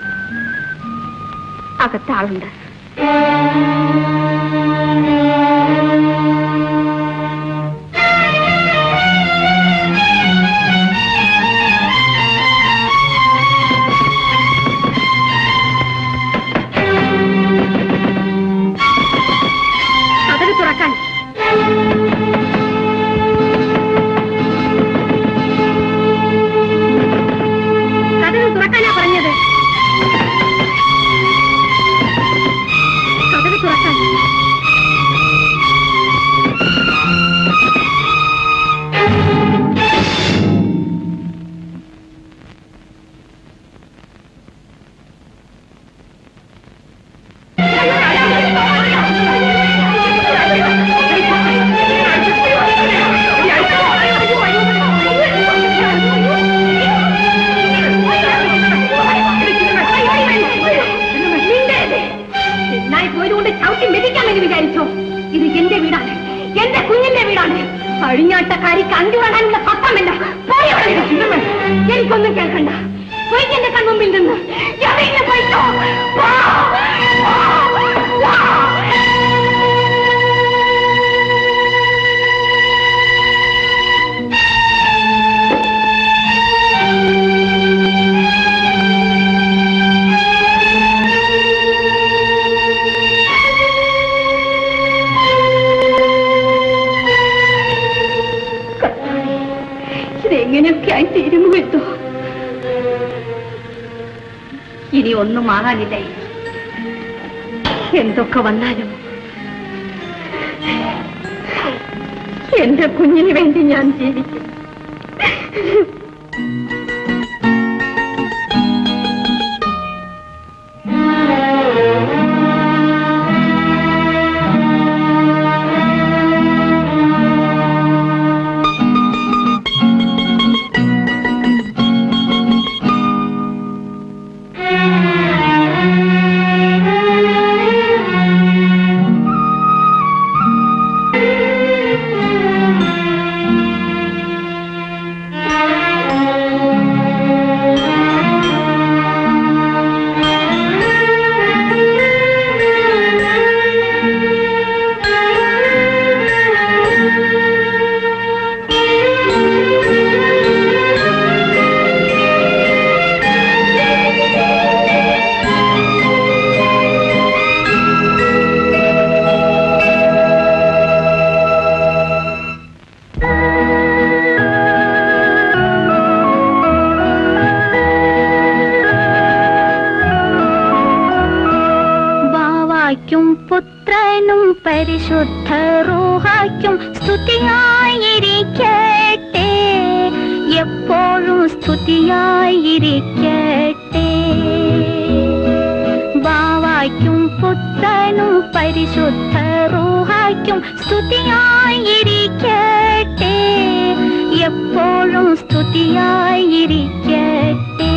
D: അകത്ത് ആളുണ്ട്
C: തുറക്കാൻ കഥകൾ തുറക്കാനാ പറഞ്ഞത് കഥകൾ തുറക്കാൻ നായി പോയതുകൊണ്ട് ചവിട്ടി മെതിക്കാമെന്ന് വിചാരിച്ചോ ഇത് എന്റെ വീടാണ് എന്റെ കുഞ്ഞിന്റെ വീടാണ് അഴിഞ്ഞാട്ടക്കാരിക്ക് അന്തി വാങ്ങാനുള്ള പത്രമില്ല പോയി അവിടെ നിന്ന്. എനിക്കൊന്നും കേൾക്കണ്ട പോയി എന്റെ കൺമുമ്പിൽ നിന്ന് എവിടെയെങ്കിലും പോയിക്കോ. പോ. പോ. പോ. ഇതെങ്ങനെയൊക്കെ ആയി തീരുമോ എന്തോ ഇനി ഒന്നും ആകാനില്ല ഇനി. എന്തൊക്കെ വന്നാലും എന്റെ കുഞ്ഞിന് വേണ്ടി ഞാൻ ജീവിക്കും
M: ബാവായ്ക്കും പുത്രനും പരിശുദ്ധ റൂഹായ്ക്കും സ്തുതിയായിരിക്കട്ടെ എപ്പോഴും സ്തുതിയായിരിക്കട്ടെ ബാവായ്ക്കും പുത്രനും പരിശുദ്ധ റൂഹായ്ക്കും സ്തുതിയായിരിക്കട്ടെ എപ്പോഴും സ്തുതിയായിരിക്കട്ടെ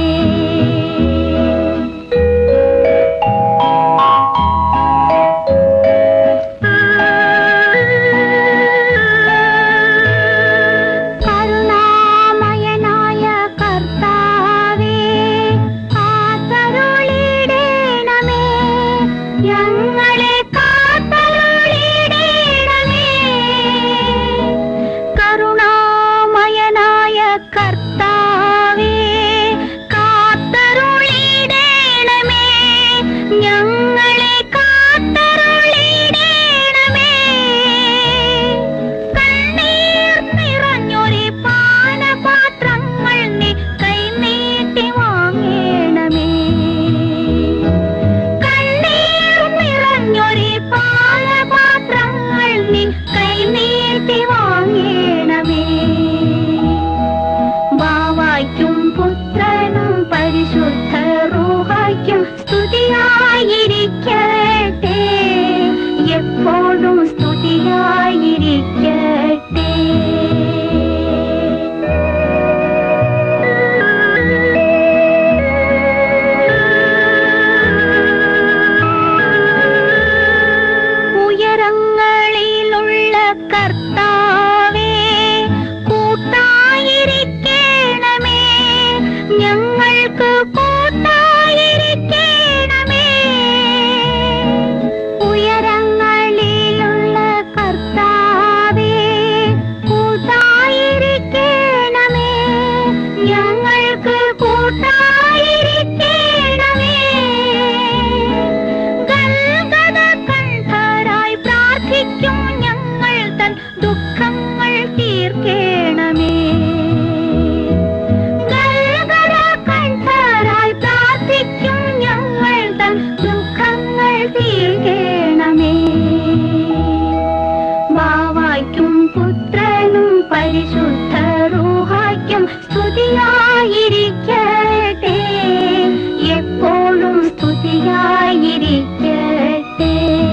M: കരുണാമയനായ കർത്താവേ കാത്തരുളിടേണമേ ഞങ്ങളെ കാത്തരുളിടേണമേ കരുണാമയനായ കർത്താവേ തീർക്കണമേ ബാവായ്ക്കും പുത്രനും പരിശുദ്ധ റൂഹായ്ക്കും സ്തുതിയായിരിക്കട്ടെ എപ്പോഴും സ്തുതിയായിരിക്കട്ടെ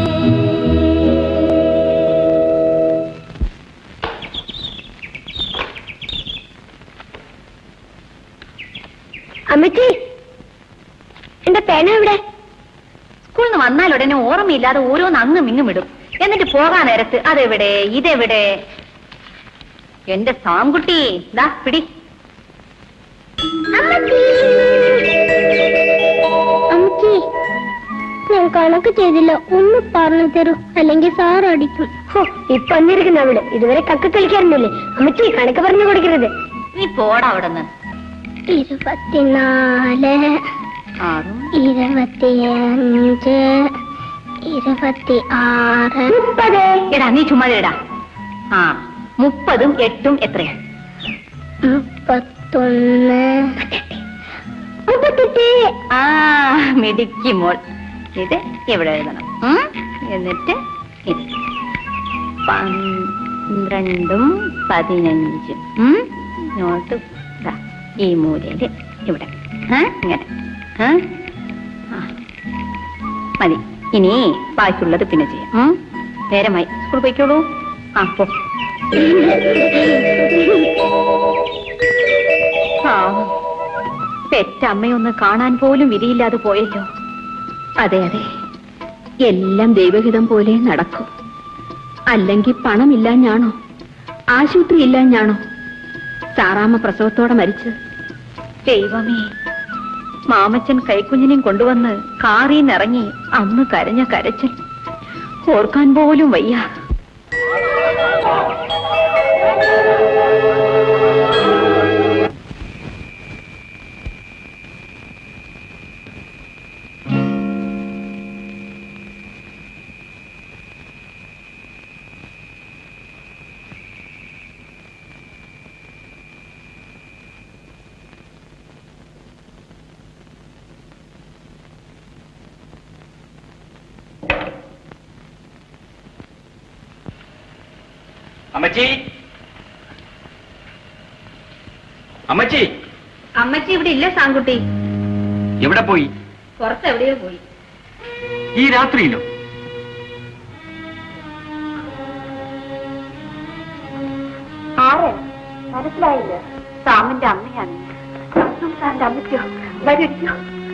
C: അമ്മച്ചി എന്റെ പേന എവിടെ
B: സ്കൂളിൽ നിന്ന് വന്നാൽ ഉടനെ ഓർമ്മയില്ലാതെ ഓരോന്ന് അങ്ങും ഇങ്ങും ഇടും എന്നിട്ട് പോകാൻ നേരത്ത് അതെവിടെ ഇതെവിടെ എന്റെ സാംകുട്ടി ദാ പിടി
M: അമ്മച്ചി ഞാൻ കണക്ക് ചെയ്തില്ല ഒന്ന് പറഞ്ഞു തരൂ അല്ലെങ്കിൽ സാർ അടിക്കും
C: ഹോ, ഇപ്പൊ വന്നിരിക്കുന്ന അവിടെ ഇതുവരെ കക്ക കളിക്കാറുണ്ടല്ലേ അമ്മച്ചി കണക്ക് പറഞ്ഞു കൊടുക്കരുത്
B: നീ പോടാ അവിടെ നിന്ന്
M: ഇരുപത്തിനാല്
B: ആറും
M: ഇരുപത്തിയഞ്ച് ഇരുപത്തി ആറ്
C: മുപ്പത്
B: എടാ നീ ചുമ്മാ ഇടാ ആ മുപ്പതും എട്ടും എത്രയാ
M: മുപ്പത്തൊന്ന്
C: മുപ്പത്തെട്ട്
B: ആ മിടുക്കി മോൾ ഇത് ഇവിടെ എഴുതണം ഉം? എന്നിട്ട് ഇത് പന്ത്രണ്ടും പതിനഞ്ചും ഉം? നോട്ട് ദാ, ഈ മൂലയില് ഇവിടെ ആ, ഇങ്ങനെ ആ? ആ. മതി ഇനി ബാക്കിയുള്ളത് പിന്നെ ചെയ്യാം ഉം? നേരമായി സ്കൂൾ പോയിക്കോളൂ ആ പോ പാവം. പെറ്റമ്മയൊന്ന് കാണാൻ പോലും വിധിയില്ലാതെ പോയല്ലോ അതെ അതെ എല്ലാം ദൈവഹിതം പോലെ നടക്കും അല്ലെങ്കിൽ പണമില്ലാഞ്ഞാണോ ആശുപത്രി ഇല്ലാഞ്ഞാണോ സാറാമ്മ പ്രസവത്തോടെ മരിച്ച് ദൈവമേ മാമച്ചൻ കൈക്കുഞ്ഞിനെയും കൊണ്ടുവന്ന് കാറിന്നിറങ്ങി അന്ന് കരഞ്ഞ കരച്ചൽ ഓർക്കാൻ പോലും വയ്യ
A: അമ്മച്ചി അമ്മച്ചി
B: അമ്മച്ചി ഇവിടെ ഇല്ല സാങ്കുട്ടി
A: എവിടെ പോയി
B: പുറത്ത് എവിടെയോ പോയി
A: ഈ രാത്രിയിലോ
C: ആരെ മനസ്സിലായില്ല
B: സാമിന്റെ അമ്മയാണ്
C: സാറിന്റെ അമ്മയ്ക്കോ വരിക്കോ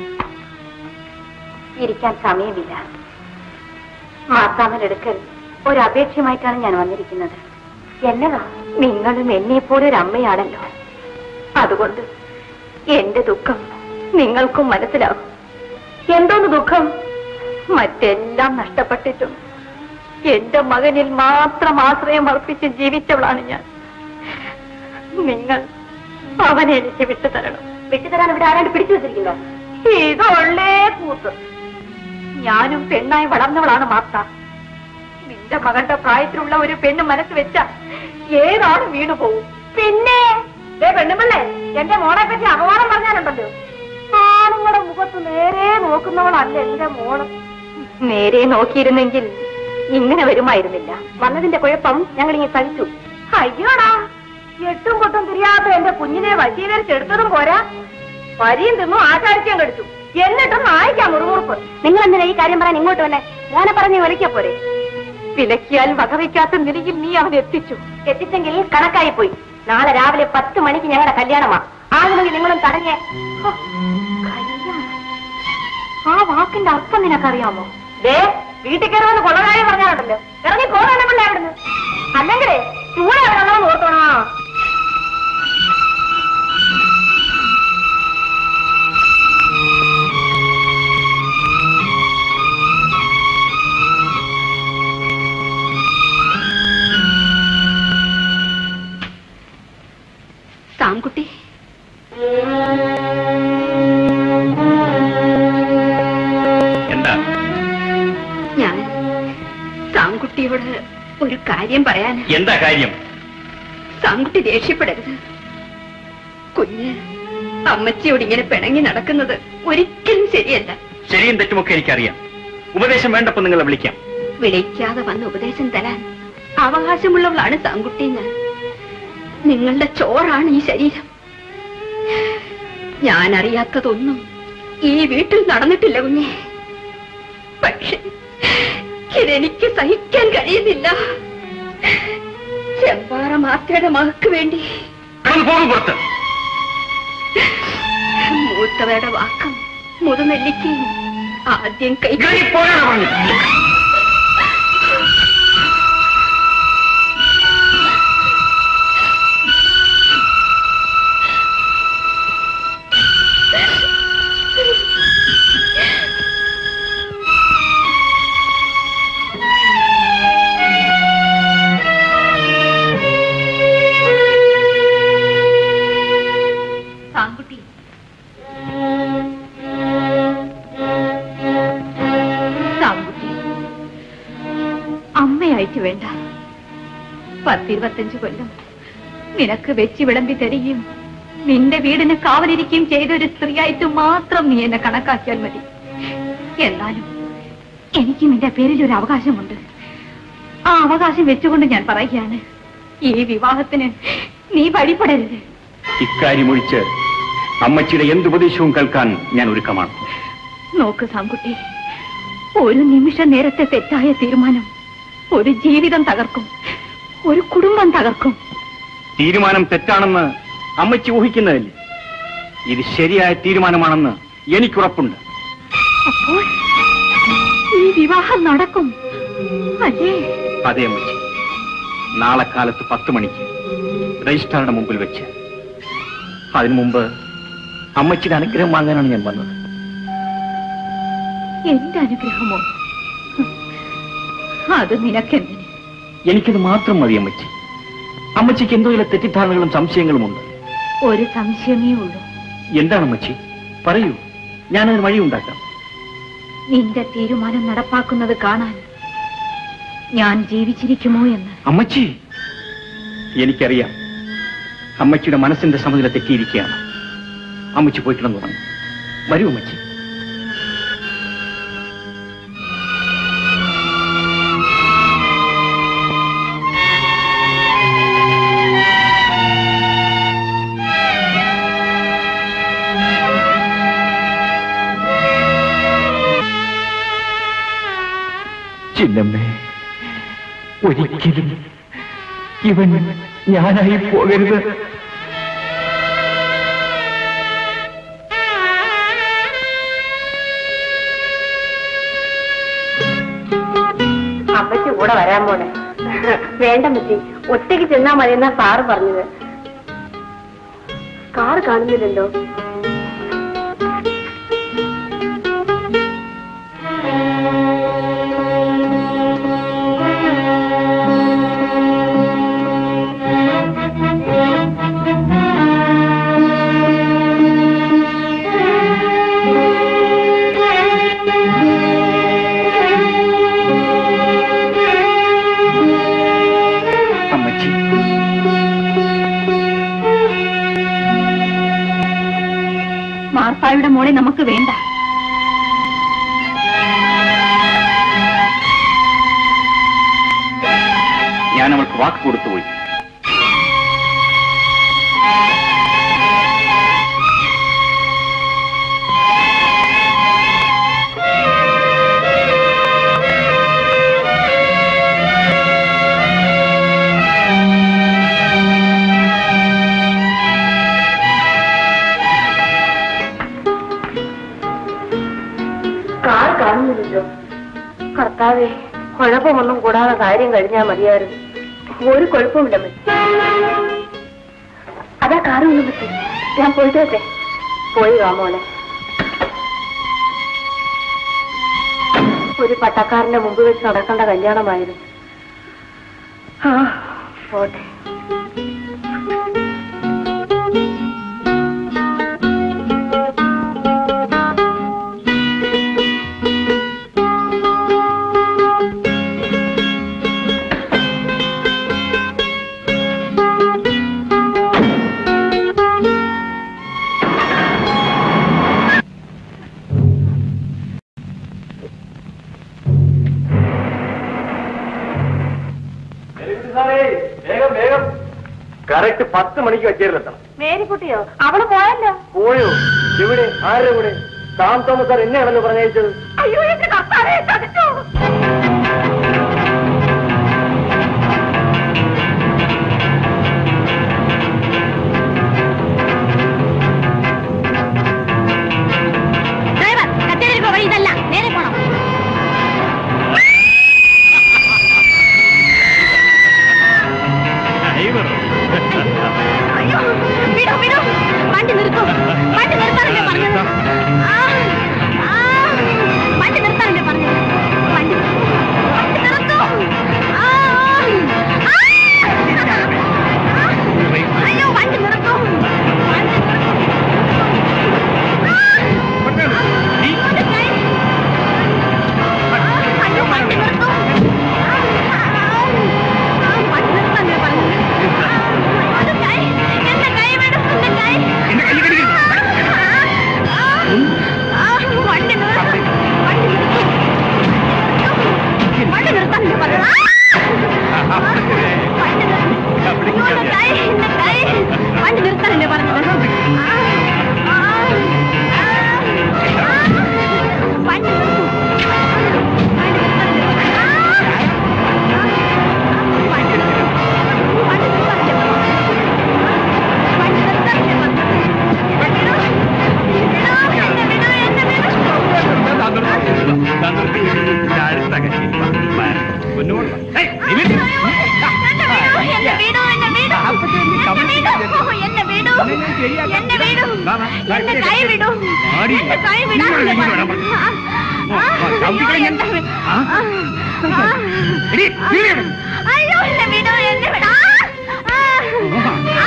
B: ഇരിക്കാൻ സമയമില്ല മാത്താമൻ ഒരു അപേക്ഷയുമായിട്ടാണ് ഞാൻ വന്നിരിക്കുന്നത് എന്നതാ നിങ്ങളും എന്നെ പോലെ ഒരു അമ്മയാണല്ലോ അതുകൊണ്ട് എന്റെ ദുഃഖം നിങ്ങൾക്കും മനസ്സിലാവും എന്തോന്ന് ദുഃഖം മറ്റെല്ലാം നഷ്ടപ്പെട്ടിട്ടും എന്റെ മകനിൽ മാത്രം ആശ്രയം അർപ്പിച്ച് ജീവിച്ചവളാണ് ഞാൻ നിങ്ങൾ അവനെ എനിക്ക് വിട്ടു തരണം
C: വിട്ടുതരാൻ ഇവിടെ ആരാണ്ട് പിടിച്ചു വെച്ചിരിക്കുന്നോ
B: ഇതൊള്ളേ കൂത്ത് ഞാനും പെണ്ണായി വളർന്നവളാണ് മാർത്ത നിന്റെ മകന്റെ പ്രായത്തിലുള്ള ഒരു പെണ്ണ് മനസ്സ് വെച്ച ഏതാണ് വീണു പോവും
C: പിന്നെ ദേ പെണ്ണുമ്പള്ളേ എന്റെ മോളെ പറ്റി അപമാനം പറഞ്ഞാലുണ്ടല്ലോ ആണുങ്ങളുടെ മുഖത്ത് നേരെ നോക്കുന്നവളല്ല എന്റെ മോള്
B: നേരെ നോക്കിയിരുന്നെങ്കിൽ ഇങ്ങനെ വരുമായിരുന്നില്ല
C: വന്നതിന്റെ കുഴപ്പം ഞങ്ങൾ ഇങ്ങനെ സഹിച്ചു അയ്യോടാ എട്ടും പൊട്ടും തിരിയാത്ത എന്റെ കുഞ്ഞിനെ വശീകരിച്ചെടുത്തതും പോരാ വരിയും തിന്നു ആചാരിക്കാൻ കടിച്ചു എന്നിട്ടും നായിക്കാ മുറുമുറുപ്പ് നിങ്ങൾ എന്തിനാ ഈ കാര്യം പറയാൻ ഇങ്ങോട്ട് വന്നെ ഞാനെ പറഞ്ഞ് വിലക്കിയ പോരെ
B: വിലക്കിയാൽ വകവയ്ക്കാത്ത നിലയിൽ നീ അവൻ എത്തിച്ചു
C: എത്തിച്ചെങ്കിൽ കണക്കായി പോയി നാളെ രാവിലെ പത്ത് മണിക്ക് ഞങ്ങളുടെ കല്യാണമാ ആകുമെങ്കിൽ നിങ്ങളും തടഞ്ഞേ
B: ഹോ, കല്യാണം. ആ വാക്കിന്റെ അർത്ഥം നിനക്കറിയാമോ
C: ദേ വീട്ടിൽ കയറുമെന്ന് കൊള്ളകാര്യം പറഞ്ഞാലുണ്ടല്ലോ ഇറങ്ങി പോകാൻ പിള്ളേ അവിടുന്ന് അല്ലെങ്കിലേ ചൂട് എവിടെ ഓർത്തോണോ
B: സാംകുട്ടി
A: എന്താ
B: ഞാൻ സാംകുട്ടിയോട് ഒരു കാര്യം പറയാൻ
A: എന്താ കാര്യം
B: സാംകുട്ടി ദേഷ്യപ്പെടരുത് കുഞ്ഞ് അമ്മച്ചിയോട് ഇങ്ങനെ പിണങ്ങി നടക്കുന്നത് ഒരിക്കലും ശരിയല്ല
A: ശരിയും തെറ്റുമൊക്കെ എനിക്കറിയാം ഉപദേശം വേണ്ടപ്പോ നിങ്ങളെ വിളിക്കാം
D: വിളിക്കാതെ വന്ന് ഉപദേശം തരാൻ അവകാശമുള്ളവളാണ് സാങ്കുട്ടി ഞാൻ നിങ്ങളുടെ ചോറാണ് ഈ ശരീരം ഞാൻ അറിയാത്തതൊന്നും ഈ വീട്ടിൽ നടന്നിട്ടില്ല കുഞ്ഞെ പക്ഷെ ഇതെനിക്ക് സഹിക്കാൻ കഴിയുന്നില്ല ചെമ്പാറ മാത്തയുടെ മകക്ക് വേണ്ടി
A: പോകും പുറത്ത്
D: മൂത്തവരുടെ വാക്കം മുതുനെല്ലിക്കയും ആദ്യം കൈ
A: പോരാണ് പറഞ്ഞത്
D: സാങ്കുട്ടി സാങ്കുട്ടി അമ്മയായിട്ട് വേണ്ട പത്തിരുപത്തഞ്ച് കൊല്ലം നിനക്ക് വെച്ച് വിളമ്പി തരികയും നിന്റെ വീടിന് കാവലിരിക്കുകയും ചെയ്ത ഒരു സ്ത്രീയായിട്ട് മാത്രം നീ എന്നെ കണക്കാക്കിയാൽ മതി എന്നാലും എനിക്ക് നിന്റെ പേരിൽ ഒരു അവകാശമുണ്ട് ആ അവകാശം വെച്ചുകൊണ്ട് ഞാൻ പറയുകയാണ് ഈ വിവാഹത്തിന് നീ വഴിപ്പെടരുത്
A: ഇക്കാര്യം ഒഴിച്ച് അമ്മച്ചിയുടെ എന്തുപദേശവും കേൾക്കാൻ ഞാൻ ഒരുക്കമാണ്
D: നോക്ക് സാംകുട്ടി ഒരു നിമിഷ നേരത്തെ തെറ്റായ തീരുമാനം ഒരു ജീവിതം തകർക്കും ഒരു കുടുംബം തകർക്കും
A: തീരുമാനം തെറ്റാണെന്ന് അമ്മച്ചി ഊഹിക്കുന്നതല്ലേ ഇത് ശരിയായ തീരുമാനമാണെന്ന് എനിക്കുറപ്പുണ്ട്
D: അപ്പോൾ ഈ വിവാഹം നടക്കും അല്ലേ
A: അതേ അമ്മച്ചി നാളെ കാലത്ത് പത്ത് മണിക്ക് രജിസ്ട്രാറുടെ മുമ്പിൽ വെച്ച് അതിനു മുമ്പ് അമ്മച്ചിയുടെ അനുഗ്രഹം വാങ്ങാനാണ് ഞാൻ വന്നത്
D: എന്റെ അനുഗ്രഹമോ ഹും. അത് നിനക്കെന്തിന്
A: എനിക്കത് മാത്രം മതി അമ്മച്ചി അമ്മച്ചിക്ക് എന്തോ ചില തെറ്റിദ്ധാരണകളും സംശയങ്ങളും ഉണ്ട്
D: ഒരു സംശയമേ ഉള്ളൂ
A: എന്താണ് അമ്മച്ചി പറയൂ ഞാനതിന് വഴി ഉണ്ടാക്കാം
D: നിന്റെ തീരുമാനം നടപ്പാക്കുന്നത് കാണാൻ ഞാൻ ജീവിച്ചിരിക്കുമോ എന്ന്
A: അമ്മച്ചി എനിക്കറിയാം അമ്മച്ചിയുടെ മനസ്സിന്റെ സമനില തെറ്റിയിരിക്കുകയാണ് അമ്മച്ചി പോയി കിടന്നു തുടങ്ങും വരൂ അമ്മച്ചി ചിന്നമ്മേ ഒരിക്കലും ഇവൻ ഞാനായി പോകരുത്
C: അമ്മയ്ക്ക് കൂടെ വരാൻ പോണെ വേണ്ട മച്ചി ഒറ്റയ്ക്ക് ചെന്നാ മതി എന്നാ സാറ് പറഞ്ഞത് കാറ് കാണുന്നില്ലല്ലോ
A: അമ്മച്ചി
D: മാർപ്പായുടെ മോളെ നമുക്ക് വേണ്ട
A: ഞാൻ അവൾക്ക് വാക്ക് കൊടുത്തുപോയി
C: കാർ കാണുന്നില്ലല്ലോ കർത്താവേ കുഴപ്പമൊന്നും കൂടാതെ കാര്യം കഴിഞ്ഞാൽ മതിയായിരുന്നു ഒരു കുഴപ്പമില്ല മച്ചി അതാ കാറ് ഒന്നും പറ്റി ഞാൻ പോയിട്ട് വരട്ടെ പോയി വാ മോനെ ഒരു പട്ടക്കാരന്റെ മുമ്പ് വെച്ച് നടക്കേണ്ട കല്യാണമായിരുന്നു ആ പോട്ടെ
I: വേഗം വേഗം കറക്റ്റ് പത്ത് മണിക്ക് കച്ചേരിലെത്തണം
C: മേരിക്കുട്ടിയോ അവള് പോയല്ലോ
I: പോയോ എവിടെ ആരുടെ കൂടെ സാം തോമസ് സാർ എന്നെയാണല്ലോ പറഞ്ഞയച്ചത്
C: അയ്യോ എന്റെ കർത്താവേ ചതിച്ചു
B: ഡ്രൈവർ കച്ചേരിക്ക് വഴി ഇതല്ല നേരെ പോണം അയ്യോ വിടൂ വിടൂ വണ്ടി നിർത്തൂ വണ്ടി നിർത്താനല്ലേ പറഞ്ഞത് ആ, ആ, വണ്ടി നിർത്താനല്ലേ പറഞ്ഞത് വണ്ടി നിർത്തൂ. വണ്ടി നിർത്തൂ ആ, ആ, ആ, അയ്യോ വണ്ടി നിർത്തൂ വണ്ടി നിർത്തൂ അയ്യോ വണ്ടി നിർത്തൂ വണ്ടി നിർത്താനല്ലേ പറഞ്ഞത് അത് കൈ എന്റെ കൈ വിടും എന്റെ കൈ ആ, വണ്ടി നിർത്തൂ വണ്ടി നിർത്തൂ വണ്ടി നിർത്താനല്ലേ പറഞ്ഞത് ആ, വണ്ടി നിർത്തൂ അയ്യോ, എന്റെ കൈ എന്റെ കൈ വണ്ടി നിർത്താനല്ലേ പറഞ്ഞത് ആ, ആ, ആ, ആ, വണ്ടി നിർത്തൂ വണ്ടി നിർത്താനല്ലേ പറഞ്ഞത് ആ, ആ, വണ്ടി നിർത്തൂ വണ്ടി നിർത്താനല്ലേ പറഞ്ഞത് വണ്ടി നിർത്താനല്ലേ പറഞ്ഞത് വിടൂ വിടൂ എന്നെ വിടൂ എന്നെ വിടൂ എന്നെ വീടോ എന്നെ വീടോ എന്നെ വീടോ എന്നെ വീടോ എന്നെ വീടോ എന്റെ കൈ വിടൂ എന്റെ കൈ വിടാനല്ലേ പറഞ്ഞത്? ആ, ആ, അയ്യോ, എന്നെ വി- ആ, ആ, അയ്യോ എന്നെ വിടൂ എന്നെ വിടാ ആ, ആ,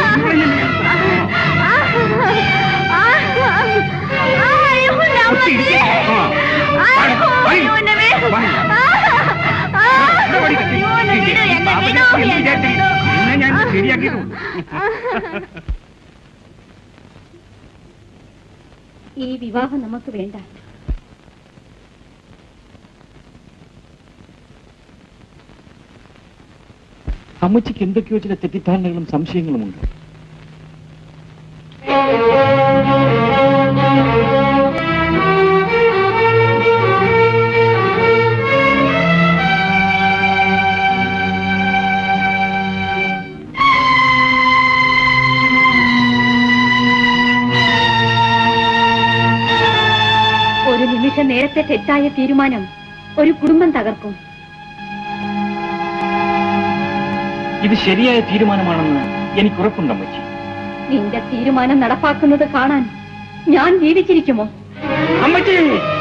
B: ആ, ആ, ആ, അയ്യോ എന്റെ അമ്മച്ചി. അയ്യോ, അയ്യോ, എന്നെ വീടൂ. ആ, ആ, അയ്യോ, എന്നെ വിടൂ, എന്നെ വിടൂ, എന്നെ വിടൂ.
D: ഈ വിവാഹം നമുക്ക് വേണ്ട
A: അമ്മച്ചിക്ക് എന്തൊക്കെയോ ചില തെറ്റിദ്ധാരണകളും സംശയങ്ങളും ഉണ്ട്
D: ഒരു നിമിഷം നേരത്തെ തെറ്റായ തീരുമാനം ഒരു കുടുംബം തകർക്കും
A: ഇത് ശരിയായ തീരുമാനമാണെന്ന് എനിക്ക് ഉറപ്പുണ്ട് അമ്മച്ചി
D: നിന്റെ തീരുമാനം നടപ്പാക്കുന്നത് കാണാൻ ഞാൻ ജീവിച്ചിരിക്കുമോ
A: അമ്മച്ചി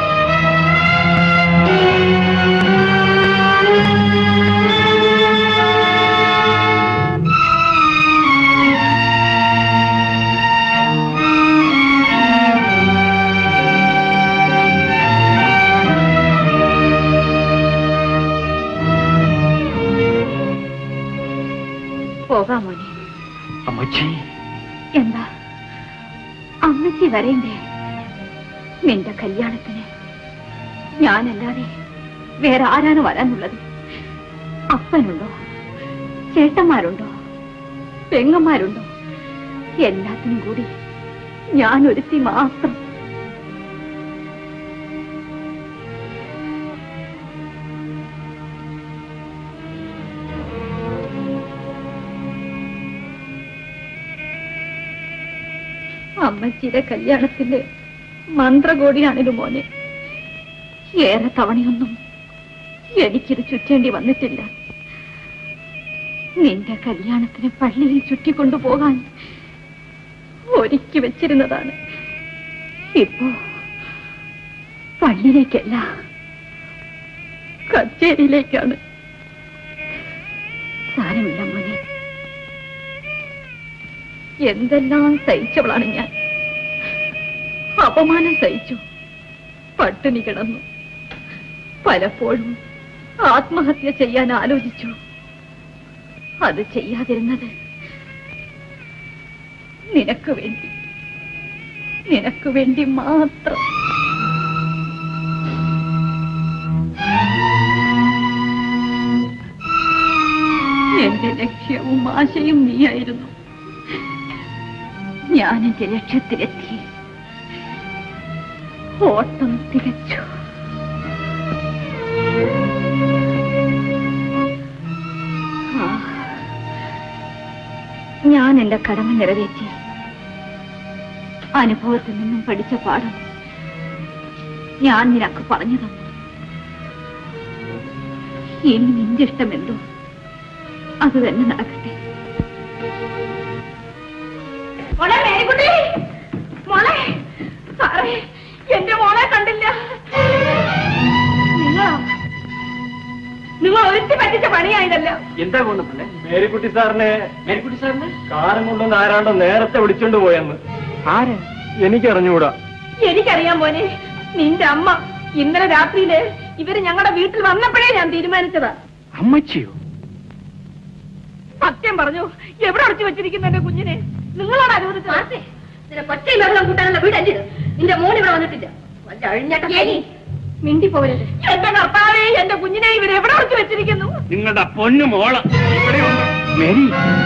D: പോകാം മോനെ
A: അമ്മച്ചി
D: എന്താ അമ്മച്ചി വരേണ്ടേ നിന്റെ കല്യാണത്തിന് ഞാനല്ലാതെ വേറെ ആരാണ് വരാനുള്ളത് അപ്പനുണ്ടോ ചേട്ടന്മാരുണ്ടോ പെങ്ങന്മാരുണ്ടോ എല്ലാത്തിനും കൂടി ഞാൻ ഒരുത്തി മാത്രം അമ്മച്ചിയുടെ കല്യാണത്തിന്റെ മന്ത്രകോടിയാണിത് മോനെ ഏറെ തവണയൊന്നും എനിക്കിത് ചുറ്റേണ്ടി വന്നിട്ടില്ല നിന്റെ കല്യാണത്തിന് പള്ളിയിൽ ചുറ്റിക്കൊണ്ടുപോകാൻ ഒരുക്കി വെച്ചിരുന്നതാണ് ഇപ്പോ പള്ളിയിലേക്കല്ല കച്ചേരിയിലേക്കാണ് സാരമില്ല മോനെ എന്തെല്ലാം സഹിച്ചവളാണ് ഞാൻ അപമാനം സഹിച്ചു പട്ടിണി കിടന്നു പലപ്പോഴും ആത്മഹത്യ ചെയ്യാൻ ആലോചിച്ചു അത് ചെയ്യാതിരുന്നത് നിനക്ക് വേണ്ടി നിനക്ക് വേണ്ടി മാത്രം എന്റെ ലക്ഷ്യവും ആശയും നീയായിരുന്നു ഞാൻ എന്റെ ലക്ഷ്യത്തിലെത്തി ഓട്ടം തികച്ചു ആ, ഞാൻ എന്റെ കടമ നിറവേറ്റി അനുഭവത്തിൽ നിന്നും പഠിച്ച പാഠം ഞാൻ നിനക്ക് പറഞ്ഞു തന്നു ഇനി നിന്റെ ഇഷ്ടമെന്തോ അത് തന്നെ നടക്കട്ടെ
C: മോളെ മേരിക്കുട്ടി മോളെ സാറേ എന്റെ മോളെ കണ്ടില്ല നിങ്ങളോ നിങ്ങൾ ഒരുത്തി പറ്റിച്ച പണിയായതല്ലോ
I: എന്താ കൊണ്ടല്ലേ മേരിക്കുട്ടി സാറിനെ മേരിക്കുട്ടി സാറിനെ കാറും കൊണ്ടുവന്ന് ആരാണ്ടോ നേരത്തെ വിളിച്ചോണ്ട് പോയെന്ന് ആരെ എനിക്കറിഞ്ഞുകൂടാ
C: എനിക്കറിയാൻ മോനെ നിന്റെ അമ്മ ഇന്നലെ രാത്രിയില് ഇവര് ഞങ്ങളുടെ വീട്ടിൽ വന്നപ്പോഴേ ഞാൻ തീരുമാനിച്ചതാ
K: അമ്മച്ചിയോ
C: സത്യം പറഞ്ഞു എവിടെ അടച്ചു വെച്ചിരിക്കുന്നു എന്റെ കുഞ്ഞിനെ നിങ്ങളാണ് അനുവദിച്ചത് കൊച്ചയും വെള്ളം കൂട്ടാനുള്ള വീട് അല്ലേ നിന്റെ മോൻ ഇവിടെ വന്നിട്ടില്ല മിണ്ടി പോകരുത് എന്റെ കർത്താവേ എന്റെ കുഞ്ഞിനെ ഇവർ എവിടെ അടച്ചു വെച്ചിരിക്കുന്നു
K: നിങ്ങളുടെ പൊന്നു മോള ഇവിടെയുണ്ട് Mary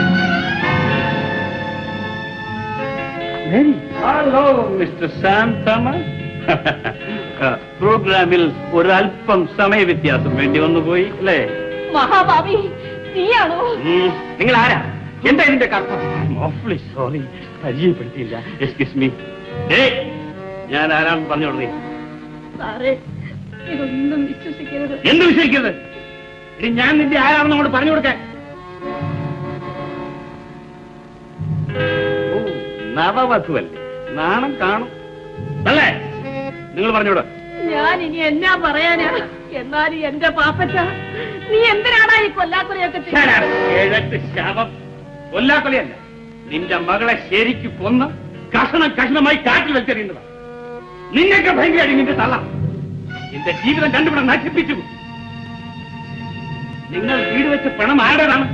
K: Mary hello mister Sam Thomas പ്രോഗ്രാമിൽ ഒരല്പം സമയ വ്യത്യാസം വേണ്ടി വന്നു പോയി അല്ലേ
C: മഹാഭാവി നീയാണോ
K: നിങ്ങൾ ആരാ എന്താ ഇതിന്റെ കർത്തം ഓഫ്ലി സോറി പരിചയപ്പെടുത്തിയില്ല എക്സ്ക്യൂസ് മീ ഞാൻ ആരാണെന്ന് പറഞ്ഞു കൊടുത്തേ
C: സാറേ ഇതൊന്നും വിശ്വസിക്കരുത്
K: എന്ത് വിശ്വസിക്കരുത് ഇനി ഞാൻ നിന്റെ ആരാണെന്ന് അങ്ങോട്ട് പറഞ്ഞു കൊടുക്കാൻ ഓ, നവവധുവല്ലേ നാണം കാണും അല്ലേ നിങ്ങൾ പറഞ്ഞോട്
C: ഞാൻ ഇനി എന്നാ പറയാനാ എന്നാലും എന്റെ പാപ്പച്ച നീ എന്തിനാടാ ഈ കൊല്ലാക്കുറയൊക്കെ ചെയ്യുന്നത്?
K: ഏഴെട്ട് ശവം കൊല്ലാക്കൊലയല്ല നിന്റെ മകളെ ശരിക്ക് കൊന്ന് കഷണം കഷണമായി കാറ്റിൽ വെച്ചെറിയുന്നതാണ് നിന്നൊക്കെ ഭയങ്കരമായി നിന്റെ തള്ള എന്റെ ജീവിതം കണ്ടുപിടെ നശിപ്പിച്ചു നിങ്ങൾ വീട് വെച്ച് പണം ആരുടേതാണ്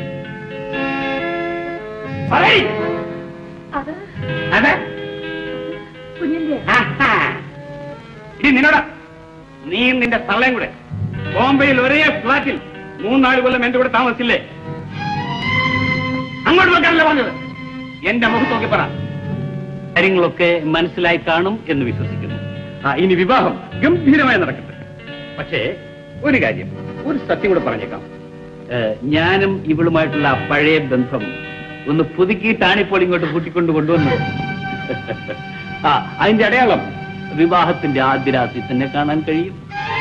K: പറയ്.
C: അത്
K: അതെ
C: കുഞ്ഞിന്റെ
K: ആഹാ. ഇനി നിന്നോട് നീയും നിന്റെ തള്ളയും കൂടെ ബോംബെയിൽ ഒരേ ഫ്ലാറ്റിൽ മൂന്നാല് കൊല്ലം എന്റെ കൂടെ താമസിച്ചില്ലേ അങ്ങോട്ട് നോക്കാനല്ല പറഞ്ഞത് എന്റെ മുഖത്ത് നോക്കി പറ കാര്യങ്ങളൊക്കെ മനസ്സിലായി കാണും എന്ന് വിശ്വസിക്കുന്നു ആ ഇനി വിവാഹം ഗംഭീരമായി നടക്കട്ടെ പക്ഷേ ഒരു കാര്യം ഒരു സത്യം കൂടെ പറഞ്ഞേക്കാം ഏ, ഞാനും ഇവളുമായിട്ടുള്ള ആ പഴയ ബന്ധം ഒന്ന് പുതുക്കിയിട്ടാണ് ഇപ്പോൾ ഇങ്ങോട്ട് കൂട്ടിക്കൊണ്ട് കൊണ്ടുവന്നത് ആ അതിന്റെ അടയാളം വിവാഹത്തിന്റെ ആദ്യ രാത്രി തന്നെ കാണാൻ കഴിയും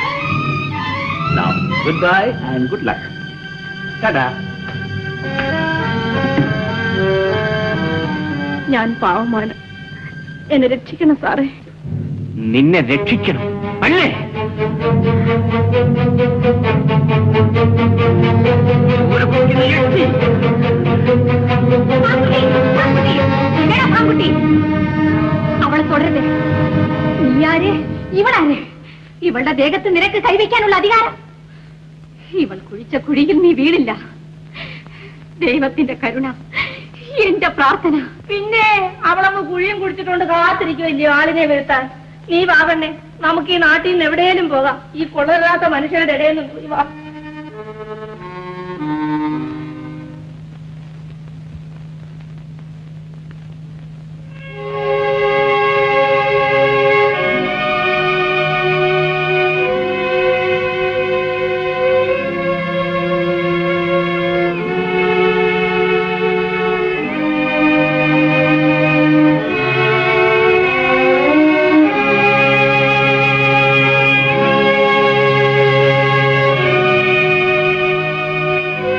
K: good bye and good luck ടാറ്റാ
C: ഞാൻ പാവമാണ് എന്നെ രക്ഷിക്കണം സാറേ
K: നിന്നെ രക്ഷിക്കണം അല്ലേ ഒരു കുഞ്ഞിനെ എത്തി.
D: അവളെ തുടരുത് നീയാര് ഇവളാര് ഇവളുടെ ദേഹത്ത് നിനക്ക് കൈവയ്ക്കാനുള്ള അധികാരം ഇവൾ കുഴിച്ച കുഴിയിൽ നീ വീടില്ല ദൈവത്തിന്റെ കരുണ എന്റെ പ്രാർത്ഥന
C: പിന്നെ അവളങ്ങ് കുഴിയും കുടിച്ചിട്ടുണ്ട് കാത്തിരിക്കുമല്ലയോ ആളിനെ വരുത്താൻ നീ വാകണ്ണേ നമുക്ക് ഈ നാട്ടിൽ നിന്ന് എവിടെയും പോകാം ഈ കൊള്ളരുതാത്ത മനുഷ്യരുടെ ഇടയിൽ നിന്ന് പോയി വാ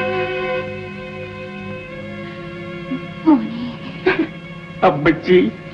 K: അമ്മച്ചി